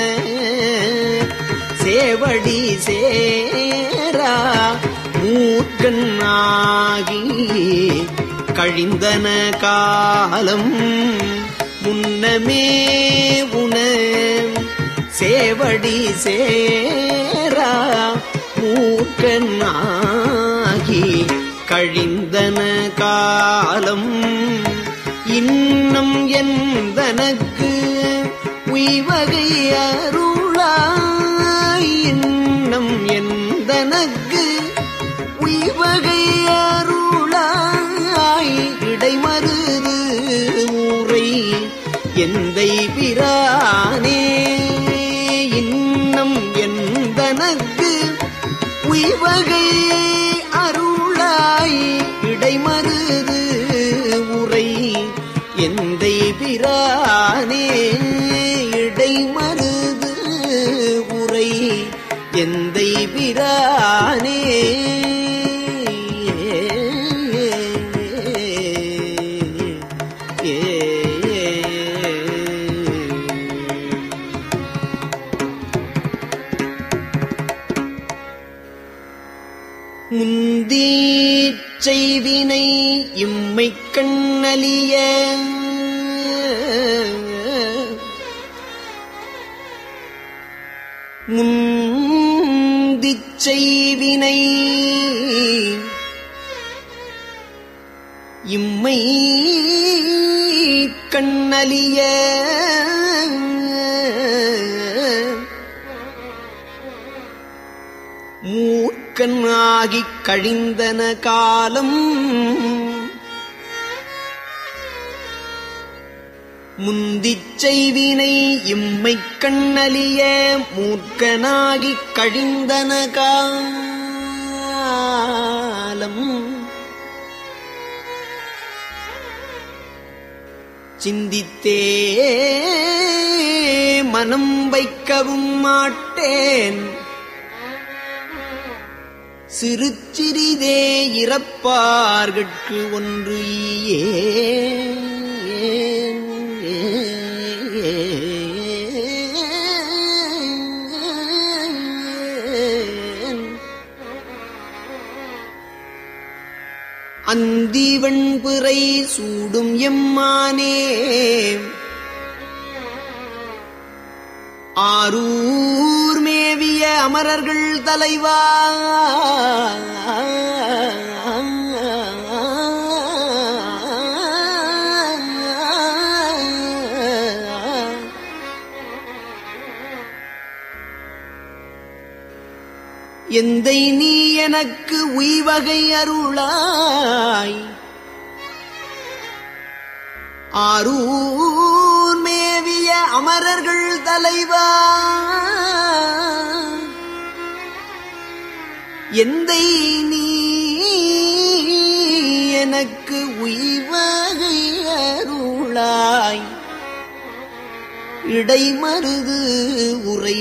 சேவடி சேரா மூர்க்கன் ஆகி கழிந்தன காலம் முன்னமே உன சேவடி சேரா மூர்க்கன் ஆகி கழிந்தன காலம் இன்னம் எந்தனக்கு உய்வகை அருளாய் இன்னம் எந்தனக்கு உய்வகை அருளாய் இடைமருது ஊரை எந்தை பிரானே இன்னம் எந்தனக்கு உய்வகை அருளாய் இடைமருது உரை எந்தை பிரானே இடைமருது உரை எந்தை பிரானே முந்தீச் செய்வினை இம்மை கண்ணலிய முந்திச் செய்வினை இம்மை கண்ணலிய மூர்க்கன் ஆகிக் கழிந்தன காலம் முந்திச் செய்வினை இம்மை கண்ணலிய மூர்க்கனாகிக் கழிந்தன காலம் சிந்தித்தே மனம் வைக்கவும் மாட்டேன் சிறு சிறிதே இறப்பார்கட்கு ஒன்று ஏன் அந்திவண்புரை சூடும் எம்மானே ஆரூர் மேவிய அமரர்கள் தலைவா எந்தை நீ எனக்கு உய்வகை அருளாய் ஆரூர் மேவிய அமரர்கள் தலைவா எந்தை நீ எனக்கு உய்வகை அருளாய் இடைமருது உரை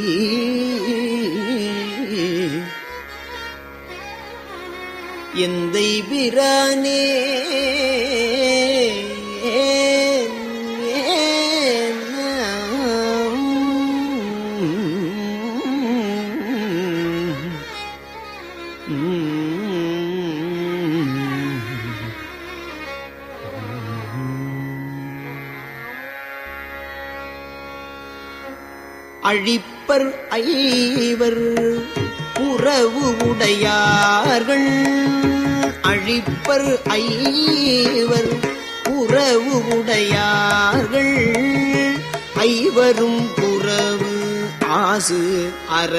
எந்தை பிரானே அழிப்பர் ஐவர் உறவு உடையார்கள் அழிப்பர் ஐவர் உறவு உடையார்கள் ஐவரும் புறவு ஆசு அற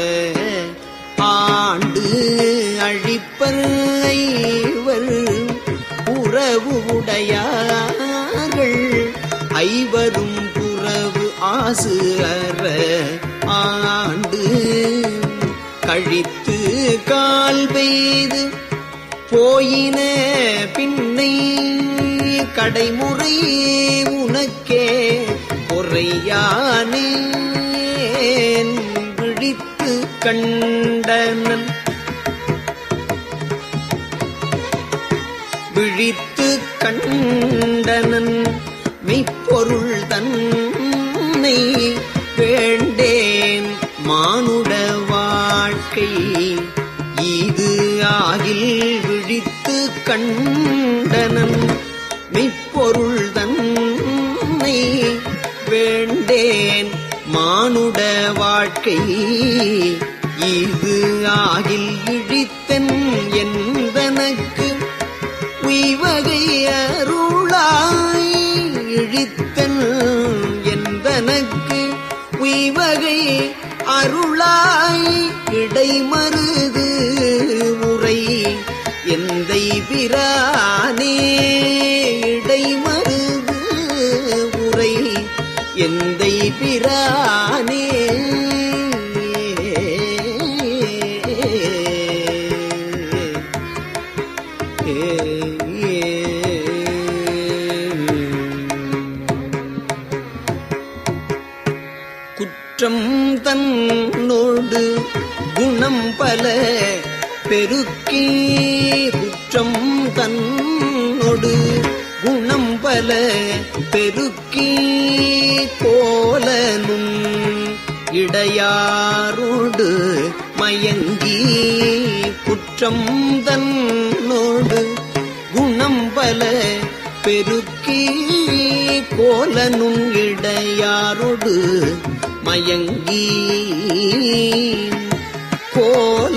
ஆண்டு அழிப்பர் ஐவர் உறவு உடையார்கள் ஐவரும் புறவு ஆசு அற ஆண்டு கழித்து கால் பெய்து போயின பின்னை கடைமுறை உனக்கே பொறையானே விழித்து கண்டனன் விழித்து கண்டனன் மெய்ப்பொருள் தன்னை வேண்டேன் மானுட வாழ்க்கை இது ஆகில் விழித்து கண்டனன் மெய்ப்பொருள் தன்னை வேண்டேன் மானுட வாழ்க்கை இது ஆகில் இழித்தன் என்பனக்கு உய்வகை அருளாய் இழித்தன் என்பனக்கு உய்வகை அருளாய் இடைமருது உரை எந்தை பிரானே இடைமருது உரை எந்தை பிரானே குற்றம் தன்னோடு குணம் பல பெருக்கி குற்றம் தன்னோடு குணம் பல பெருக்கி கோலனும் இடையாரோடு மயங்கி குற்றம் தன்னோடு குணம் பல பெருக்கி கோலனும் இடையாரோடு மயங்கி கோல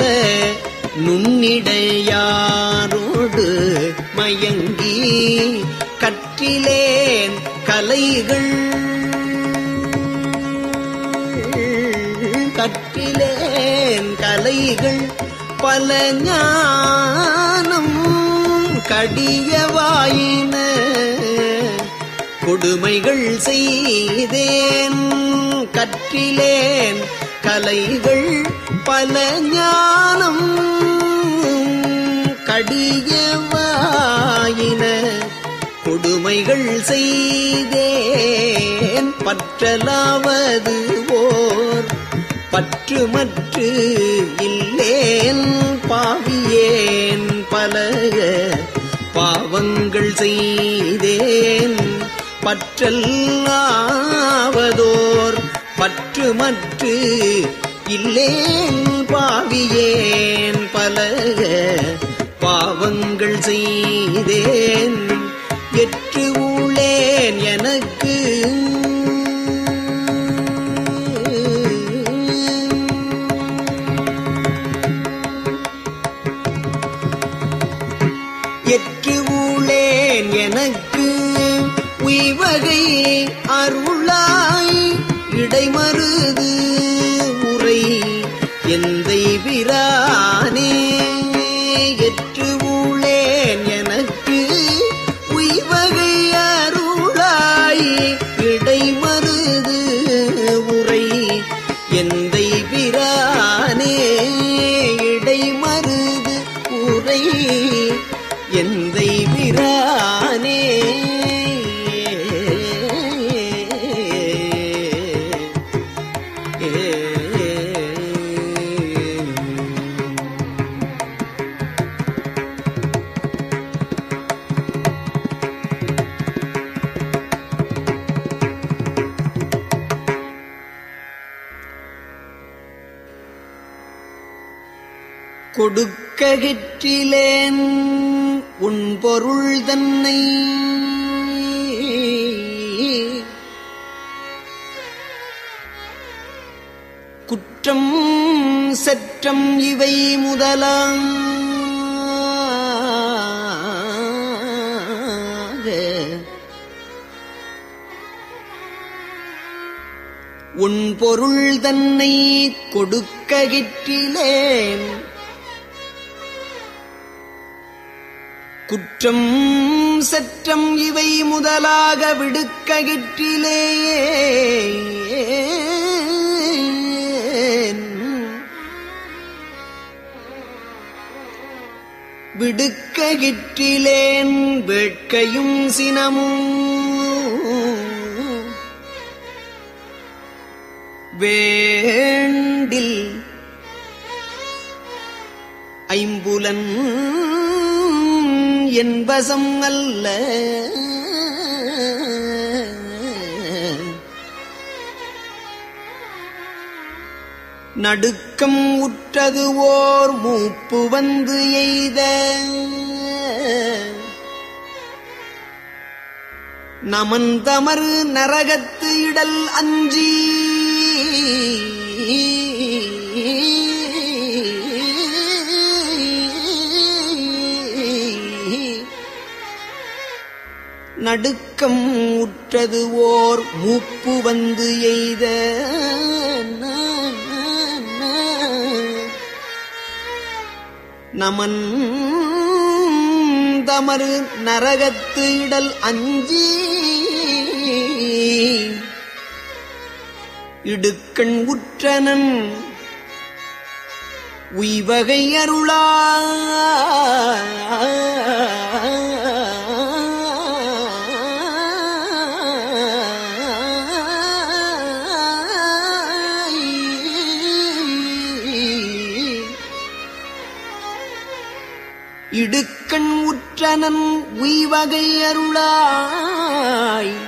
நுண்ணிடையாரோடு மயங்கி கற்றிலேன் கலைகள் கற்றிலேன் கலைகள் பல ஞானம் கடியவாயின கொடுமைகள் செய்தேன் கற்றிலேன் கலைகள் பல ஞானம் கடியவாயின கொடுமைகள் செய்தேன் பற்றலாவது ஓர் பற்றுமற்று இல்லேன் பாவியேன் பலக பாவங்கள் செய்தேன் பற்றல்லாவதோர் பற்றுமற்று இல்லேன் பாவியேன் பலக பாவங்கள் செய்தேன் எற்று ஊழேன் எனக்கு எற்று ஊழேன் எனக்கு உய்வகை அருளாய் இடைமருது உரை எந்தை பிரானே எற்று ஊழேன் எனக்கு உய்வகை அருளாய் இடைமருது உரை எந்தை பிரானே இடைமருது உரை எந்தை பிரானே கொடுக்ககிற்றிலேன் உன் பொருள் தன்னை குற்றம் செற்றம் இவை முதலாக உன் பொருள் தன்னை கொடுக்ககிற்றிலேன் குற்றம் சற்றம் இவை முதலாக விடுக்ககிற்றிலே விடுக்ககிற்றிலேன் வேட்கையும் சினமும் வேண்டில் ஐம்புலன் என்பசம் அல்ல நடுக்கம் உற்றது ஓர் மூப்பு வந்து எய்த நமந்தமர் நரகத்து இடல் அஞ்சி நடுக்கம் உற்றது ஓர் மூப்பு வந்து எய்த நமன் தமரு நரகத்து இடல் அஞ்சி இடுக்கண் உற்றனன் உய்வகை அருளா இடுக்கண் உற்றனன் உய்வகை அருளாய்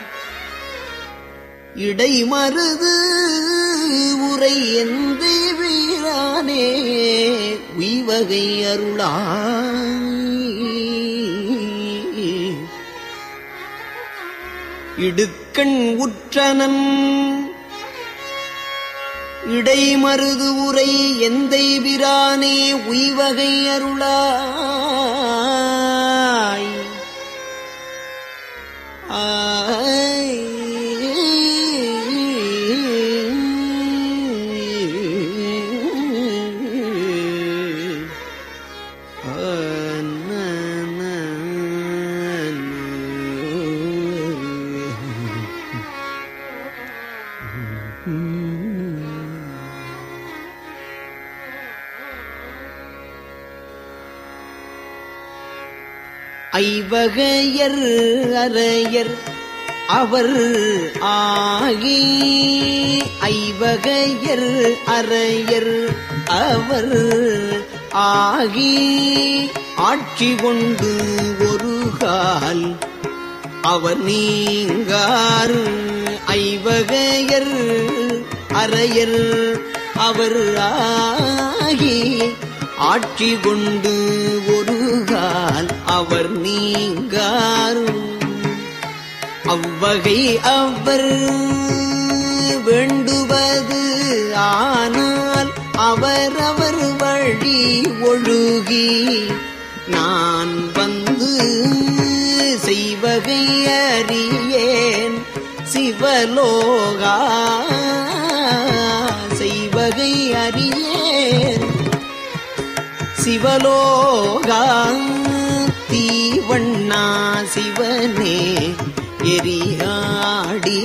இடைமருது உரை எந்த வீரானே உய்வகை அருளாய் இடுக்கண் உற்றனன் இடைமருது உரை எந்தை பிரானே உய்வகை அருளாய் ஆய் ஐவகையர் அரையர் அவர் ஆகி ஐவகையர் அறையர் அவர் ஆகி ஆட்சி கொண்டு ஒரு கால் அவர் நீங்கார் ஐவகையர் அறையர் அவர் ஆகி ஆட்சி கொண்டு ஒரு கால் அவர் நீங்கார் அவ்வகை அவர் வேண்டுவது ஆனால் அவரவர் வழி ஒழுகி நான் வந்து செய்வகை அறியேன் சிவலோகா செய்வகை அறியேன் சிவலோகா தீவண்ணா சிவனே எரியாடி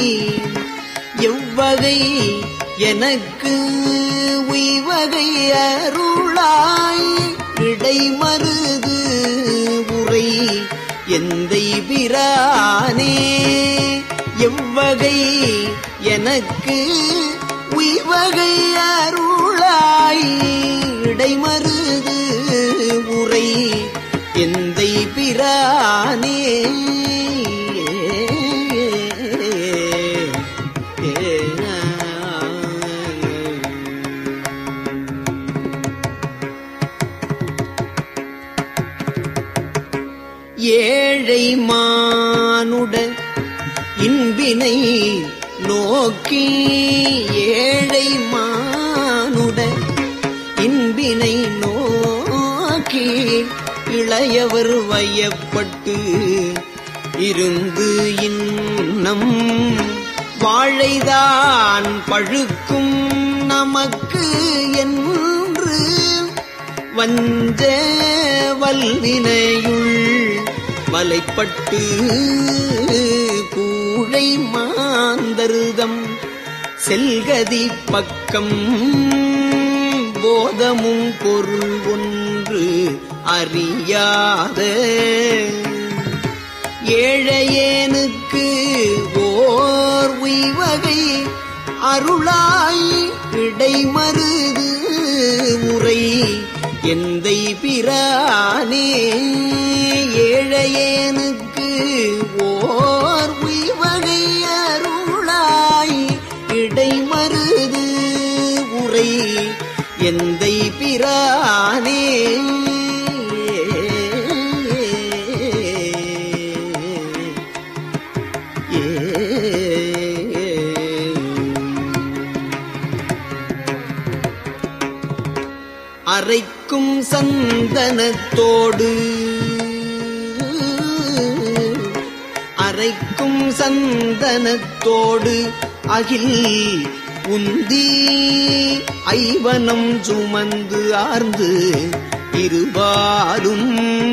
எவ்வகை எனக்கு உய்வகை அருளாய் இடைமருது உரை எந்தை பிரானே எவ்வகை எனக்கு உய்வகை அருளாய் இடைமருது உரை எந்தை பிரானே ஏழை மானுட இன்பினை நோக்கி ஏழை மானுட இன்பினை நோக்கி இளையவர் வயப்பட்டு இருந்து இன்னம் வாழைதான் பழுக்கும் நமக்கு என்று வஞ்ச வல்வினையுள் வலைப்பட்டு கூழை மாந்தருதம் செல்கதி பக்கம் போதமும் பொருள் ஒன்று அறியாத ஏழையேனுக்கு ஓர் உய்வகை அருளாய் இடைமருது உரை எந்தை பிரானே ஏழையேனுக்கு ஓர் உய்வகை அருளாய் இடைமருது உரை எந்தை பிரானே அரைக்கும் சந்தனத்தோடு அரைக்கும் சந்தனத்தோடு அகில் உந்தி ஐவனம் சுமந்து ஆர்ந்து இருபாலும்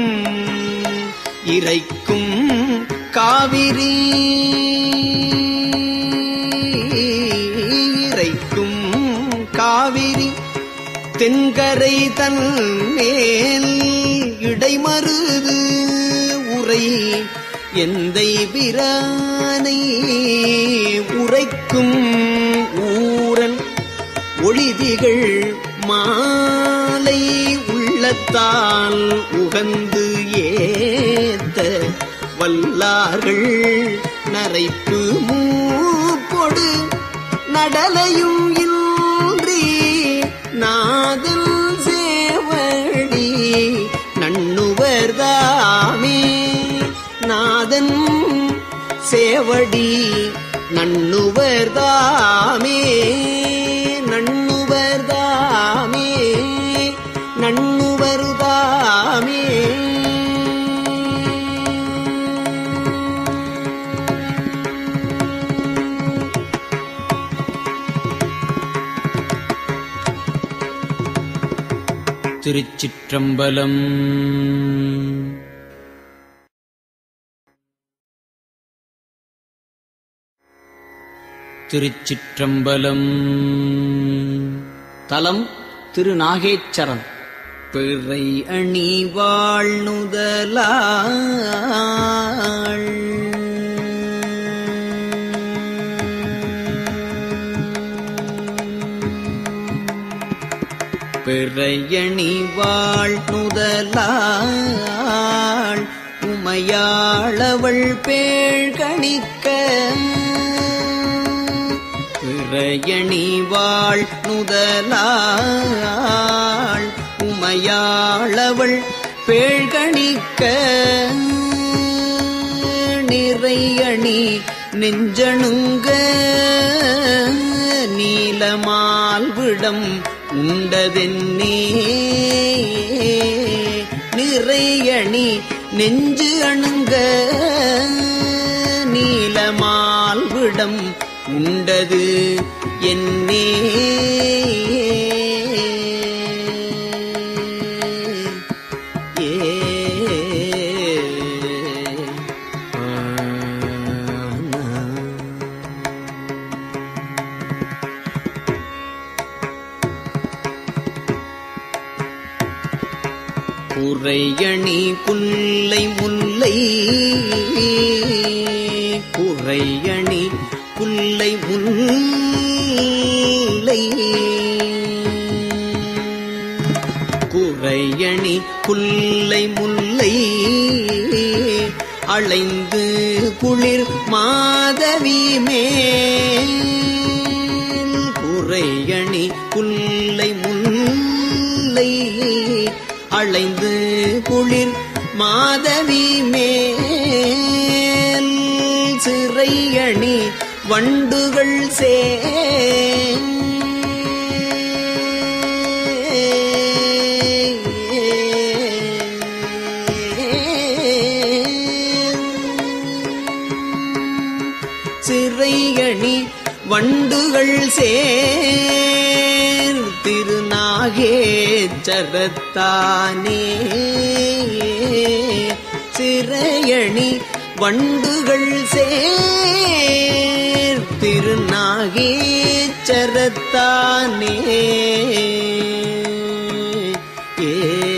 இறைக்கும் காவிரி இறைக்கும் காவிரி தென்கரை தன் மேல் இடைமருது உரை எந்தை பிரானை உரைக்கும் ஊரன் ஒளிதிகள் மாலை உள்ளத்தால் உகந்து ஏத்த வல்லார்கள் நரைப்பு மூப்பொடு நடலையும் இன்றி நாதல் சேவடி நண்ணுவர்தாமே நாதன் சேவடி நண்ணுவர்தாமே நண்ணுவர்தாமே நண்ணுவர்தாமே திருச்சிற்றம்பலம் திருச்சிற்றம்பலம் தலம் திருநாகேச்சரம் பிறை அணி வாழ்நுதலாள் பிறையணி வாழ் நுதலாள் உமையாளவள் பேழ்கணிக்க பிறையணி வாழ் நுதலாள் உமையாளவள் பேழ்கணிக்க நிறையணி நெஞ்சணுங்க நீலமால் விடம் உண்டதென்னே நிறையணி நெஞ்சு அணுங்க நீலமால் விடம் உண்டது என்னே குறையணி குல்லை முல்லை குறையணி குல்லை முல்லை குறையணி குல்லை முல்லை அளைந்து குளிர் மாதவி மேல் குறையணி குல்லை முல்லை அளைந்து குளிர் மாதவி மேல் சிறையணி வண்டுகள் சே சிறையணி வண்டுகள் சேர் திருநாகேச்சரத்தானே சிறையணி வண்டுகள் சேர் திருநாகேச்சரத்தானே ஏ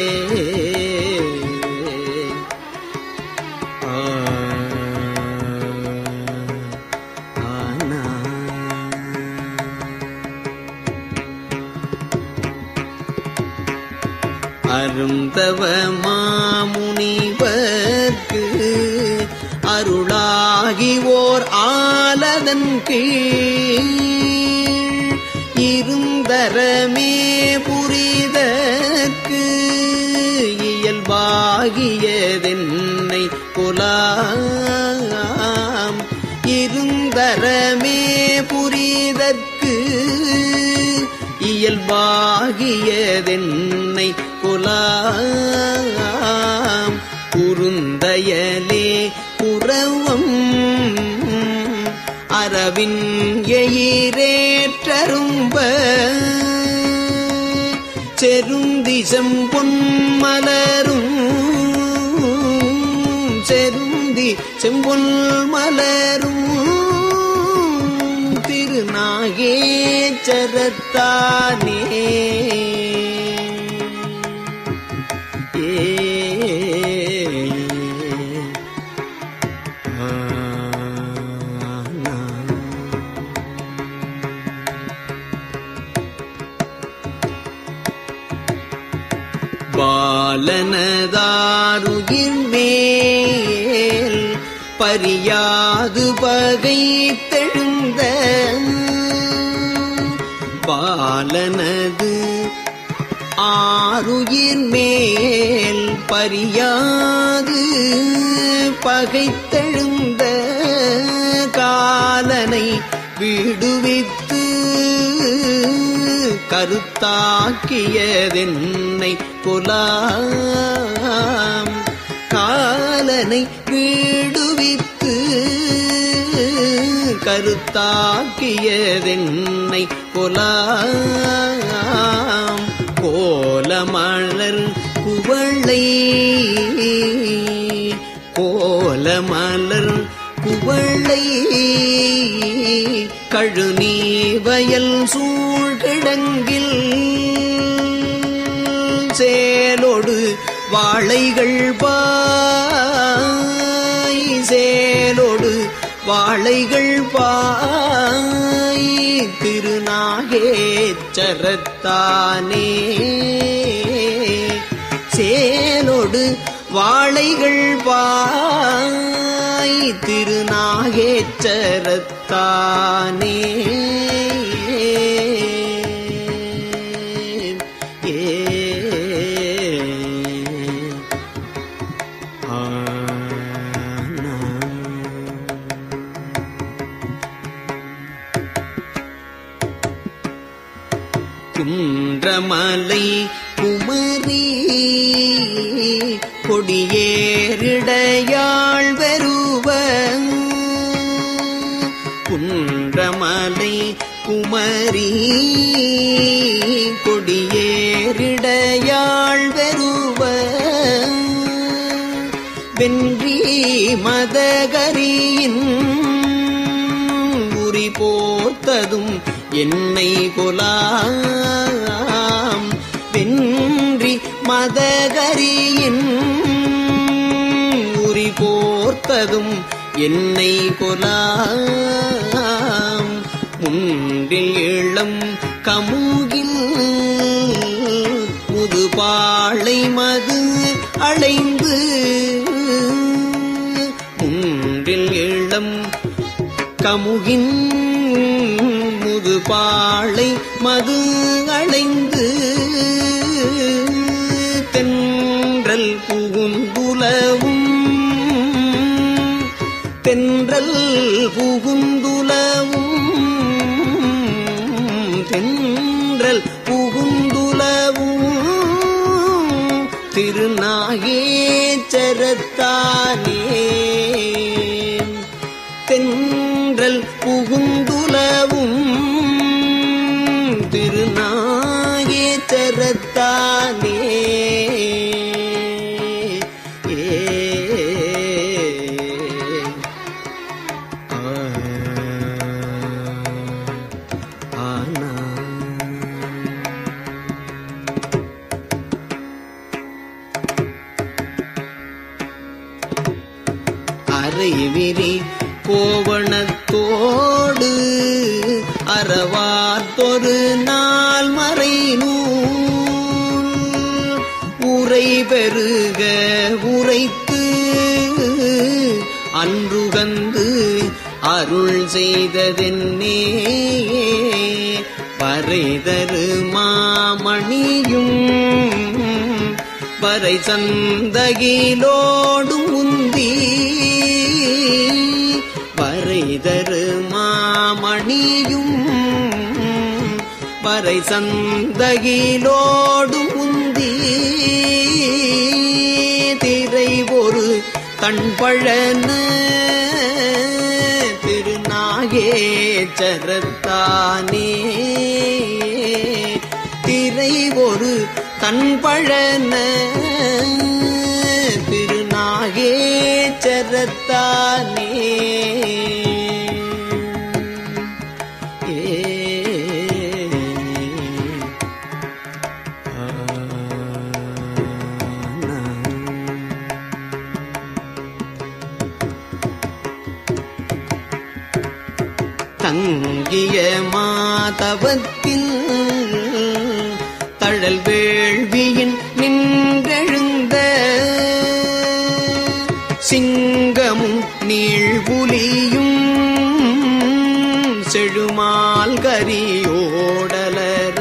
ஆனா அருந்தவ மாமுனிவர்க்கு அருளாகி ஓர் ஆலதன் கீழ் இருந்தரமே புரிதற்கு இயல்பாகியதென்னை புலாம் இருந்தரமே புரிதற்கு இயல்பாகியதென்னை புலாம் குறுந்தயலே புறவம் அரவின் எயிரேற்றரும்ப செருந்திசம் பொன்மலரும் செருந்தி செம்பொன் மலரும் திருநாகேச்சரத்தானே ஏ ஆனா. பாலனதாருயிர் மேல் பரியாது பகை தெழுந்த பாலனது ஆருயிர் மேல் பரியாது பகைத்தெழுந்த காலனை விடுவித்து கருத்தாக்கியதென்னை புலாம் காலனை விடுவித்து கருத்தாக்கியதென்னை புலாம் கோலமலர் குவளை கோலமலர் குவளை கழுநீ வயல் சூழ்கிடங்கில் சேலோடு வாழைகள் பாய் சேலோடு வாழைகள் பாய் திருநாகேச்சரத்தானே சேலொடு வாழைகள் பாய் திருநாகேச்சரத்தானே ஏ குன்றமலை குமரி கொடியேறிடையாள் வருவ குன்றமலை குமரி கொடியேறிடையாள் வருவ வென்றி மதகரியின் உரி போர்த்ததும் என்னை கொலாம் வென்றி மதகரியின் உரி போர்த்ததும் என்னை கொலாம் முன்றில் இளம் கமுகில் முதுபாளை மது அடைந்து முன்றில் இளம் கமுகின் முதுபாளை மது அடைந்து தென்றல் புகுந்துலவும் தென்றல் புகுந்துலவும் தென்றல் புகுந்துலவும் திருநாகேச்சரத்தானே தென்றல் புகுந்துலவும் திருநாகேச்சரத்தானே ஏ ஆனா அரைவிரி கோவணத்தோடு அறவார்த்தொரு நாள் மறை நூல் உரை பெருக உரைத்து அன்றுகந்து அருள் செய்ததென்னே பறைதரு மாமணியும் வரை சந்தகிலோடும் உந்தி வரைதரு மாமணியும் வரை சந்தகிலோடும் உந்தி திரை ஒரு கண்பழன திருநாகேச்சரத்தானே திரை ஒரு கண்பழன திருநாகேச்சரத்தானே ஏ தங்கிய மாதவத்தில் தழல் வேள்வியின் நின்றெழுந்த சிங்கமும் நீழ்புலியும் செழுமால் கரியோடலர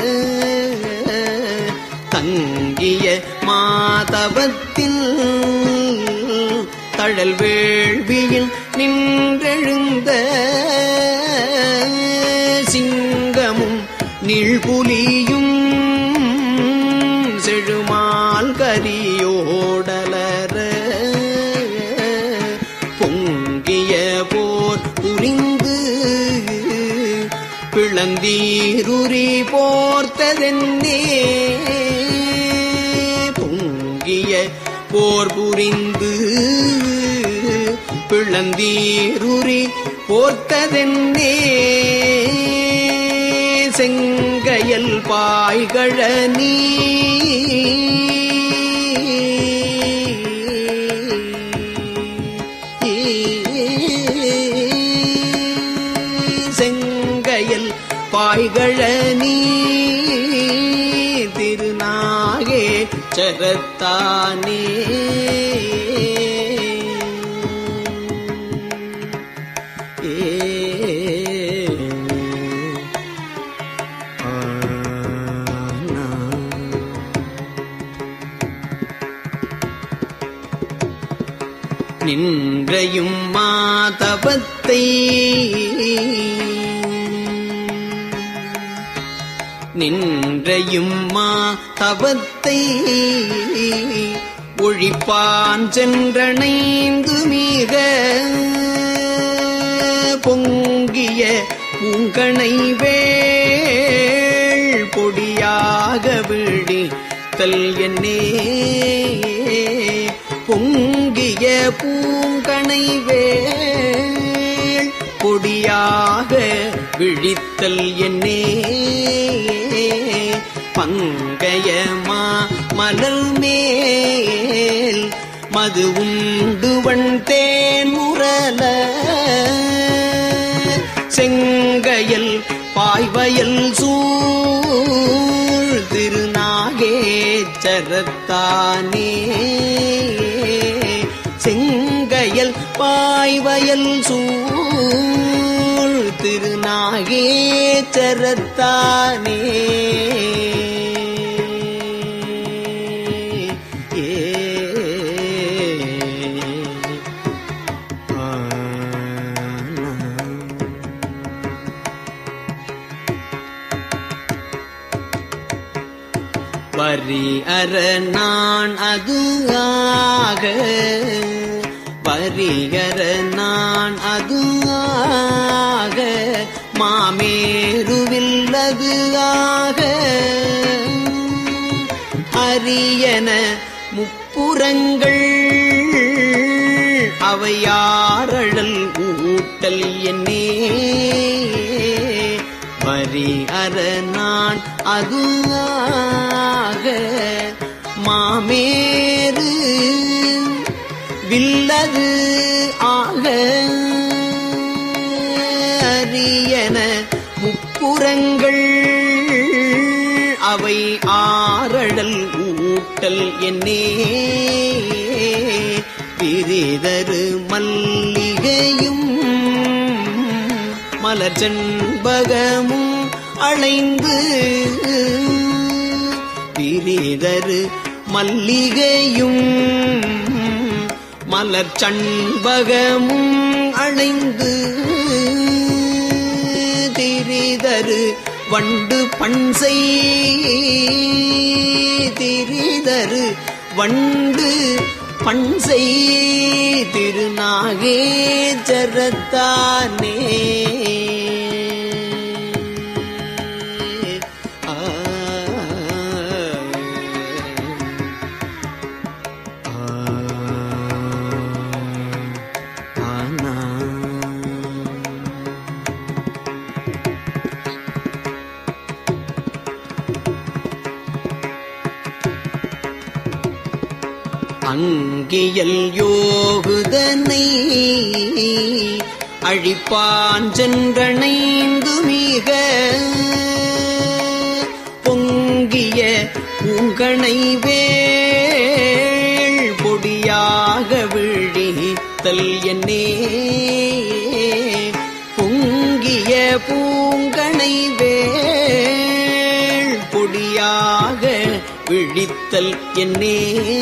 தங்கிய மாதவத்தில் தழல் வேள்வியில் நின்றெழுந்த சிங்கமும் நீழ்புலியும் செழுமால் கரியோடலர பொங்கிய போர் புரிந்து பிளந்தீருரி போர்த்ததென்னே பொங்கிய போர் புரிந்து பிளந்தீருரி போர்த்ததென்னே செங்கையல் பாய்கழனி செங்கையல் பாய்கழனி திருநாகே சரத்தானே ஏ நின்றையும் மாதவத்தை நின்றையும் மாதவத்தை ஒழிப்பான் சென்றணைந்து மிக பொங்கிய பூங்கனை வேள் பொடியாக விழி தல் என்னே பொங்கிய பூங்கனை வேள் பொடியாக விழித்தல் என்னே பங்கயமா மலர் மேல் மது உண்டு வண் தேன் முரல செங்கயல் பாய்வயல் சூழ் திருநாகேச்சரத்தானே செங்கயல் பாய்வயல் சூழ் திருநாகேச்சரத்தானே ஏ வரி அற நான் அது ஆக வரிகர நான் அது ஆக மாமேருவில்லது ஆக அரியன முப்புறங்கள் அவையாரழல் ஊட்டல் என்னே வரி அற நான் அது ஆக மாமேறு வில்லது ஆக அரியன முப்புறங்கள் அவை ஆரழல் ஊட்டல் என்னே பிரிதரு மல்லிகையும் மலர் செண்பகமும் அழைந்து பிரிதரு மல்லிகையும் மலர் சண்பகமும் அழைந்து திரிதரு வண்டு பண்சை திரிதரு வண்டு பண்சை திருநாகே சரத்தானே ஆ ஆனா அங்கியல் யோகுதனை அழிப்பான் சென்றணைந்து மிக பொங்கிய பூங்கனை வேள் பொடியாக விழித்தல் என்னே பொங்கிய பூங்கனை வேள் பொடியாக விழித்தல் என்னே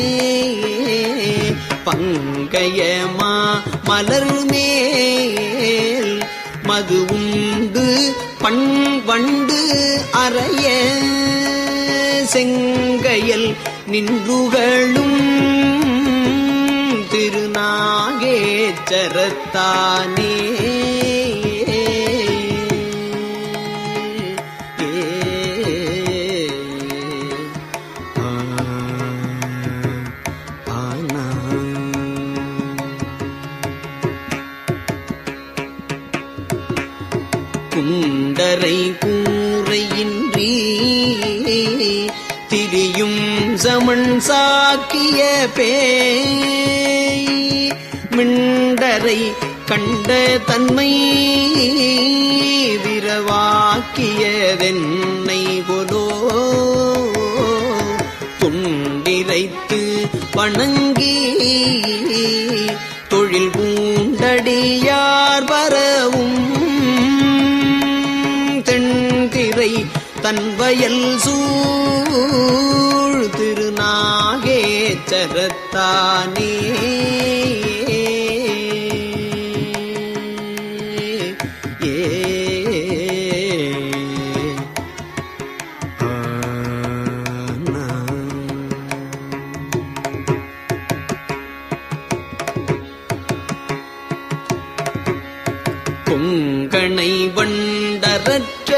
பங்கயமா மலர் மேல் மது உண்டு பண் வண்டு அறைய செங்கையல் நின்றுகளும் திருநாகேச்சரத்தானே குண்டரை கூரையின்றி திரியும் சமன் சாக்கிய பேய் மிண்டரை கண்ட தன்மை விரவாகிய ஆக்கியதென்னை கொலோ துண்டிரைத்து வணங்கி தொழில் பூண்டடியார் வரவும் தென்திரை தன்வயல் சூழ் திருநாகேச்சரத்தானே ஏ கொங்கணை வண்டரற்ற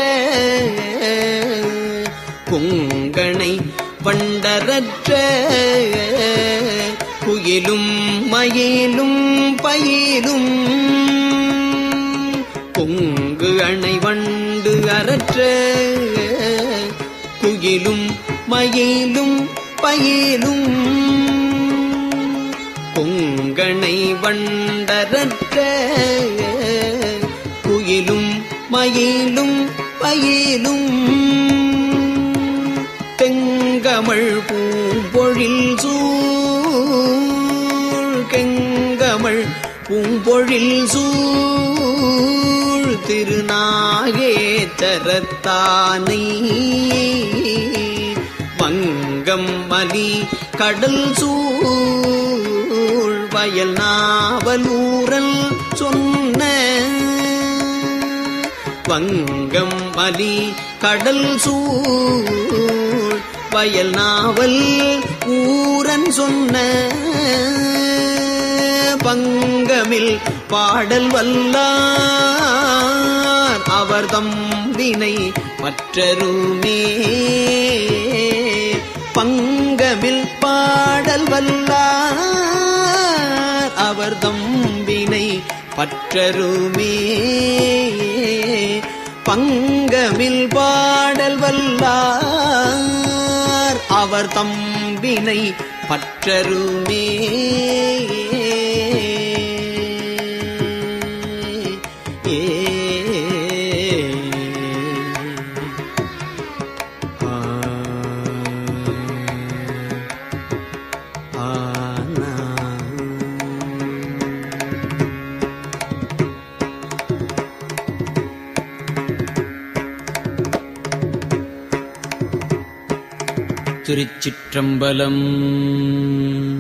கொங்கணை வண்டரற்ற குயிலும் மயிலும் பயிலும் பொங்கு அணை வண்டு அறற்ற குயிலும் மயிலும் பயிலும் பொங்கணை வண்டரற்ற குயிலும் மயிலும் பயிலும் தெங்கமள் பூம்பொழில் சூழ் கெங்கமள் பூம்பொழில் சூழ் திருநாகேச்சரத்தானை வங்கம் மலி கடல் சூழ் வயல் நாவலூரல் சொன்ன வங்கம் மலி கடல் சூழ் வயல் நாவல் ஊரன் சொன்ன பங்கமில் பாடல் வல்லார் அவர் தம்பினை மற்றருமே பங்கமில் பாடல் வல்லார் அவர் தம்பினை பற்றருமே பங்கமில் பாடல் வல்லார் அவர் தம்பினை பற்றருமே ஏ ஆ ஆனா திருச்சிற்றம்பலம்